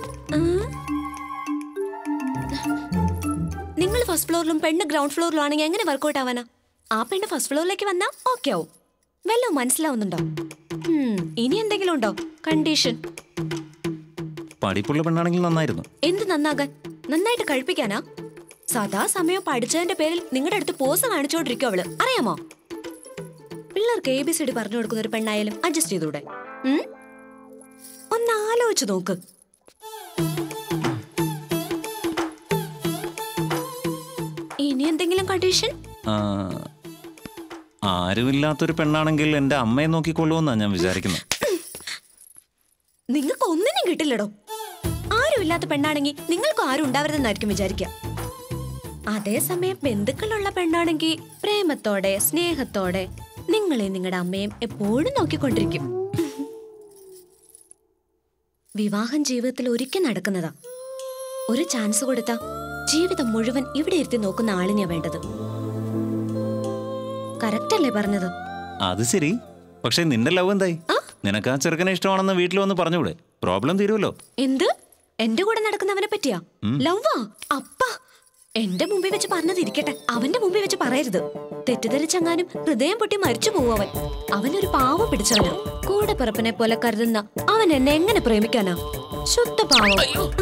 നിങ്ങൾ ഫസ്റ്റ് ഫ്ലോറിലും പെണ്ണ് ഗ്രൗണ്ട് ഫ്ലോറിലും ആണെങ്കിൽ എങ്ങനെ വർക്കൗട്ട് ആവാനാ ആ പെണ്ണ് ഫസ്റ്റ് ഫ്ലോറിലേക്ക് വന്നാ ഓക്കെ ആവും വല്ലതും മനസ്സിലാവുന്നുണ്ടോ ഉം, ഇനി എന്തെങ്കിലും ഉണ്ടോ കണ്ടീഷൻ പഠിപ്പുള്ള പെണ്ണാണെങ്കിൽ നന്നായിരുന്നു എന്ത് നന്നാകാൻ നന്നായിട്ട് കഴിപ്പിക്കാനാ സദാ സമയം പഠിച്ചതിന്റെ പേരിൽ നിങ്ങളുടെ അടുത്ത് പോസ് കാണിച്ചോണ്ടിരിക്കും അവള് അറിയാമോ പിള്ളേർക്ക് എ ബി സി ഡി പറഞ്ഞു കൊടുക്കുന്ന ഒരു പെണ്ണായാലും അഡ്ജസ്റ്റ് ചെയ്തൂടെ ഉം? ഒന്ന് ആലോചിച്ച് നോക്ക് ഇനി എന്തെങ്കിലും കണ്ടീഷൻ ആ, ആരുമില്ലാത്തൊരു പെണ്ണാണെങ്കിൽ എൻ്റെ അമ്മയെ നോക്കിക്കൊള്ളുമെന്നാണ് ഞാൻ വിചാരിക്കുന്നത് നിങ്ങൾക്ക് ഒന്നിനും കിട്ടില്ലടോ ആരുമില്ലാത്ത പെണ്ണാണെങ്കിൽ നിങ്ങൾക്കും ആരും ഉണ്ടാവരുതെന്നായിരിക്കും വിചാരിക്കുക അതേസമയം ബന്ധുക്കളുള്ള പെണ്ണാണെങ്കിൽ പ്രേമത്തോടെ സ്നേഹത്തോടെ നിങ്ങളെ നിങ്ങളുടെ അമ്മയും എപ്പോഴും നോക്കിക്കൊണ്ടിരിക്കും വിവാഹം ജീവിതത്തിൽ ഒരിക്കൽ നടക്കുന്നതാ ഒരു ചാൻസ് കൊടുത്താ ജീവിതം മുഴുവൻ ഇവിടെ ഇരുത്തി നോക്കുന്ന ആളിനെയാ വേണ്ടത് കറക്റ്റ് അല്ലേ പറഞ്ഞത് അത് ശരി പക്ഷെ നിന്റെ ലവ് എന്തായി നിനക്ക് ആ ചെറുക്കനെ ഇഷ്ടമാണെന്ന് വീട്ടിൽ വന്ന് പറഞ്ഞൂടെ പ്രോബ്ലം തീരുമല്ലോ എന്ത് എന്റെ കൂടെ നടക്കുന്നവനെ പറ്റിയാ ഉം. ലവ്വാ അപ്പ എന്റെ മുമ്പിൽ വെച്ച് പറഞ്ഞത് ഇരിക്കട്ടെ അവന്റെ മുമ്പിൽ വെച്ച് പറയരുത് തെറ്റിദ്ധരിച്ചെങ്ങാനും ഹൃദയം പൊട്ടി മരിച്ചു പോവും അവൻ അവനൊരു പാവം പിടിച്ചവനാ കൂടെ പിറപ്പിനെ പോലെ കരുതുന്ന അവൻ എന്നെ എങ്ങനെ പ്രേമിക്കാനാ ശുദ്ധ പാവം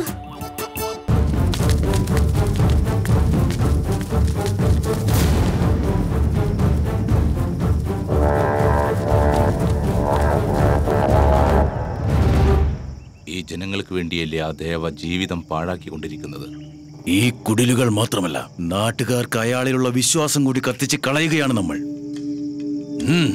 ഈ ജനങ്ങൾക്ക് വേണ്ടിയല്ലേ ആ ദേവ ജീവിതം പാഴാക്കിക്കൊണ്ടിരിക്കുന്നത് ഈ കുടിലുകൾ മാത്രമല്ല നാട്ടുകാർക്ക് അയാളിലുള്ള വിശ്വാസം കൂടി കത്തിച്ച് കളയുകയാണ് നമ്മൾ ഉം.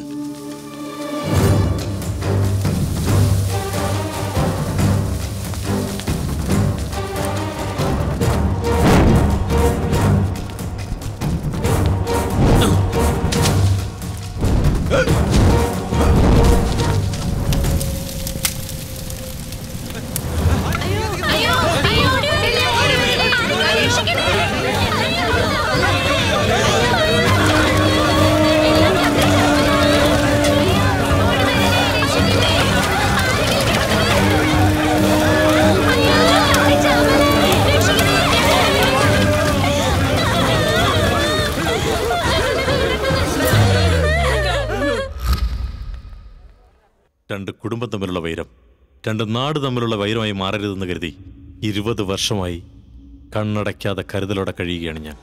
രണ്ട് കുടുംബം തമ്മിലുള്ള വൈരം രണ്ട് നാട് തമ്മിലുള്ള വൈരമായി മാറരുതെന്ന് കരുതി ഇരുപത് വർഷമായി കണ്ണടയ്ക്കാതെ കരുതലോടെ കഴിയുകയാണ് ഞാൻ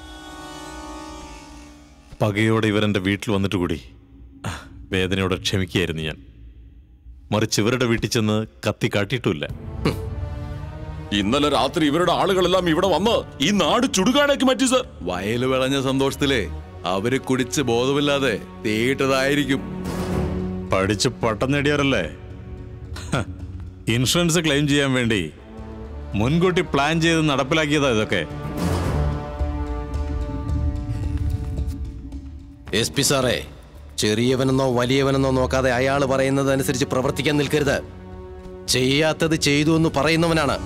പകയോടെ ഇവരെൻ്റെ വീട്ടിൽ വന്നിട്ട് കൂടി അഹ്, വേദനയോടെ ക്ഷമിക്കുകയായിരുന്നു ഞാൻ മറിച്ച് ഇവരുടെ വീട്ടിൽ ചെന്ന് കത്തി കാട്ടിയിട്ടുമില്ല ഇന്നലെ രാത്രി ഇവരുടെ ആളുകളെല്ലാം ഇവിടെ വന്ന് ഈ നാട് ചുടുകാടാക്കി മാറ്റി സർ വയല് വിളഞ്ഞ സന്തോഷത്തിലെ അവര് കുടിച്ച് ബോധമില്ലാതെ തീയിട്ടതായിരിക്കും പഠിച്ച് പട്ടം നേടിയവരല്ലേ ഹ, ഇൻഷുറൻസ് ക്ലെയിം ചെയ്യാൻ വേണ്ടി മുൻകൂട്ടി പ്ലാൻ ചെയ്ത് നടപ്പിലാക്കിയതാ ഇതൊക്കെ എസ് പി സാറേ ചെറിയവനെന്നോ വലിയവനെന്നോ നോക്കാതെ അയാൾ പറയുന്നത് അനുസരിച്ച് പ്രവർത്തിക്കാൻ നിൽക്കരുത് ചെയ്യാത്തത് ചെയ്തു എന്ന് പറയുന്നവനാണ്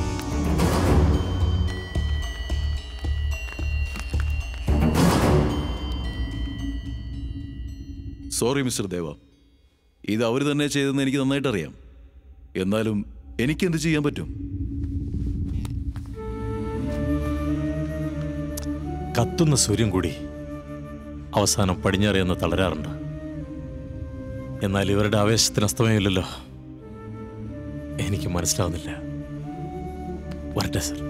സോറി മിസ്റ്റർ ദേവ ഇത് അവർ തന്നെ ചെയ്തെന്ന് എനിക്ക് നന്നായിട്ട് അറിയാം എന്നാലും എനിക്ക് എന്ത് ചെയ്യാൻ പറ്റും കത്തുന്ന സൂര്യൻ കൂടി അവസാനം പടിഞ്ഞാറെന്ന് തളരാറുണ്ട് എന്നാൽ ഇവരുടെ ആവേശത്തിന് അസ്തമയമില്ലല്ലോ എനിക്ക് മനസ്സിലാവുന്നില്ല വരട്ടെ സർ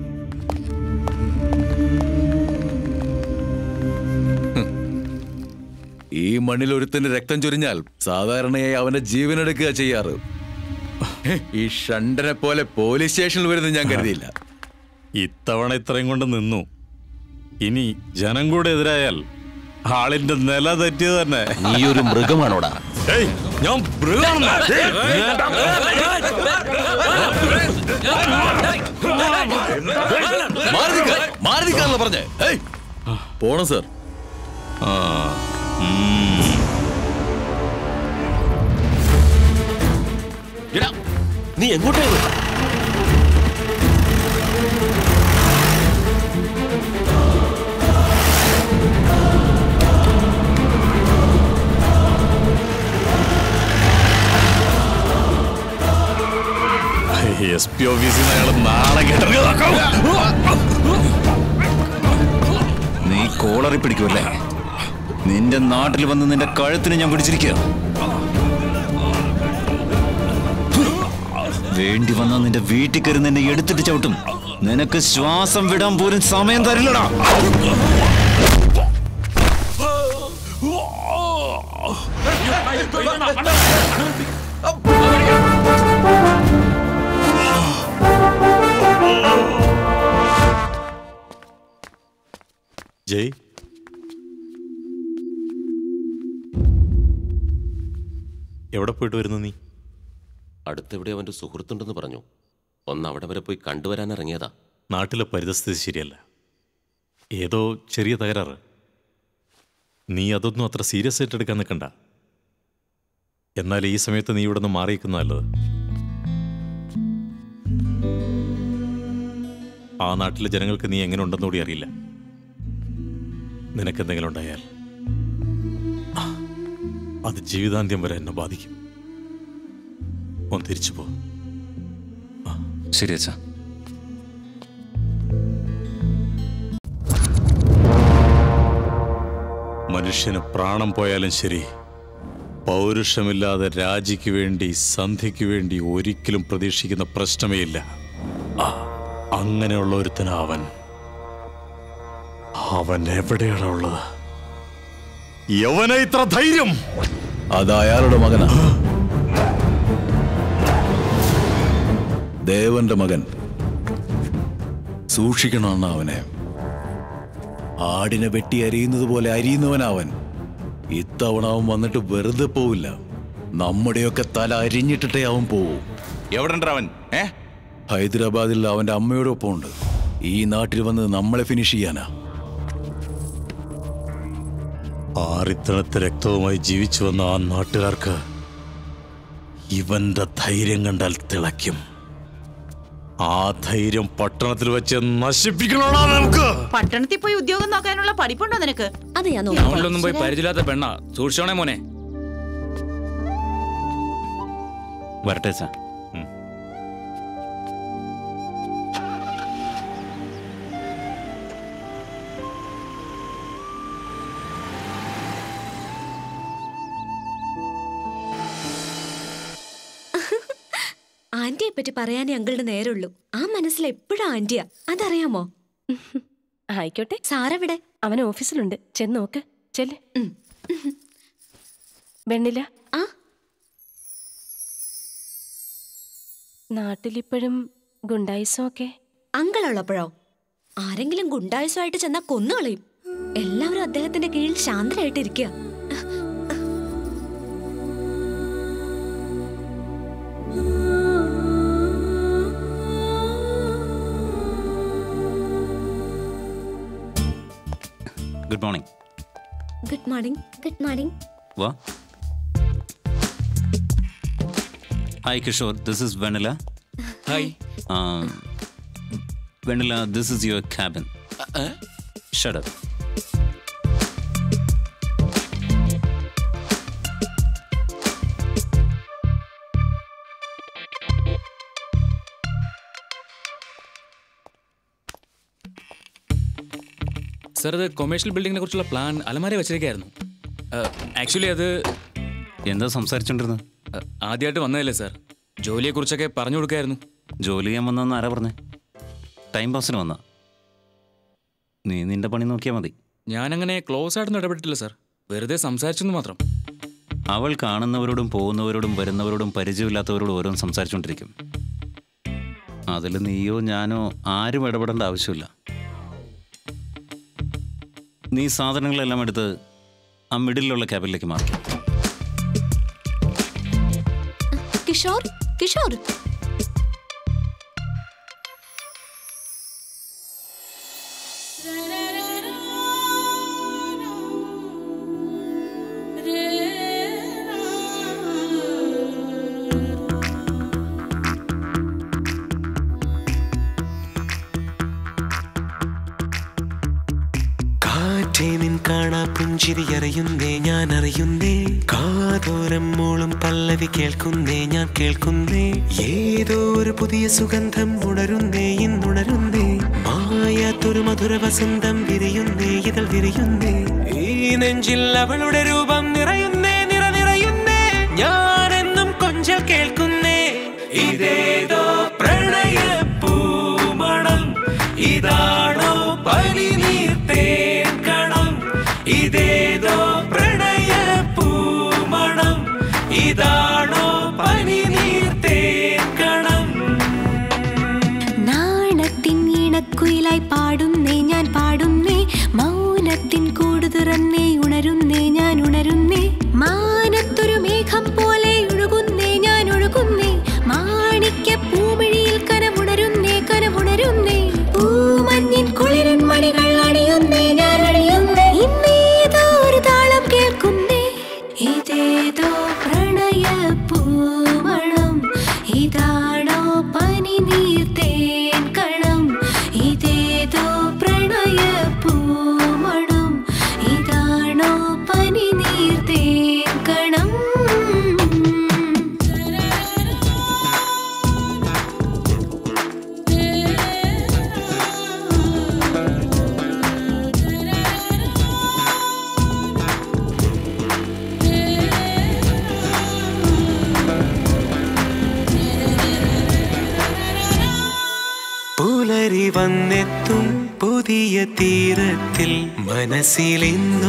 ഈ മണ്ണിൽ ഒരുത്തന്റെ രക്തം ചൊരിഞ്ഞാൽ സാധാരണയായി അവന്റെ ജീവനെടുക്കുക ചെയ്യാറ് ഈ ഷണ്ടനെ പോലെ പോലീസ് സ്റ്റേഷനിൽ വരുന്നത് ഞാൻ കരുതിയില്ല ഇത്തവണ ഇത്രയും കൊണ്ട് നിന്നു ഇനി ജനം കൂടെ എതിരായാൽ ആളിന്റെ നില തെറ്റിയത് തന്നെ നീ ഒരു മൃഗമാണോടാ ഏയ്, ഞാൻ മൃഗമാണെന്നോ? മാറി നിൽക്കാൻ മാറി നിൽക്കാനല്ല പറഞ്ഞേ ഏയ്, പോണം സർ ആ, ഉം. എടാ, നീ എങ്ങോട്ടാണ് എസ് പി ഓഫീസിൽ നിന്ന് അയാൾ നാളെ കേട്ടിറങ്ങി നീ കോളറി പിടിക്കുമല്ലേ നിന്റെ നാട്ടിൽ വന്ന് നിന്റെ കഴുത്തിന് ഞാൻ പിടിച്ചിരിക്കുക വേണ്ടി വന്ന നിന്റെ വീട്ടിൽ കയറി നിന്നെ എടുത്തിട്ട് ചവിട്ടും നിനക്ക് ശ്വാസം വിടാൻ പോലും സമയം തരില്ലടാ ജയ് എവിടെ പോയിട്ട് വരുന്നു നീ അടുത്തെവിടെ അവന്റെ സുഹൃത്തുണ്ടെന്ന് പറഞ്ഞു ഒന്ന് അവിടെ വരെ പോയി കണ്ടുവരാൻ ഇറങ്ങിയതാ നാട്ടിലെ പരിതസ്ഥിതി ശരിയല്ല ഏതോ ചെറിയ തകരാറ് നീ അതൊന്നും അത്ര സീരിയസ് ആയിട്ട് എടുക്കാൻ നിൽക്കണ്ട എന്നാൽ ഈ സമയത്ത് നീ ഇവിടെ നിന്ന് മാറിയിരിക്കുന്ന നല്ലത് ആ നാട്ടിലെ ജനങ്ങൾക്ക് നീ എങ്ങനെ ഉണ്ടെന്ന് കൂടി അറിയില്ല നിനക്കെന്തെങ്കിലും ഉണ്ടായാൽ ആ, അത് ജീവിതാന്ത്യം വരെ എന്നെ ബാധിക്കും ഒന്ന് തിരിച്ചു പോ ശരി അച്ഛാ മനുഷ്യന് പ്രാണം പോയാലും ശരി പൗരുഷമില്ലാതെ രാജിക്ക് വേണ്ടി സന്ധിക്ക് വേണ്ടി ഒരിക്കലും പ്രതീക്ഷിക്കുന്ന പ്രശ്നമേ ഇല്ല ആ, അങ്ങനെയുള്ള ഒരുത്തനാ അവൻ അവൻ എവിടെയാണ് ഉള്ളത് യവന ഇത്ര ധൈര്യം അത് അയാളുടെ മകനാ ദേവന്റെ മകൻ സൂക്ഷിക്കണം അവനെ ആടിനെ വെട്ടി അരിയുന്നത് പോലെ അരിയുന്നവനവൻ ഇത്തവണ അവൻ വന്നിട്ട് വെറുതെ പോവില്ല നമ്മുടെയൊക്കെ തല അരിഞ്ഞിട്ടിട്ടേ അവൻ പോവും എവിടെ അവൻ ഏ ഹൈദരാബാദിൽ അവന്റെ അമ്മയോടൊപ്പം ഉണ്ട് ഈ നാട്ടിൽ വന്ന് നമ്മളെ ഫിനിഷ് ചെയ്യാനാ ആറിത്തണത്തെ രക്തവുമായി ജീവിച്ചു വന്ന ആ നാട്ടുകാർക്ക് ഇവന്റെ ധൈര്യം കണ്ടാൽ തിളയ്ക്കും ആ ധൈര്യം പട്ടണത്തിൽ വെച്ച് നശിപ്പിക്കണോടാ നമുക്ക് പട്ടണത്തിൽ പോയി ഉദ്യോഗം നോക്കാനുള്ള പഠിപ്പുണ്ടോ നിനക്ക് അത് ഞാൻ ടൗണിലൊന്നും പോയി പരിചയമില്ലാത്ത പെണ്ണ സൂക്ഷിച്ചോണേ മോനെ വരട്ടെ അച്ഛാ ആന്റിയെ പറ്റി പറയാനേ അങ്കിളുടെ നേരമുള്ളൂ ആ മനസ്സിൽ എപ്പോഴും ആന്റിയാ അതറിയാമോ ആയിക്കോട്ടെ സാറെവിടെ അവൻ ഓഫീസിലുണ്ട് ചെന്ന് നോക്ക് ചെല്ല് വെണ്ണില ആ നാട്ടിലിപ്പോഴും ഗുണ്ടായിസം ഒക്കെ അങ്കിൾ ഉള്ളപ്പോഴോ ആരെങ്കിലും ഗുണ്ടായുസമായിട്ട് ചെന്നാ കൊന്നുകളയും എല്ലാവരും അദ്ദേഹത്തിന്റെ കീഴിൽ ശാന്തരായിട്ട് ഇരിക്കുക good morning good morning good morning വാ hi Kishore this is Venila hi Venila this is your cabin shut up sir ഇത് കൊമേഴ്ഷ്യൽ ബിൽഡിങ്ങിനെ കുറിച്ചുള്ള പ്ലാൻ അലമാര വെച്ചിരിക്കായിരുന്നു ആക്ച്വലി അത് എന്താ സംസാരിച്ചോണ്ടിരുന്നത് ആദ്യമായിട്ട് വന്നതല്ലേ സാർ ജോലിയെക്കുറിച്ചൊക്കെ പറഞ്ഞു കൊടുക്കായിരുന്നു ജോലി ചെയ്യാൻ വന്നെന്ന് ആരാ പറഞ്ഞേ ടൈം പാസിന് വന്ന നീ നിന്റെ പണി നോക്കിയാൽ മതി ഞാനങ്ങനെ ക്ലോസ് ആയിട്ടൊന്നും ഇടപെട്ടിട്ടില്ല സാർ വെറുതെ സംസാരിച്ചെന്ന് മാത്രം അവൾ കാണുന്നവരോടും പോകുന്നവരോടും വരുന്നവരോടും പരിചയമില്ലാത്തവരോടും ഓരോന്ന് സംസാരിച്ചുകൊണ്ടിരിക്കും അതിൽ നീയോ ഞാനോ ആരും ഇടപെടേണ്ട ആവശ്യമില്ല നീ സാധനങ്ങളെല്ലാം എടുത്ത് ആ മിഡിലുള്ള ക്യാബിനിലേക്ക് മാറി കിഷോർ കിഷോർ കാറ്റേ നിൻ കാണാ പുഞ്ചിരി അറിയുന്നേ ഞാൻ അറിയുന്നേ കാതോരം മൂളും പല്ലവി കേൾക്കുന്നേ ഞാൻ കേൾക്കുന്നേ ഏതോ ഒരു പുതിയ സുഗന്ധം ഉണരുന്നേ ഇന്നുണരുന്നേ മായാത്തൊരു മധുര വസന്തം വിരിയുന്നേ ഇതൾ വിരിയുന്നേ ഈ നെഞ്ചിൽ അവളുടെ രൂപം നിറയുന്നേ നിറ നിറയുന്നേ ഞാനെന്നും കൊഞ്ചൽ കേൾക്കുന്നേ ഇതേതോ പ്രണയ പൂമണം ഇതാണോ പനി നീർത്തേക്കണം ഇതേതോ പ്രണയ പൂമണം ഇതാണോ പനി നീർത്തേക്കണം നാണത്തിൻ ഇണക്കുയിലായി പാടുന്നേ ഞാൻ പാടുന്നേ മൗനത്തിൻ കൂട് തുറന്നേ ഉണരുന്നേ ഞാൻ ഉണരുന്നേ മാനത്തൊരു മേഘം പോലെ ഒഴുകുന്നേ ഞാൻ ഒഴുകുന്നേ മാണിക്യ പൂമിഴിയിൽ കനമുണരുന്നേ കനമുണരുന്നേ പൂമഞ്ഞിൻ കുളിരൻ മണികൾ അണിയുന്നേ ഞാൻ അണിയുന്നേ ഇന്നേതോ ഒരു താളം കേൾക്കുന്നേ ഇതേതോ പ്രണയ പൂമണം ഇതാണോ പനി നീർത്തേൻ കണം ഇതേതോ പ്രണയ പൂമണം ഇതാണോ പനി നീർത്തേൻ കണം പുലരി വന്നെത്തും പുതിയ തീരത്തിൽ മനസ്സിൽ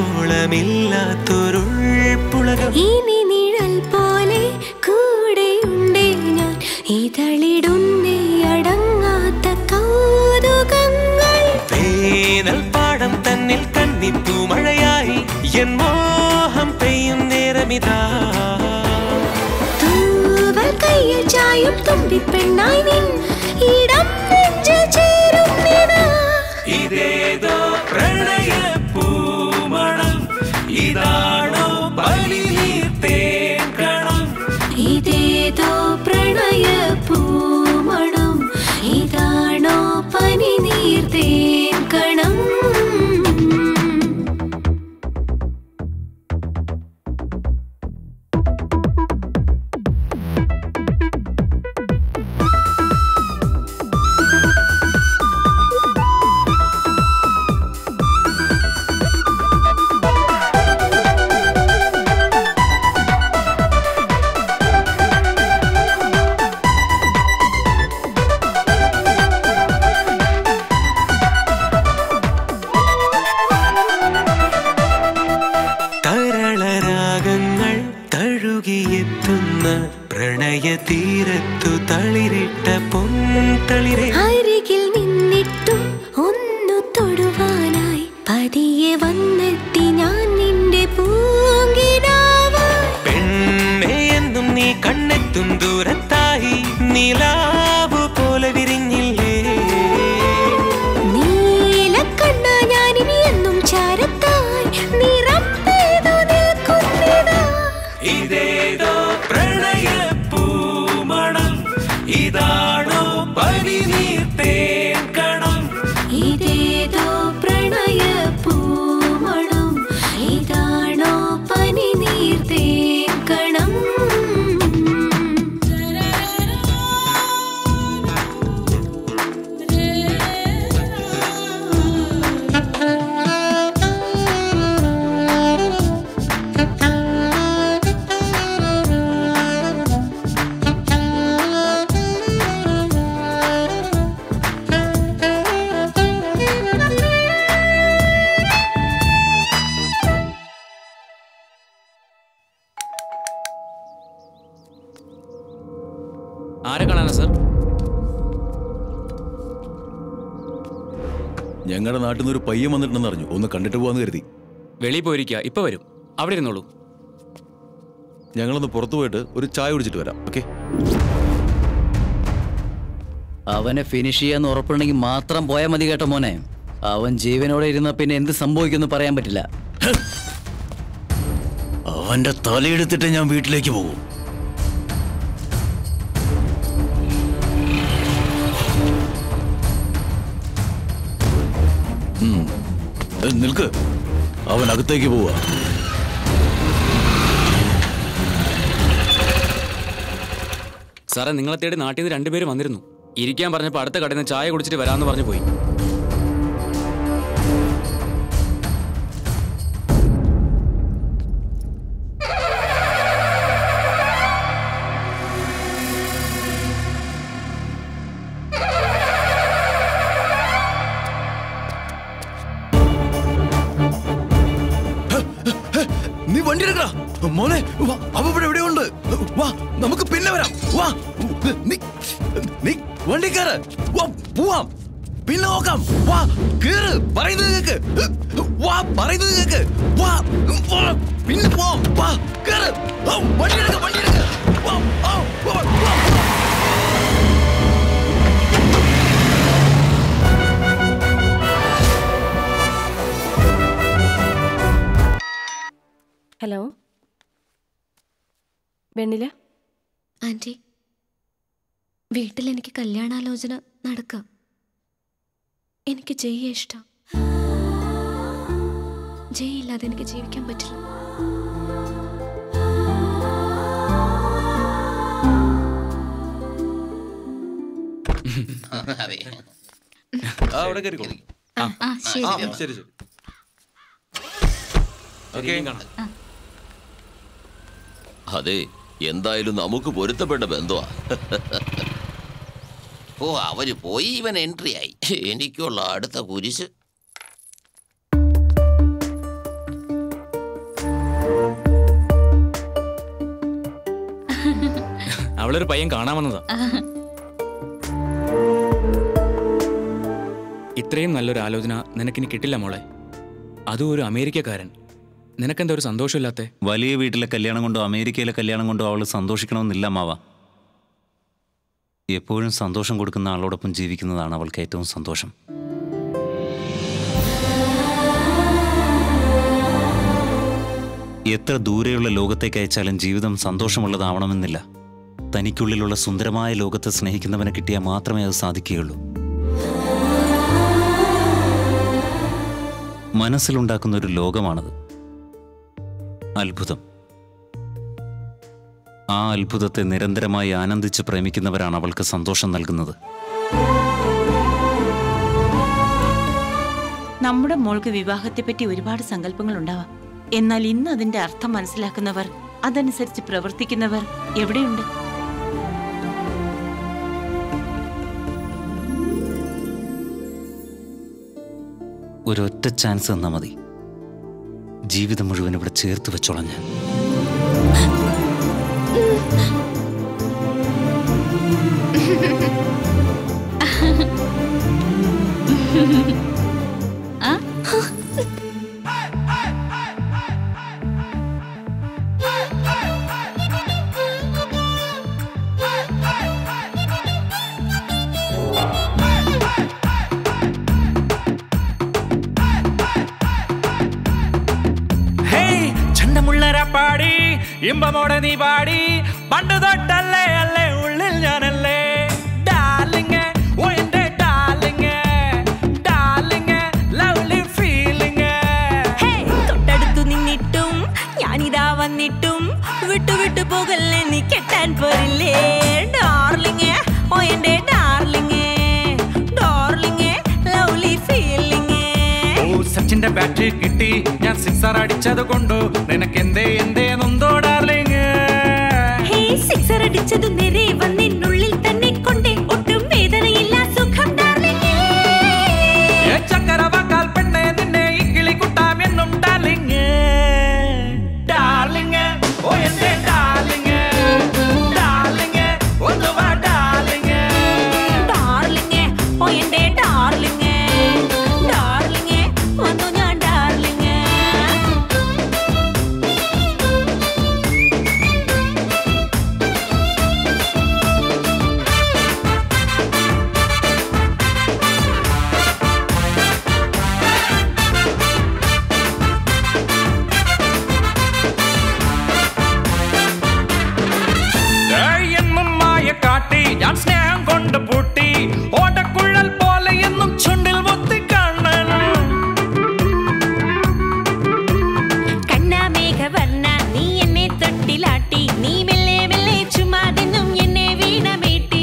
ഇന്നോളമില്ലാത്തൊരുൾപ്പുളകം ഇനി നിഴൽ പോലെ കൂടെയുണ്ടേ ഞാൻ ഇതളിടുന്നേ അടങ്ങാത്ത കൗതുകങ്ങൾ വേനൽ പാടം തന്നിൽ കന്നിപ്പൂ മഴയായി എൻ മോഹം പെയ്യും നേരമിതാ തൂവൽ കയ്യിൽ ചായും തുമ്പിപ്പെണ്ണായി നിൻ ഇടം നെഞ്ചിൽ ചേരും നിതാ. ഇതേതോ പ്രണയ പൂമണം ഇതാണോ പനി നീർത്തേക്കണം ഇതേതോ പ്രണയ പൂമണം ഇതാണോ പനി നീർത്തേൻ കണം തരളരാഗങ്ങൾ തഴുകിയെത്തുന്ന പ്രണയ തീരത്തു തളിരിട്ട പൊൻപുലകം തളിരെ അരികിൽ നിന്നിട്ടും ഒന്നു തൊടുവാനായി പതിയെ വന്നെത്തി ഞാൻ നിന്റെ പൂങ്കിനാവായി പെണ്ണെ എന്നും നീ കണ്ണെത്തും ദൂരത്തായി നിലാവ് പോലെ വിരിഞ്ഞില്ലേ നീലക്കണ്ണ ഞാനിനി എന്നും ചാരത്തായി നിറം പെയ്തു നിൽക്കുന്നിതാ ഇതേതോ പ്രണയ പൂമണം ഇതാണോ പനിനീർത്തേൻ കണം ഇതേതോ പ്രണയ പൂമണം ഇതാണോ പനി നീർത്തേക്കണം ആരെ കാണാനാ സർ ഞങ്ങളുടെ നാട്ടിൽ നിന്ന് ഒരു പയ്യൻ വന്നിട്ടുണ്ടെന്ന് അറിഞ്ഞു ഒന്ന് കണ്ടിട്ട് പോവാന്ന് കരുതി വെളിയിൽ പോയിരിക്കുക ഇപ്പൊ വരും അവിടെ ഇരുന്നോളൂ ഞങ്ങളൊന്ന് പുറത്തു പോയിട്ട് ഒരു ചായ കുടിച്ചിട്ട് വരാം ഓക്കെ അവനെ ഫിനിഷ് ചെയ്യാന്ന് ഉറപ്പുണ്ടെങ്കിൽ മാത്രം പോയാൽ മതി കേട്ടോ മോനെ അവൻ ജീവനോടെ ഇരുന്ന പിന്നെ എന്ത് സംഭവിക്കുമെന്ന് പറയാൻ പറ്റില്ല അവന്റെ തലയെടുത്തിട്ട് ഞാൻ വീട്ടിലേക്ക് പോകും ഉം. ഏ, നിൽക്ക് അവൻ അകത്തേക്ക് പോവാ സാറേ നിങ്ങളെ തേടി നാട്ടിൽ നിന്ന് രണ്ടുപേരും വന്നിരുന്നു ഇരിക്കാൻ പറഞ്ഞപ്പോൾ അടുത്ത കടയിൽ നിന്ന് ചായ കുടിച്ചിട്ട് വരാമെന്ന് പറഞ്ഞു പോയി നീ വണ്ടി എടുക്കടാ മോനെ വാ, അവ ഇവിടെ എവിടെയുണ്ട് വാ നമുക്ക് പിന്നെ വരാം വാ നീ നീ വണ്ടി കയറ് വാ പോവാം പിന്നെ നോക്കാം വാ കേറ് പറയുന്നത് കേക്ക് വാ പറയുന്നത് കേക്ക് വാ വാ, പിന്നെ പോവാം വാ കേറ് ആ, വണ്ടി എടുക്ക വണ്ടി എടുക്ക വാ ആ, വാ, വാ. ഹലോ വെണ്ണില ആന്റി വീട്ടിൽ എനിക്ക് കല്യാണാലോചന നടക്കാം എനിക്ക് ജയ്യെ ഇഷ്ടം ജയ് ഇല്ലാതെ എനിക്ക് ജീവിക്കാൻ പറ്റില്ല ആ, അവിടെ കയറിക്കോ ആ ശരി ആ, ശരി ശരി ഓക്കെ അതെ എന്തായാലും നമുക്ക് പൊരുത്തപ്പെട്ട ബന്ധമാ ഓ അവര് പോയി ഇവൻ എൻട്രി ആയി എനിക്കുള്ള അടുത്ത കുരിശ് അവളൊരു പയ്യൻ കാണാൻ വന്നതാ ഇത്രയും നല്ലൊരു ആലോചന നിനക്കിനി കിട്ടില്ല മോളെ അതും ഒരു അമേരിക്കക്കാരൻ നിനക്കെന്താ ഒരു സന്തോഷമില്ലാത്തെ വലിയ വീട്ടിലെ കല്യാണം കൊണ്ടോ അമേരിക്കയിലെ കല്യാണം കൊണ്ടോ അവൾ സന്തോഷിക്കണമെന്നില്ല മാവ എപ്പോഴും സന്തോഷം കൊടുക്കുന്ന ആളോടൊപ്പം ജീവിക്കുന്നതാണ് അവൾക്ക് ഏറ്റവും സന്തോഷം എത്ര ദൂരെയുള്ള ലോകത്തേക്ക് അയച്ചാലും ജീവിതം സന്തോഷമുള്ളതാവണമെന്നില്ല തനിക്കുള്ളിലുള്ള സുന്ദരമായ ലോകത്തെ സ്നേഹിക്കുന്നവനെ കിട്ടിയാൽ മാത്രമേ അത് സാധിക്കുകയുള്ളൂ മനസ്സിലുണ്ടാക്കുന്ന ഒരു ലോകമാണത് അത്ഭുതം ആ അത്ഭുതത്തെ നിരന്തരമായി ആനന്ദിച്ച് പ്രേമിക്കുന്നവരാണ് അവൾക്ക് സന്തോഷം നൽകുന്നത് നമ്മുടെ മോൾക്ക് വിവാഹത്തെപ്പറ്റി ഒരുപാട് സങ്കല്പങ്ങൾ ഉണ്ടാവാം എന്നാൽ ഇന്ന് അതിന്റെ അർത്ഥം മനസ്സിലാക്കുന്നവർ അതനുസരിച്ച് പ്രവർത്തിക്കുന്നവർ എവിടെയുണ്ട് ഒരൊറ്റ ചാൻസ് തന്നാൽ മതി ജീവിതം മുഴുവൻ ഇവിടെ ചേർത്ത് വെച്ചോളാം ഞാൻ ആ ഹേയ് ചണ്ടമുള്ളര പാടി ഇമ്പമോടെ നീ പാടി പണ്ട് തൊട്ടല്ലേ അല്ലേ ഉള്ളിൽ ഞാനല്ലേ ഡാർലിങ് ഓ എന്റെ ഡാർലിങ് ഡാർലിങ് ലവ്ലി ഫീലിങ് തൊട്ടടുത്തു നിന്നിട്ടും ഞാനിതാ വന്നിട്ടും വിട്ടു വിട്ടു പോകല്ലേ നീ കെട്ടാൻ പോരില്ലേ ഡാർലിങ് ഓ എന്റെ ഡാർലിങ് ഡാർലിങ് ലവ്ലി ഫീലിംഗ് ഓ സച്ചിന്റെ ബാറ്റ് കിട്ടി ഞാൻ സിക്സർ അടിച്ചത് കൊണ്ടു നിനക്ക് എന്തേ എന്തേ നൊന്തോ ഡാർലിങ് ഹേ സിക്സർ അടിച്ചതു നേരെ വന്നിനുള്ളിൽ തന്നെ കൊണ്ടേ ഒട്ടും വേദനയില്ല സുഖം ഡാർലിംഗ് ഏ ചക്കരവാക്കാൽ പെണ്ണെ നിന്നെ ഈ കിളി കുട്ടാം എന്നും ഡാർലിങ് ഡാർലിങ് ഓ എന്റെ ഡാർലിങ് ഡാർലിങ് ഒന്ന് വാ ഡാർലിങ് ഡാർലിംഗ് ഓ എന്റെ ഡാർലിംഗ് ഡാർലിംഗ് വന്നു ഞാൻ ഡാർലിംഗ് ഏയ് എന്നും മായ കാട്ടി ഞാൻ സ്നേഹം കൊണ്ട് പൂട്ടി ഓടക്കുഴൽ പോലെ എന്നും ചുണ്ടിൽ മുത്തി കാണണം കണ്ണാമേഘവർണ്ണ നീ എന്നെ തൊട്ടിലാട്ടി നീ മെല്ലെ മെല്ലെ ചുമ്മാതെന്നും എന്നെ വീണമീട്ടി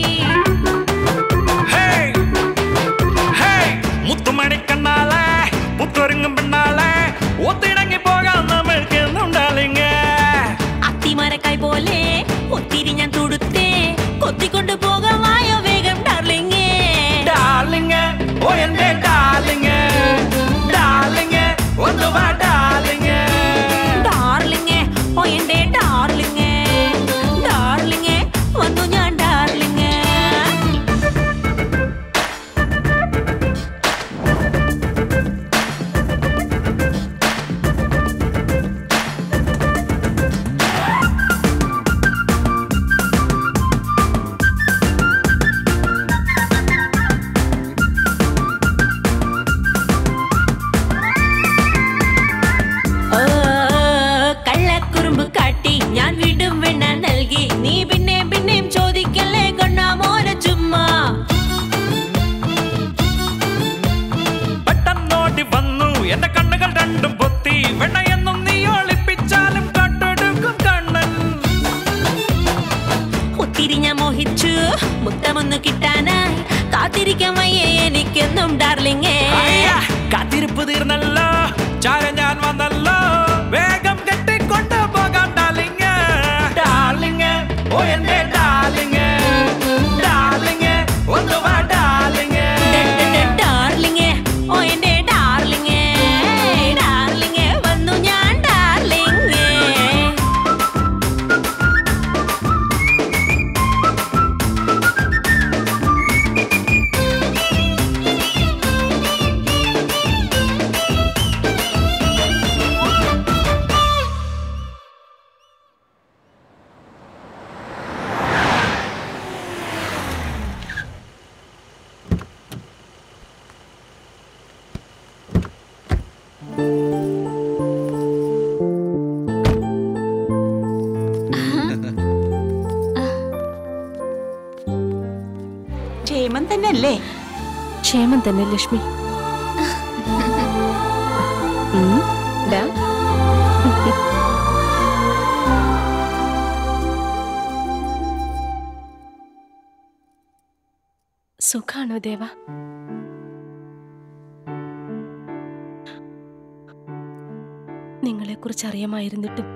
ഹേയ് ഹേയ് മുത്തുമണി കണ്ണാളെ മുത്തൊരുങ്ങും പെണ്ണാളെ ഒത്തിണങ്ങി പോകാൻ നമ്മൾക്ക് എന്നുണ്ടാലിങ്ങ അത്തിമരക്കായ് പോലെ ഒത്തിരി ഞാൻ തുടുത്തേ കൊത്തിക്കൊണ്ടു പോകാമായോ വേഗം ഡാർലിംഗ് ഡാർലിങ് ഓ എന്റെ ഡാർലിങ് ഡാർലിങ് ഒന്ന് വാ ഡാർലിങ് ഡാർലിംഗ് ഓ എന്റെ ഡാർലിംഗ് ഡാർലിംഗ് വന്നു ഞാൻ ഡാർലിംഗ് ഓ, കള്ളക്കുറുമ്പ് കാട്ടി ഞാൻ വീണ്ടും വെണ്ണ നൽകി നീ പിന്നെ പിന്നെയും ചോദിക്കല്ലേ കൊണ്ണാമോന ചുമ്മാ പെട്ടെന്നോടി വന്നു എന്റെ കണ്ണുകൾ രണ്ടും പൊത്തി വെണ്ണയെന്നും നീ ഒളിപ്പിച്ചാലും കട്ടെടുക്കും കണ്ണൻ ഒത്തിരി ഞാൻ മോഹിച്ചു മുത്തമൊന്നു കിട്ടാനായി കാത്തിരിക്കാൻ വയ്യേ എനിക്കെന്നും ഡാർലിങ്ങേ അയ്യ, കാത്തിരിപ്പ് തീർന്നല്ലോ ചാര ഞാൻ വന്നല്ലോ വേഗം കെട്ടിക്കൊണ്ട് പോകാം ഡാർലിങ് ഡാർലിങ് ഓ എന്റെ ഡാർലിങ് ഡാർലിങ് ഒന്ന് വാ ഡാർലിങ് ഡാർലിങ്ങേ ഓ എന്റെ ഡാർലിങ്ങേ ഡാർലിങ്ങേ വന്നു ഞാൻ ഡാർലിങ്ങേ ക്ഷേമം തന്നെയല്ലേ ക്ഷേമം തന്നെ ലക്ഷ്മി ഉം, ഡാ. സുഖാണോ ദേവ നിങ്ങളെക്കുറിച്ച് അറിയാമായിരുന്നിട്ടും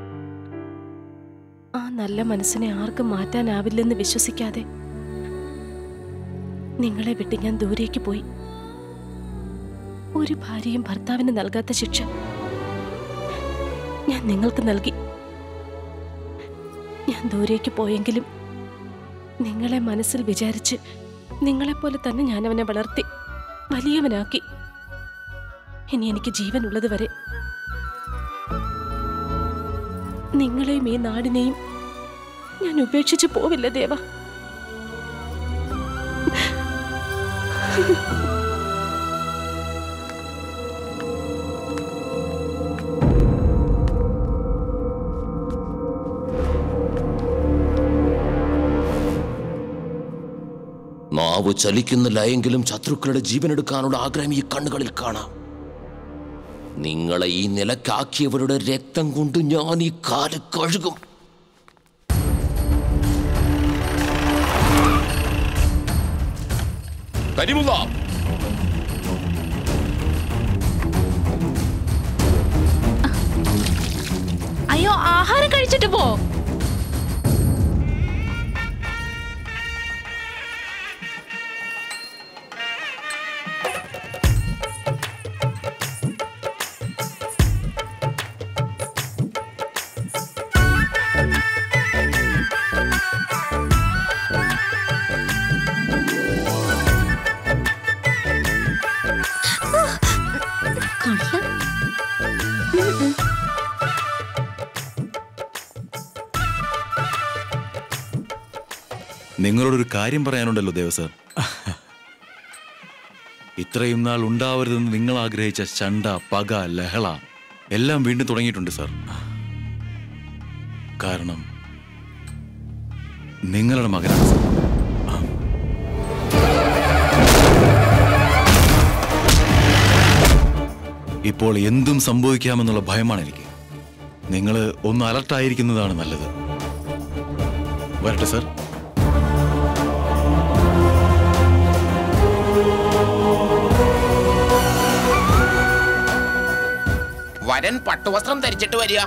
ആ നല്ല മനസ്സിനെ ആർക്കും മാറ്റാനാവില്ലെന്ന് വിശ്വസിക്കാതെ നിങ്ങളെ വിട്ട് ഞാൻ ദൂരേക്ക് പോയി ഒരു ഭാര്യയും ഭർത്താവിന് നൽകാത്ത ശിക്ഷ ഞാൻ നിങ്ങൾക്ക് നൽകി ഞാൻ ദൂരേക്ക് പോയെങ്കിലും നിങ്ങളെ മനസ്സിൽ വിചാരിച്ച് നിങ്ങളെപ്പോലെ തന്നെ ഞാൻ അവനെ വളർത്തി വലിയവനാക്കി ഇനി എനിക്ക് ജീവനുള്ളത് വരെ നിങ്ങളെയും ഈ നാടിനെയും ഞാൻ ഉപേക്ഷിച്ച് പോവില്ല ദേവ നാവ് ചലിക്കുന്നില്ല എങ്കിലും ശത്രുക്കളുടെ ജീവനെടുക്കാനുള്ള ആഗ്രഹം ഈ കണ്ണുകളിൽ കാണാം നിങ്ങളെ ഈ നിലക്കാക്കിയവരുടെ രക്തം കൊണ്ട് ഞാൻ ഈ കാല് കഴുകും കരിമുള്ള അയ്യോ ആഹാരം കഴിച്ചിട്ട് പോ നിങ്ങളോടൊരു കാര്യം പറയാനുണ്ടല്ലോ ദേവ സാർ ഇത്രയും നാൾ ഉണ്ടാവരുതെന്ന് നിങ്ങൾ ആഗ്രഹിച്ച ചണ്ട പക ലഹള എല്ലാം വീണ്ടും തുടങ്ങിയിട്ടുണ്ട് സാർ കാരണം നിങ്ങളുടെ മകനാണ് സാർ ഇപ്പോൾ എന്തും സംഭവിക്കാമെന്നുള്ള ഭയമാണ് എനിക്ക് നിങ്ങൾ ഒന്ന് അലർട്ടായിരിക്കുന്നതാണ് നല്ലത് വരട്ടെ സാർ വരൻ പട്ടുവസ്ത്രം ധരിച്ചിട്ട് വരിക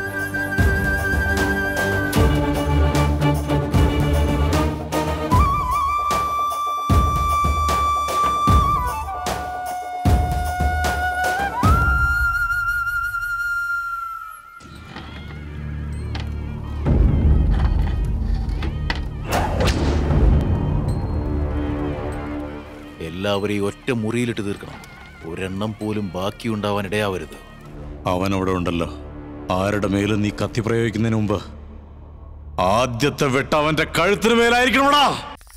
എല്ലാവരെയും ഒറ്റ മുറിയിലിട്ട് തീർക്കണം ഒരെണ്ണം പോലും ബാക്കിയുണ്ടാവാൻ ഇടയാവരുത് അവനവിടെ ഉണ്ടല്ലോ ആരുടെ മേലും നീ കത്തി പ്രയോഗിക്കുന്നതിന് മുമ്പ് ആദ്യത്തെ വെട്ട അവന്റെ കഴുത്തിന് മേലായിരിക്കണോടാ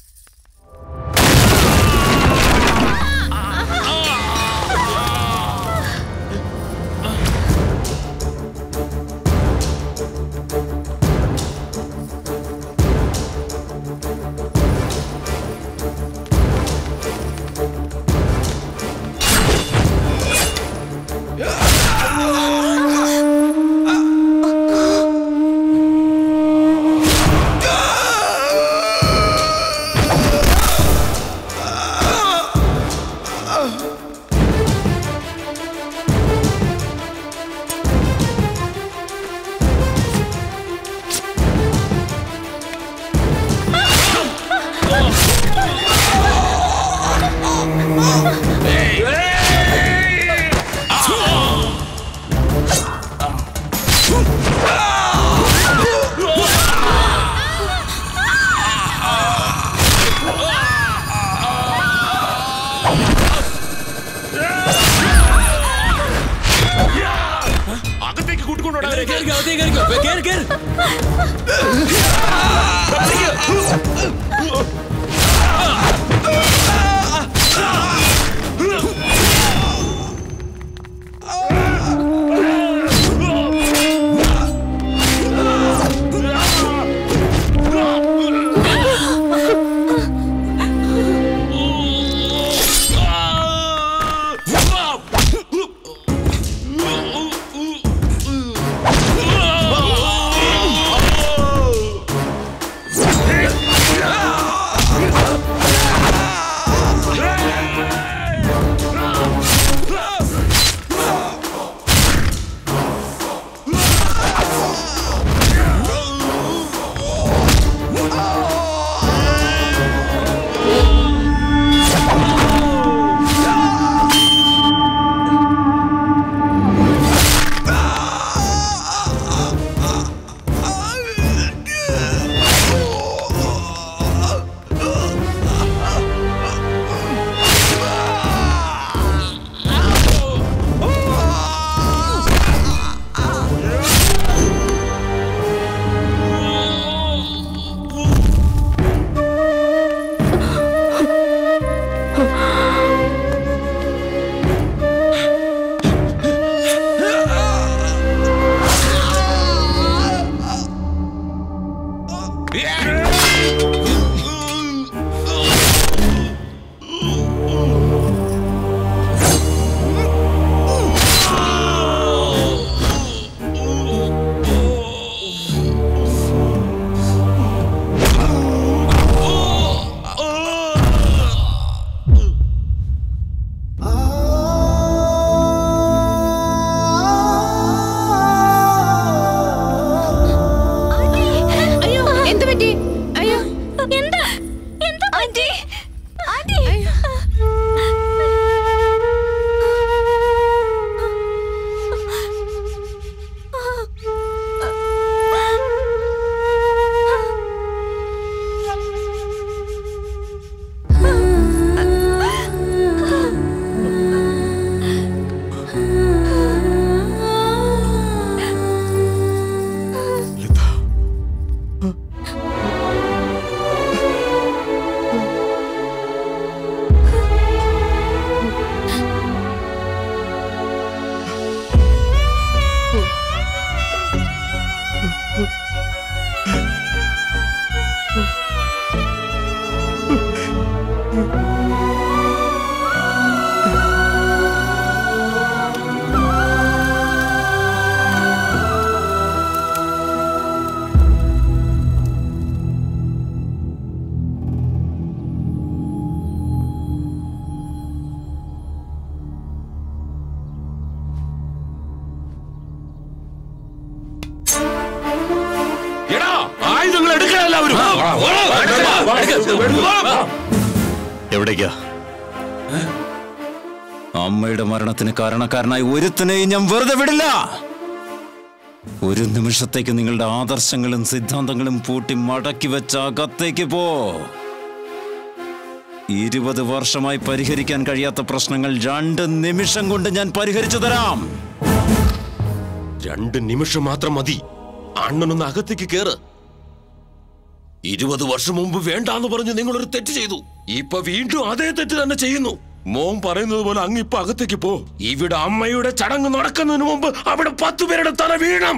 അകത്തേക്ക് കൂട്ടിക്കൊണ്ടോടാ Ah! എല്ലാവരും എവിടേക്കാ അമ്മയുടെ മരണത്തിന് കാരണക്കാരനായി ഒരുത്തനെയും ഞാൻ വെറുതെ വിടില്ല ഒരു നിമിഷത്തേക്ക് നിങ്ങളുടെ ആദർശങ്ങളും സിദ്ധാന്തങ്ങളും പൂട്ടി മടക്കി വെച്ച അകത്തേക്ക് പോ ഇരുപത് വർഷമായി പരിഹരിക്കാൻ കഴിയാത്ത പ്രശ്നങ്ങൾ രണ്ട് നിമിഷം കൊണ്ട് ഞാൻ പരിഹരിച്ചു തരാം രണ്ട് നിമിഷം മാത്രം മതി അണ്ണനൊന്ന് അകത്തേക്ക് കേറ് ഇരുപത് വർഷം മുമ്പ് വേണ്ടാന്ന് പറഞ്ഞ് നിങ്ങൾ ഒരു തെറ്റ് ചെയ്തു ഇപ്പൊ വീണ്ടും അതേ തെറ്റ് തന്നെ ചെയ്യുന്നു മോൻ പറയുന്നത് പോലെ അങ്ങ് ഇപ്പൊ അകത്തേക്ക് പോ ഇവിടെ അമ്മയുടെ ചടങ്ങ് നടക്കുന്നതിന് മുമ്പ് അവിടെ പത്തു പേരുടെ തല വീഴണം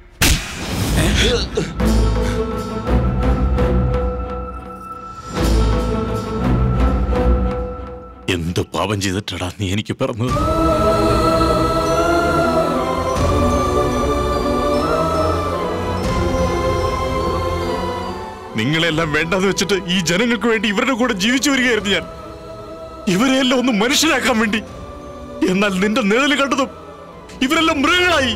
എന്ത് പാപം ചെയ്തിട്ടടാ നീ എനിക്ക് പറഞ്ഞത് നിങ്ങളെല്ലാം വേണ്ടാന്ന് വെച്ചിട്ട് ഈ ജനങ്ങൾക്ക് വേണ്ടി ഇവരുടെ കൂടെ ജീവിച്ചു വരികയായിരുന്നു ഞാൻ ഇവരെയെല്ലാം ഒന്ന് മനുഷ്യരാക്കാൻ വേണ്ടി എന്നാൽ നിന്റെ നിഴല് കണ്ടതും ഇവരെല്ലാം മൃഗങ്ങളായി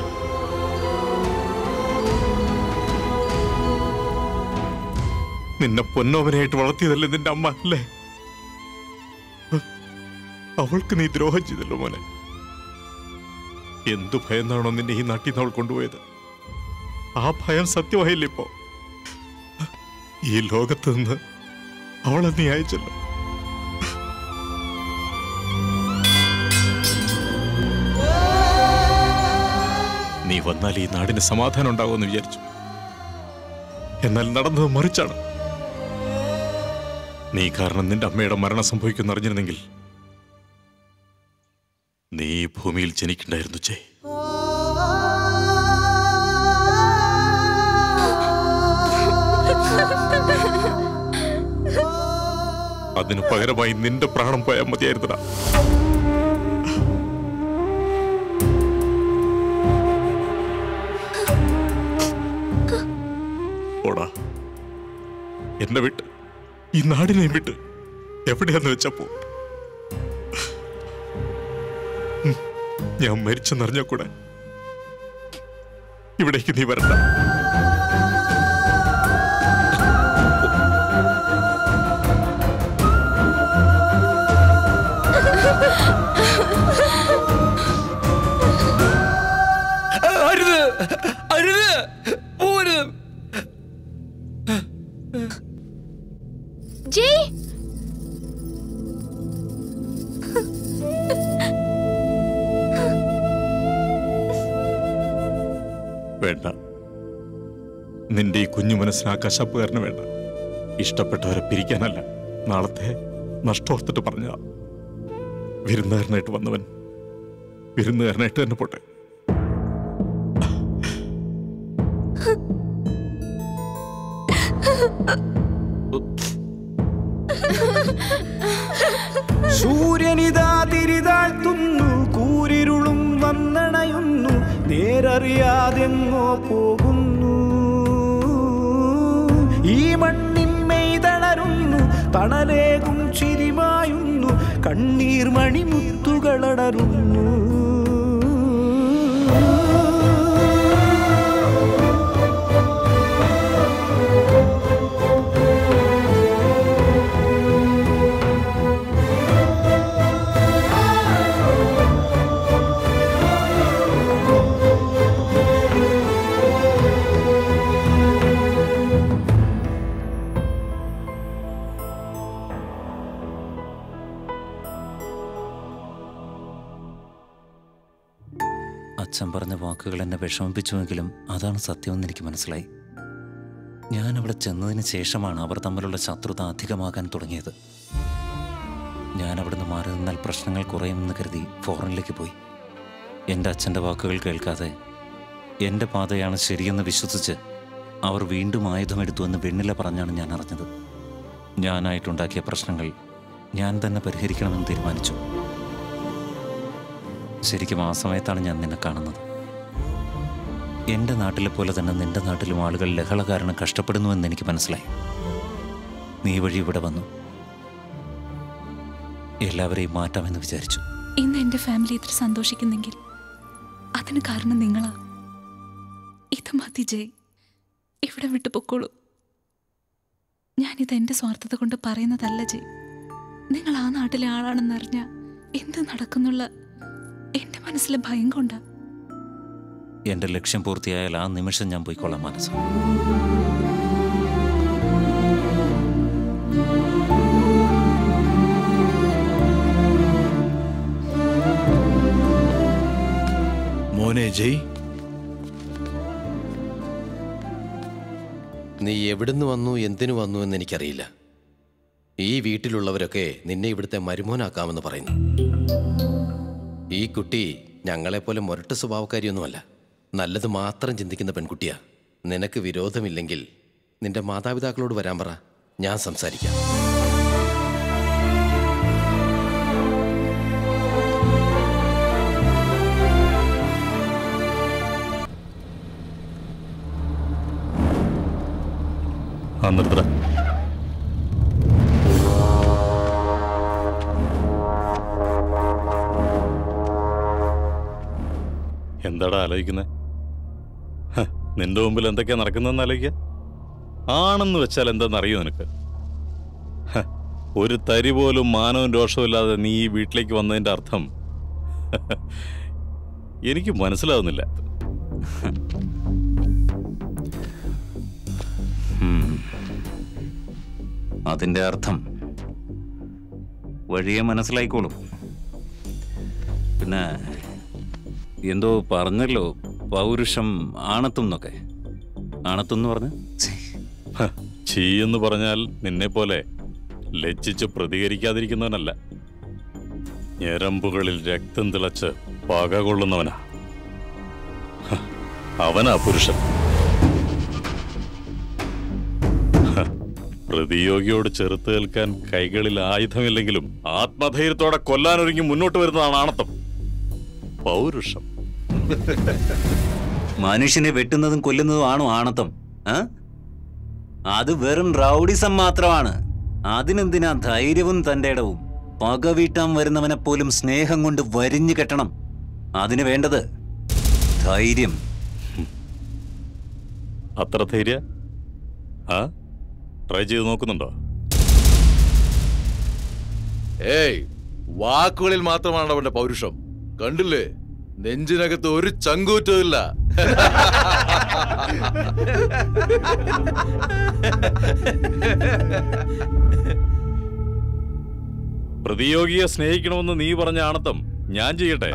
നിന്നെ പൊന്നോവനായിട്ട് വളർത്തിയതല്ലേ നിന്റെ അമ്മ അല്ലേ അവൾക്ക് നീ ദ്രോഹം ചെയ്തല്ലോ മോനെ എന്തു ഭയന്നാണോ നിന്നെ ഈ നാട്ടിൽ നിന്ന് അവൾ കൊണ്ടുപോയത് ആ ഭയം സത്യമായില്ല ഇപ്പോ ഈ ലോകത്ത് നിന്ന് അവളെ നീ അയച്ചല്ലോ നീ വന്നാൽ ഈ നാടിന് സമാധാനം ഉണ്ടാകുമെന്ന് വിചാരിച്ചു എന്നാൽ നടന്നത് മറിച്ചാണ് നീ കാരണം നിന്റെ അമ്മയുടെ മരണം സംഭവിക്കുമെന്ന് അറിഞ്ഞിരുന്നെങ്കിൽ നീ ഈ ഭൂമിയിൽ ജനിക്കണ്ടായിരുന്നു ചേ അതിനു പകരമായി നിന്റെ പ്രാണം പോയാൽ മതിയായിരുന്നടാ ഓടാ എന്നെ വിട്ട് ഈ നാടിനെയും വിട്ട് എവിടെയാന്ന് വെച്ചപ്പോ ഉം, ഞാൻ മരിച്ചെന്നറിഞ്ഞ കൂടെ ഇവിടേക്ക് നീ വരണ്ട അരുത് അരുത് പോരുത് ജയ് വേണ്ട നിന്റെ ഈ കുഞ്ഞു മനസ്സിന് ആ കശപ്പുകാരന് വേണ്ട ഇഷ്ടപ്പെട്ടവരെ പിരിക്കാനല്ല നാളത്തെ നഷ്ടോർത്തിട്ട് പറഞ്ഞതാ വിരുന്നുകാരനായിട്ട് വന്നവൻ വിരുന്നുകാരനായിട്ട് തന്നെ പോട്ടെ സൂര്യനിതാ തിരിതാഴ്ത്തുന്നു കൂരിരുളും വന്നണയുന്നു നേരറിയാതെങ്ങോ പോകുന്നു ഈ മണ്ണിൻ മെയ്തളരുന്നു തണലേകും ചിരിമായുന്നു കണ്ണീർ മണിമുത്തുകളടരുന്നു അച്ഛൻ പറഞ്ഞ വാക്കുകൾ എന്നെ വിഷമിപ്പിച്ചുവെങ്കിലും അതാണ് സത്യമെന്ന് എനിക്ക് മനസ്സിലായി ഞാൻ അവിടെ ചെന്നതിന് ശേഷമാണ് അവർ തമ്മിലുള്ള ശത്രുത അധികമാകാൻ തുടങ്ങിയത് ഞാൻ അവിടുന്ന് മാറി നിന്നാൽ പ്രശ്നങ്ങൾ കുറയുമെന്ന് കരുതി ഫോറിനിലേക്ക് പോയി എൻ്റെ അച്ഛൻ്റെ വാക്കുകൾ കേൾക്കാതെ എൻ്റെ പാതയാണ് ശരിയെന്ന് വിശ്വസിച്ച് അവർ വീണ്ടും ആയുധമെടുത്തു എന്ന് വെണ്ണില പറഞ്ഞാണ് ഞാൻ അറിഞ്ഞത് ഞാനായിട്ടുണ്ടാക്കിയ പ്രശ്നങ്ങൾ ഞാൻ തന്നെ പരിഹരിക്കണമെന്ന് തീരുമാനിച്ചു ശരിക്കും ആ സമയത്താണ് ഞാൻ നിന്നെ കാണുന്നത് എൻ്റെ നാട്ടിലെ പോലെ തന്നെ നിന്റെ നാട്ടിലും ആളുകൾ ലഹള കാരണം കഷ്ടപ്പെടുന്നുവെന്ന് എനിക്ക് മനസ്സിലായി നീ വഴി ഇവിടെ വന്നു എല്ലാവരെയും മാറ്റാമെന്ന് വിചാരിച്ചു ഇന്ന് എൻ്റെ ഫാമിലി ഇത്ര സന്തോഷിക്കുന്നെങ്കിൽ അതിന് കാരണം നിങ്ങളാ ഇത് മതി ജയ് ഇവിടെ വിട്ടു പൊക്കോളൂ ഞാനിത് എൻ്റെ സ്വാർത്ഥത കൊണ്ട് പറയുന്നതല്ല ജയ് നിങ്ങൾ ആ നാട്ടിലെ ആളാണെന്നറിഞ്ഞ എന്ത് നടക്കുന്നുള്ള എൻ്റെ മനസ്സിലെ ഭയം കൊണ്ടാ എൻ്റെ ലക്ഷ്യം പൂർത്തിയായാൽ ആ നിമിഷം ഞാൻ പോയിക്കൊള്ളാം മനസ്സ് മോനെ ജയ് നീ എവിടുന്ന് വന്നു എന്തിനു വന്നു എന്ന് എനിക്കറിയില്ല ഈ വീട്ടിലുള്ളവരൊക്കെ നിന്നെ ഇവിടുത്തെ മരുമോനാക്കാമെന്ന് പറയുന്നു ഈ കുട്ടി ഞങ്ങളെപ്പോലെ മുരട്ട് സ്വഭാവക്കാരിയൊന്നുമല്ല നല്ലത് മാത്രം ചിന്തിക്കുന്ന പെൺകുട്ടിയാ നിനക്ക് വിരോധമില്ലെങ്കിൽ നിന്റെ മാതാപിതാക്കളോട് വരാൻ പറ ഞാൻ സംസാരിക്കാം ആ നിർത്തട എന്താടാ ആലോചിക്കുന്നത് നിന്റെ മുമ്പിൽ എന്തൊക്കെയാ നടക്കുന്നതെന്ന് ആലോചിക്ക ആണെന്ന് വെച്ചാൽ എന്താണെന്നറിയോ നിനക്ക് ഹ, ഒരു തരി പോലും മാനവും രോഷവും ഇല്ലാതെ നീ ഈ വീട്ടിലേക്ക് വന്നതിന്റെ അർത്ഥം എനിക്ക് മനസ്സിലാവുന്നില്ല ഉം. അതിന്റെ അർത്ഥം വഴിയെ മനസ്സിലായിക്കോളും പിന്നെ എന്തോ പറഞ്ഞല്ലോ പൗരുഷം ആണത്തും എന്നൊക്കെ ആണത്തും എന്ന് പറഞ്ഞ് ഹ, ചീ എന്ന് പറഞ്ഞാൽ നിന്നെ പോലെ ലജ്ജിച്ച് പ്രതികരിക്കാതിരിക്കുന്നവനല്ല ഞരമ്പുകളിൽ രക്തം തിളച്ച് പക കൊള്ളുന്നവനാ ഹ, അവനാ പുരുഷൻ ഹ, പ്രതിയോഗിയോട് ചെറുത്ത് നിൽക്കാൻ കൈകളിൽ ആയുധമില്ലെങ്കിലും ആത്മധൈര്യത്തോടെ കൊല്ലാനൊരുങ്ങി മുന്നോട്ട് വരുന്നതാണ് ആണത്തം പൗരുഷം മനുഷ്യനെ വെട്ടുന്നതും കൊല്ലുന്നതും ആണോ ആണത്തം ആ? അത് വെറും റൗഡിസം മാത്രമാണ് അതിനെന്തിനാ ധൈര്യവും തന്റെ ഇടവും പക വീട്ടാൻ വരുന്നവനെ പോലും സ്നേഹം കൊണ്ട് വരിഞ്ഞു കെട്ടണം അതിന് വേണ്ടത് ധൈര്യം അത്ര ധൈര്യ ആ ട്രൈ ചെയ്ത് നോക്കുന്നുണ്ടോ ഏയ് വാക്കുകളിൽ മാത്രമാണ് അവന്റെ പൗരുഷം കണ്ടില്ലേ നെഞ്ചിനകത്ത് ഒരു ചങ്കൂറ്റവും ഇല്ല പ്രതിയോഗിയെ സ്നേഹിക്കണമെന്ന് നീ പറഞ്ഞ ആണത്തം ഞാൻ ചെയ്യട്ടെ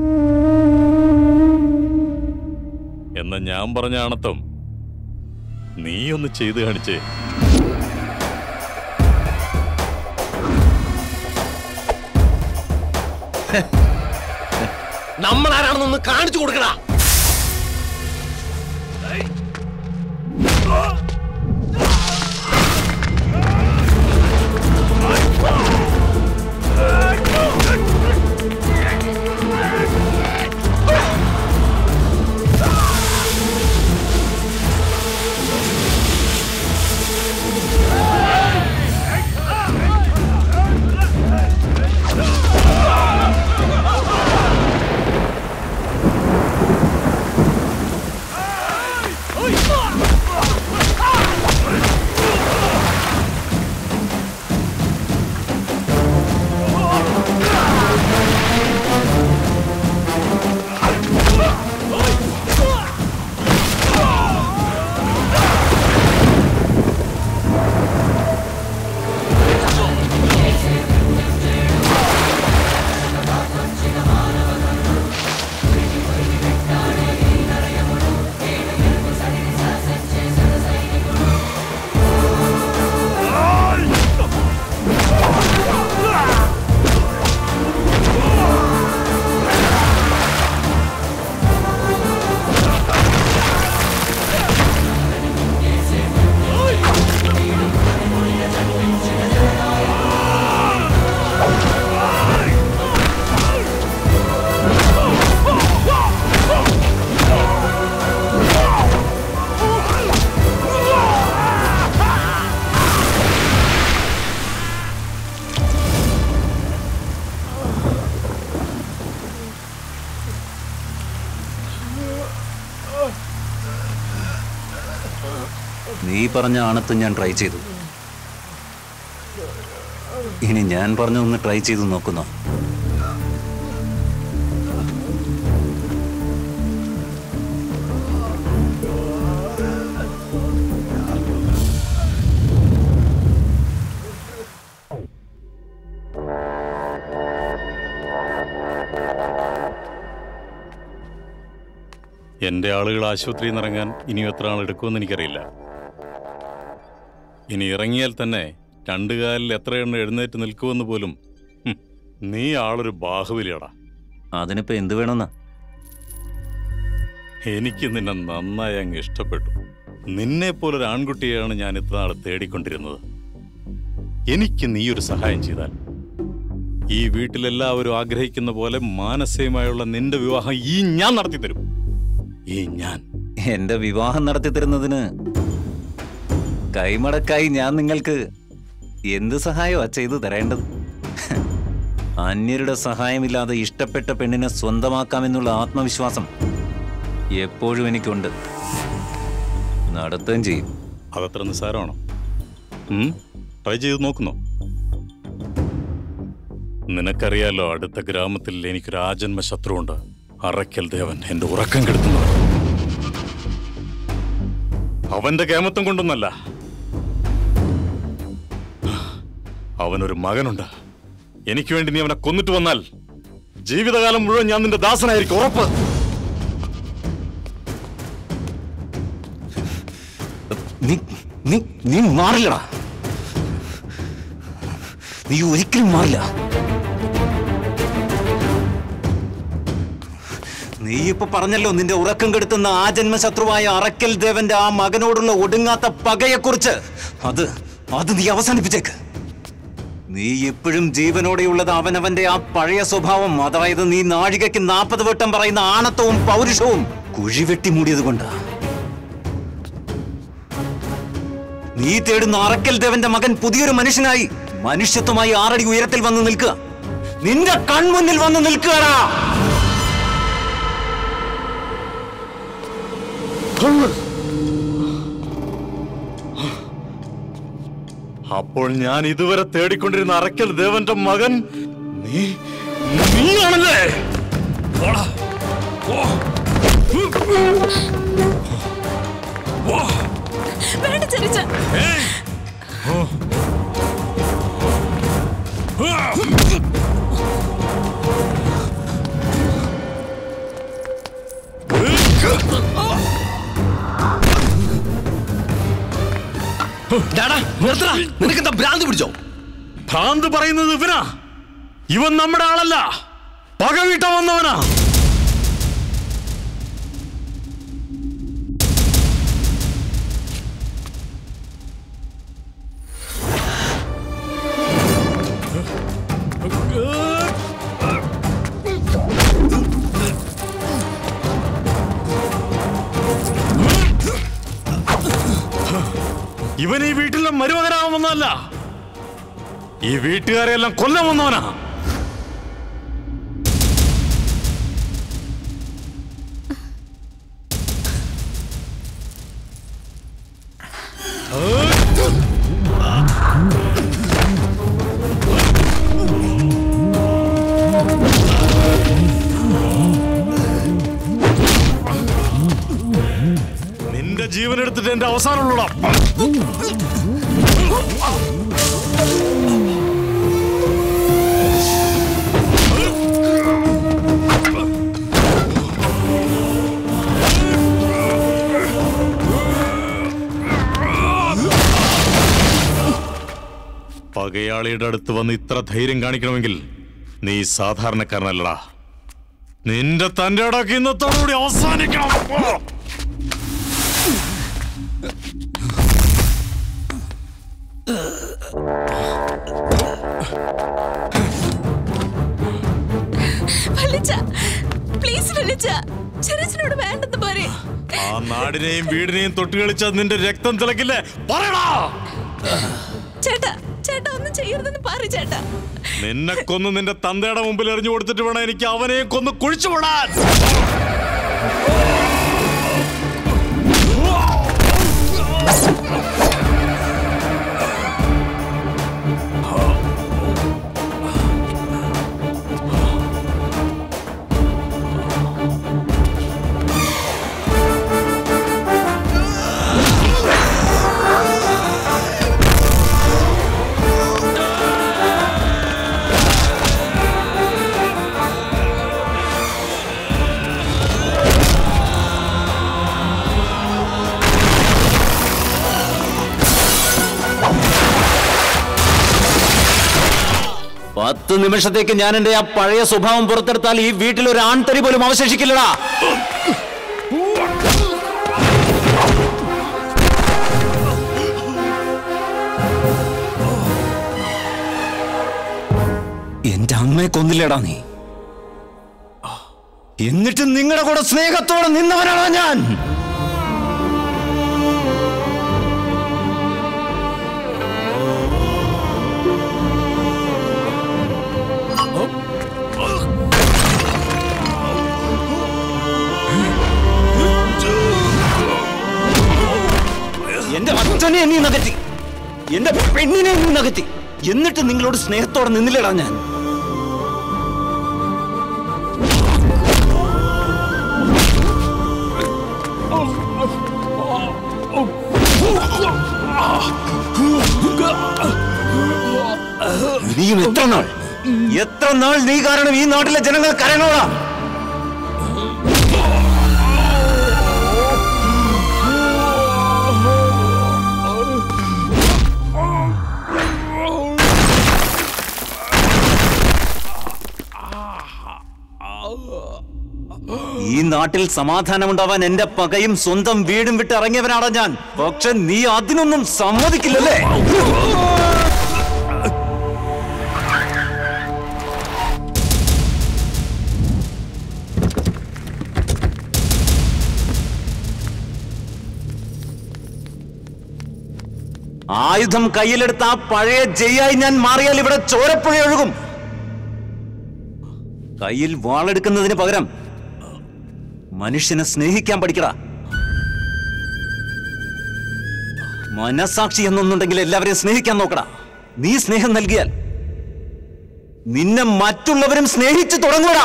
എന്ന ഞാൻ പറഞ്ഞ ആണത്തം നീ ഒന്ന് ചെയ്തു കാണിച്ചേ നമ്മൾ ആരാണെന്നൊന്ന് കാണിച്ചു കൊടുക്കണ നീ പറഞ്ഞ ആണത്തും ഞാൻ ട്രൈ ചെയ്തു ഇനി ഞാൻ പറഞ്ഞതൊന്ന് ട്രൈ ചെയ്ത് നോക്കുന്നോ എന്റെ ആളുകൾ ആശുപത്രിയിൽ നിന്ന് ഇറങ്ങാൻ ഇനി എത്ര ആൾ എടുക്കുമെന്ന് എനിക്കറിയില്ല ഇനി ഇറങ്ങിയാൽ തന്നെ രണ്ടു കാലിൽ എത്ര എണ്ണം എഴുന്നേറ്റ് നിൽക്കുമെന്ന് പോലും ഹും, നീ ആളൊരു ബാഹുബലിയാടാ അതിനിപ്പോ എന്ത് വേണമെന്നാ എനിക്ക് നിന്നെ നന്നായി അങ്ങ് ഇഷ്ടപ്പെട്ടു നിന്നെ പോലൊരു ആൺകുട്ടിയെയാണ് ഞാൻ ഇത്ര നാൾ തേടിക്കൊണ്ടിരുന്നത് എനിക്ക് നീ ഒരു സഹായം ചെയ്താൽ ഈ വീട്ടിലെല്ലാവരും ആഗ്രഹിക്കുന്ന പോലെ മാനസികമായുള്ള നിന്റെ വിവാഹം ഈ ഞാൻ നടത്തി തരും ഈ ഞാൻ എന്റെ വിവാഹം നടത്തി തരുന്നതിന് കൈമടക്കായി ഞാൻ നിങ്ങൾക്ക് എന്ത് സഹായമാ ചെയ്തു തരേണ്ടത് അന്യരുടെ സഹായമില്ലാതെ ഇഷ്ടപ്പെട്ട പെണ്ണിനെ സ്വന്തമാക്കാമെന്നുള്ള ആത്മവിശ്വാസം എപ്പോഴും എനിക്കുണ്ട് നടത്തുകയും ചെയ്യും അതത്ര നിസ്സാരമാണോ ഉം? ട്രൈ ചെയ്ത് നോക്കുന്നോ നിനക്കറിയാലോ അടുത്ത ഗ്രാമത്തിൽ എനിക്കൊരു ആജന്മ ശത്രുവുണ്ട് അറയ്ക്കൽ ദേവൻ എന്റെ ഉറക്കം കെടുത്തുന്നവൻ അവന്റെ കേമത്വം കൊണ്ടൊന്നല്ല അവനൊരു മകനുണ്ട് എനിക്ക് വേണ്ടി നീ അവനെ കൊന്നിട്ട് വന്നാൽ ജീവിതകാലം മുഴുവൻ ഞാൻ നിന്റെ ദാസനായിരിക്കും ഉറപ്പ് നീ നീ നീ മാറില്ലടാ നീ ഒരിക്കലും മാറില്ല നീ ഇപ്പൊ പറഞ്ഞല്ലോ നിന്റെ ഉറക്കം കെടുത്തുന്ന ആ ജന്മശത്രുവായ അറക്കൽ ദേവന്റെ ആ മകനോടുള്ള ഒടുങ്ങാത്ത പകയെക്കുറിച്ച് അത് അത് നീ അവസാനിപ്പിച്ചേക്ക് നീ എപ്പോഴും ജീവനോടെയുള്ളത് അവനവന്റെ ആ പഴയ സ്വഭാവം അതായത് നീ നാഴികയ്ക്ക് നാൽപ്പത് വട്ടം പറയുന്ന ആണത്വവും പൗരുഷവും കുഴിവെട്ടി മൂടിയത് കൊണ്ടാ നീ തേടുന്ന അറക്കൽ ദേവന്റെ മകൻ പുതിയൊരു മനുഷ്യനായി മനുഷ്യത്വമായി ആറടി ഉയരത്തിൽ വന്ന് നിൽക്കുക നിന്റെ കൺമുന്നിൽ വന്ന് നിൽക്കുകടാ അപ്പോൾ ഞാൻ ഇതുവരെ തേടിക്കൊണ്ടിരുന്ന അറക്കൽ ദേവന്റെ മകൻ നീ നീയാണല്ലേ പോടാ. പോ. പോ. വേണ്ട ചെറിച്ച ഏയ്. ഓ. ആ. നിനക്കെന്താ ഭ്രാന്ത് പിടിച്ചോ ഭ്രാന്ത് പറയുന്നത് ഇവനാ ഇവൻ നമ്മുടെ ആളല്ല പക വീട്ട വന്നവനാ ഇവൻ ഈ വീട്ടിലെ മരുമകനാവുന്നതല്ല ഈ വീട്ടുകാരെയെല്ലാം കൊല്ലം വന്നവനാ നിന്റെ ജീവൻ എടുത്തിട്ട് എന്റെ അവസാനമുള്ള പകയാളിയുടെ അടുത്ത് വന്ന് ഇത്ര ധൈര്യം കാണിക്കണമെങ്കിൽ നീ സാധാരണക്കാരനല്ലടാ നിന്റെ തന്റെ ഇടക്ക് ഇന്നത്തോടുകൂടി അവസാനിക്കണം പോ. വലിച്ച പ്ലീസ് വലിച്ച ചെറിയച്ചനോട് വേണ്ടെന്ന് പറയേ ആ നാടിനെയും വീടിനെയും തൊട്ടുകളിച്ച നിന്റെ രക്തം തിളക്കില്ലേ പറയടാ ചേട്ടാ ചേട്ടാ ഒന്നും ചെയ്യരുതെന്ന് പറ ചേട്ടാ നിന്നെ കൊന്ന് നിന്റെ തന്തയുടെ മുമ്പിൽ എറിഞ്ഞു കൊടുത്തിട്ട് വേണം എനിക്ക് അവനെയും കൊന്ന് കുഴിച്ചു വിടാൻ പത്ത് നിമിഷത്തേക്ക് ഞാൻ എന്റെ ആ പഴയ സ്വഭാവം പുറത്തെടുത്താൽ ഈ വീട്ടിൽ ഒരു ആൺതരി പോലും അവശേഷിക്കില്ലടാ എന്റെ അമ്മയെ കൊന്നില്ലേടാ നീ എന്നിട്ട് നിങ്ങളുടെ കൂടെ സ്നേഹത്തോടെ നിന്നവനാണോ ഞാൻ എന്റെ അച്ഛനെ നീ നകറ്റി എന്റെ പെണ്ണിനെ നീ നകറ്റി എന്നിട്ട് നിങ്ങളോട് സ്നേഹത്തോടെ നിന്നില്ലടാ ഞാൻ ഇനിയും എത്ര നാൾ എത്ര നാൾ നീ കാരണം ഈ നാട്ടിലെ ജനങ്ങൾ കരയണോടാ ഈ നാട്ടിൽ സമാധാനമുണ്ടാവാൻ എന്റെ പകയും സ്വന്തം വീടും വിട്ട് ഇറങ്ങിയവനാടാ ഞാൻ പക്ഷെ നീ അതിനൊന്നും സമ്മതിക്കില്ലല്ലേ ആയുധം കയ്യിലെടുത്ത് ആ പഴയ ജയ്യായി ഞാൻ മാറിയാൽ ഇവിടെ ചോരപ്പുഴ ഒഴുകും കയ്യിൽ വാളെടുക്കുന്നതിന് പകരം മനുഷ്യനെ സ്നേഹിക്കാൻ പഠിക്കടാ മനസാക്ഷി എന്നൊന്നുണ്ടെങ്കിൽ എല്ലാവരെയും സ്നേഹിക്കാൻ നോക്കടാ നീ സ്നേഹം നൽകിയാൽ നിന്നെ മറ്റുള്ളവരും സ്നേഹിച്ചു തുടങ്ങൂടാ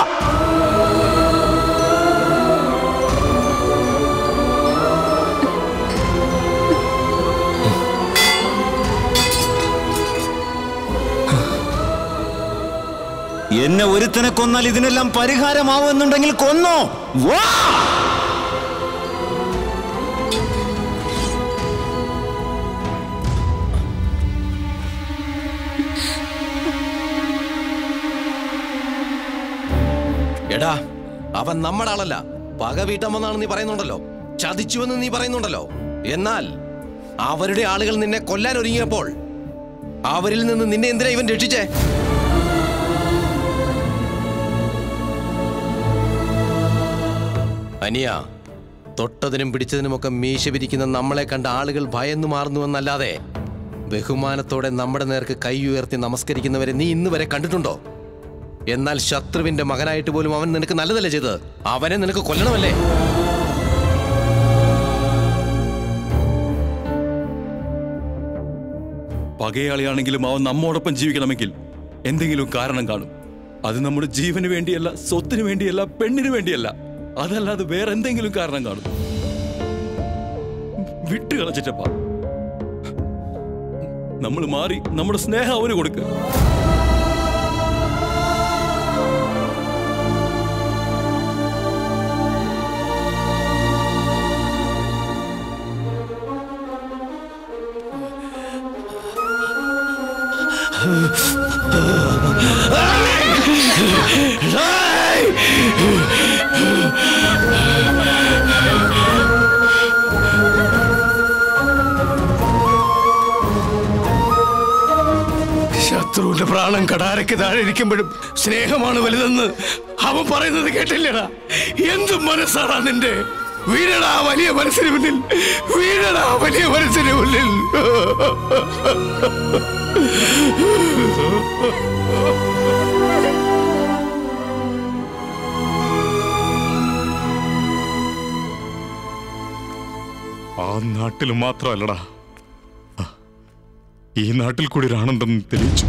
എന്നെ ഒരുത്തനെ കൊന്നാൽ ഇതിനെല്ലാം പരിഹാരമാവുമെന്നുണ്ടെങ്കിൽ കൊന്നോ വാ എടാ അവൻ നമ്മുടെ ആളല്ല പക വീട്ടമെന്നാണ് നീ പറയുന്നുണ്ടല്ലോ ചതിച്ചുവെന്ന് നീ പറയുന്നുണ്ടല്ലോ എന്നാൽ അവരുടെ ആളുകൾ നിന്നെ കൊല്ലാൻ ഒരുങ്ങിയപ്പോൾ അവരിൽ നിന്ന് നിന്നെ എന്തിനാ ഇവൻ രക്ഷിച്ചേ അനിയ തൊട്ടതിനും പിടിച്ചതിനുമൊക്കെ മീശ വിരിക്കുന്ന നമ്മളെ കണ്ട ആളുകൾ ഭയന്നു മാറുന്നുവെന്നല്ലാതെ ബഹുമാനത്തോടെ നമ്മുടെ നേർക്ക് കൈ ഉയർത്തി നമസ്കരിക്കുന്നവരെ നീ ഇന്ന് വരെ കണ്ടിട്ടുണ്ടോ എന്നാൽ ശത്രുവിന്റെ മകനായിട്ട് പോലും അവൻ നിനക്ക് നല്ലതല്ലേ ചെയ്തത് അവനെ നിനക്ക് കൊല്ലണമല്ലേ പകയാളിയാണെങ്കിലും അവൻ നമ്മോടൊപ്പം ജീവിക്കണമെങ്കിൽ എന്തെങ്കിലും കാരണം കാണും അത് നമ്മുടെ ജീവന് വേണ്ടിയല്ല സ്വത്തിന് വേണ്ടിയല്ല പെണ്ണിന് വേണ്ടിയല്ല അതല്ലാതെ വേറെ എന്തെങ്കിലും കാരണം കാണും വിട്ടു കളച്ചിട്ടപ്പാ നമ്മൾ മാറി നമ്മുടെ സ്നേഹം അവന് കൊടുക്കുക ശത്രുവിന്റെ പ്രാണം കടാരയ്ക്ക് താഴെ ഇരിക്കുമ്പോഴും സ്നേഹമാണ് വലുതെന്ന് അവൻ പറയുന്നത് കേട്ടില്ലടാ എന്ത് മനസ്സാടാ നിന്റെ വീഴടാ വലിയ മനസ്സിന് മുന്നിൽ വീഴടാ വലിയ മനസ്സിന് മുന്നിൽ ആ നാട്ടിൽ മാത്രമല്ലടാ ഈ നാട്ടിൽ കൂടി ഒരാണുണ്ടെന്ന് തെളിയിച്ചു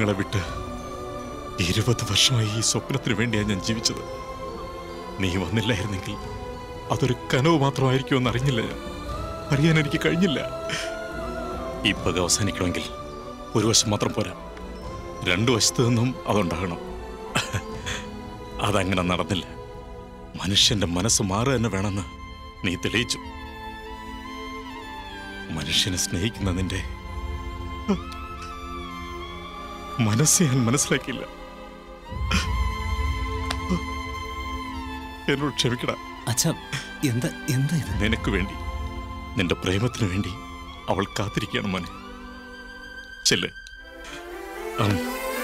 നിങ്ങളെ വിട്ട് ഇരുപത് വർഷമായി ഈ സ്വപ്നത്തിന് വേണ്ടിയാണ് ഞാൻ ജീവിച്ചത് നീ വന്നില്ലായിരുന്നെങ്കിൽ അതൊരു കനവ് മാത്രമായിരിക്കുമെന്ന് അറിഞ്ഞില്ല ഞാൻ അറിയാൻ എനിക്ക് കഴിഞ്ഞില്ല ഈ പക അവസാനിക്കണമെങ്കിൽ ഒരു വശം മാത്രം പോരാ രണ്ടു വശത്തു നിന്നും അതുണ്ടാകണം അതങ്ങനെ നടന്നില്ല മനുഷ്യന്റെ മനസ്സ് മാറുക തന്നെ വേണമെന്ന് നീ തെളിയിച്ചു മനുഷ്യനെ സ്നേഹിക്കുന്നതിന്റെ മനസ്സ് ഞാൻ മനസ്സിലാക്കിയില്ല എന്നോട് ക്ഷമിക്കടാ അച്ഛാ എന്താ എന്താ ഇത് നിനക്ക് വേണ്ടി നിന്റെ പ്രേമത്തിന് വേണ്ടി അവൾ കാത്തിരിക്കുകയാണ് മോനെ ചെല്ല് ഉം.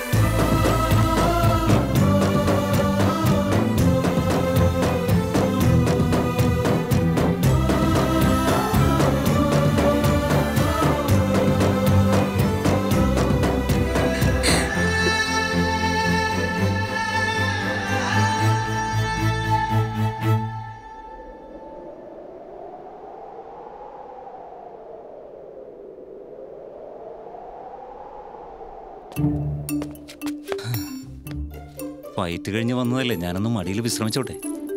ഫൈറ്റ് കഴിഞ്ഞ് വന്നതല്ലേ ഞാനൊന്ന് മടിയിൽ വിശ്രമിച്ചോട്ടെ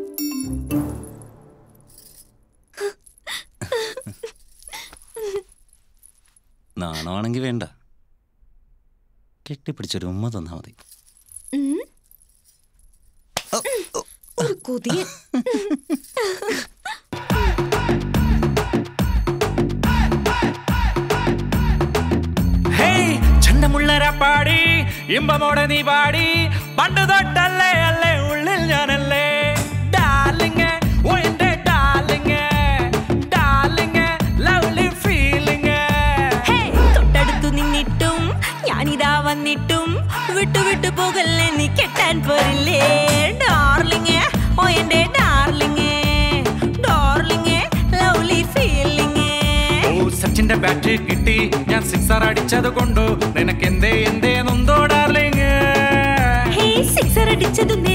നാണമാണെങ്കിൽ വേണ്ട കെട്ടിപ്പിടിച്ചൊരു ഉമ്മ തന്നാ മതി ഉം. ഒരു കൊതിയൻ ഹേയ് ചണ്ടമുള്ളര പാടി ഇമ്പമോടെ നീ പാടി പണ്ട് തൊട്ടല്ലേ അല്ലേ ഉള്ളിൽ ഞാനല്ലേ ഡാർലിങ് ഓ എന്റെ ഡാർലിങ് ഡാർലിങ് ലവ്ലി ഫീലിങ് തൊട്ടടുത്തു നിന്നിട്ടും ഞാനിതാ വന്നിട്ടും വിട്ടു വിട്ടു പോകല്ലേ നീ കെട്ടാൻ പോരില്ലേ ഡാർലിങ് ഓ എന്റെ ഡാർലിങ് ഡാർലിങ് ലവ്ലി ഫീലിംഗ് ഓ സച്ചിന്റെ ബാറ്റ് കിട്ടി ഞാൻ സിക്സർ അടിച്ചത് കൊണ്ടു നിനക്ക് എന്തേ എന്തേ നൊന്തോ ഡാർലിങ് ഹേ സിക്സർ അടിച്ചതു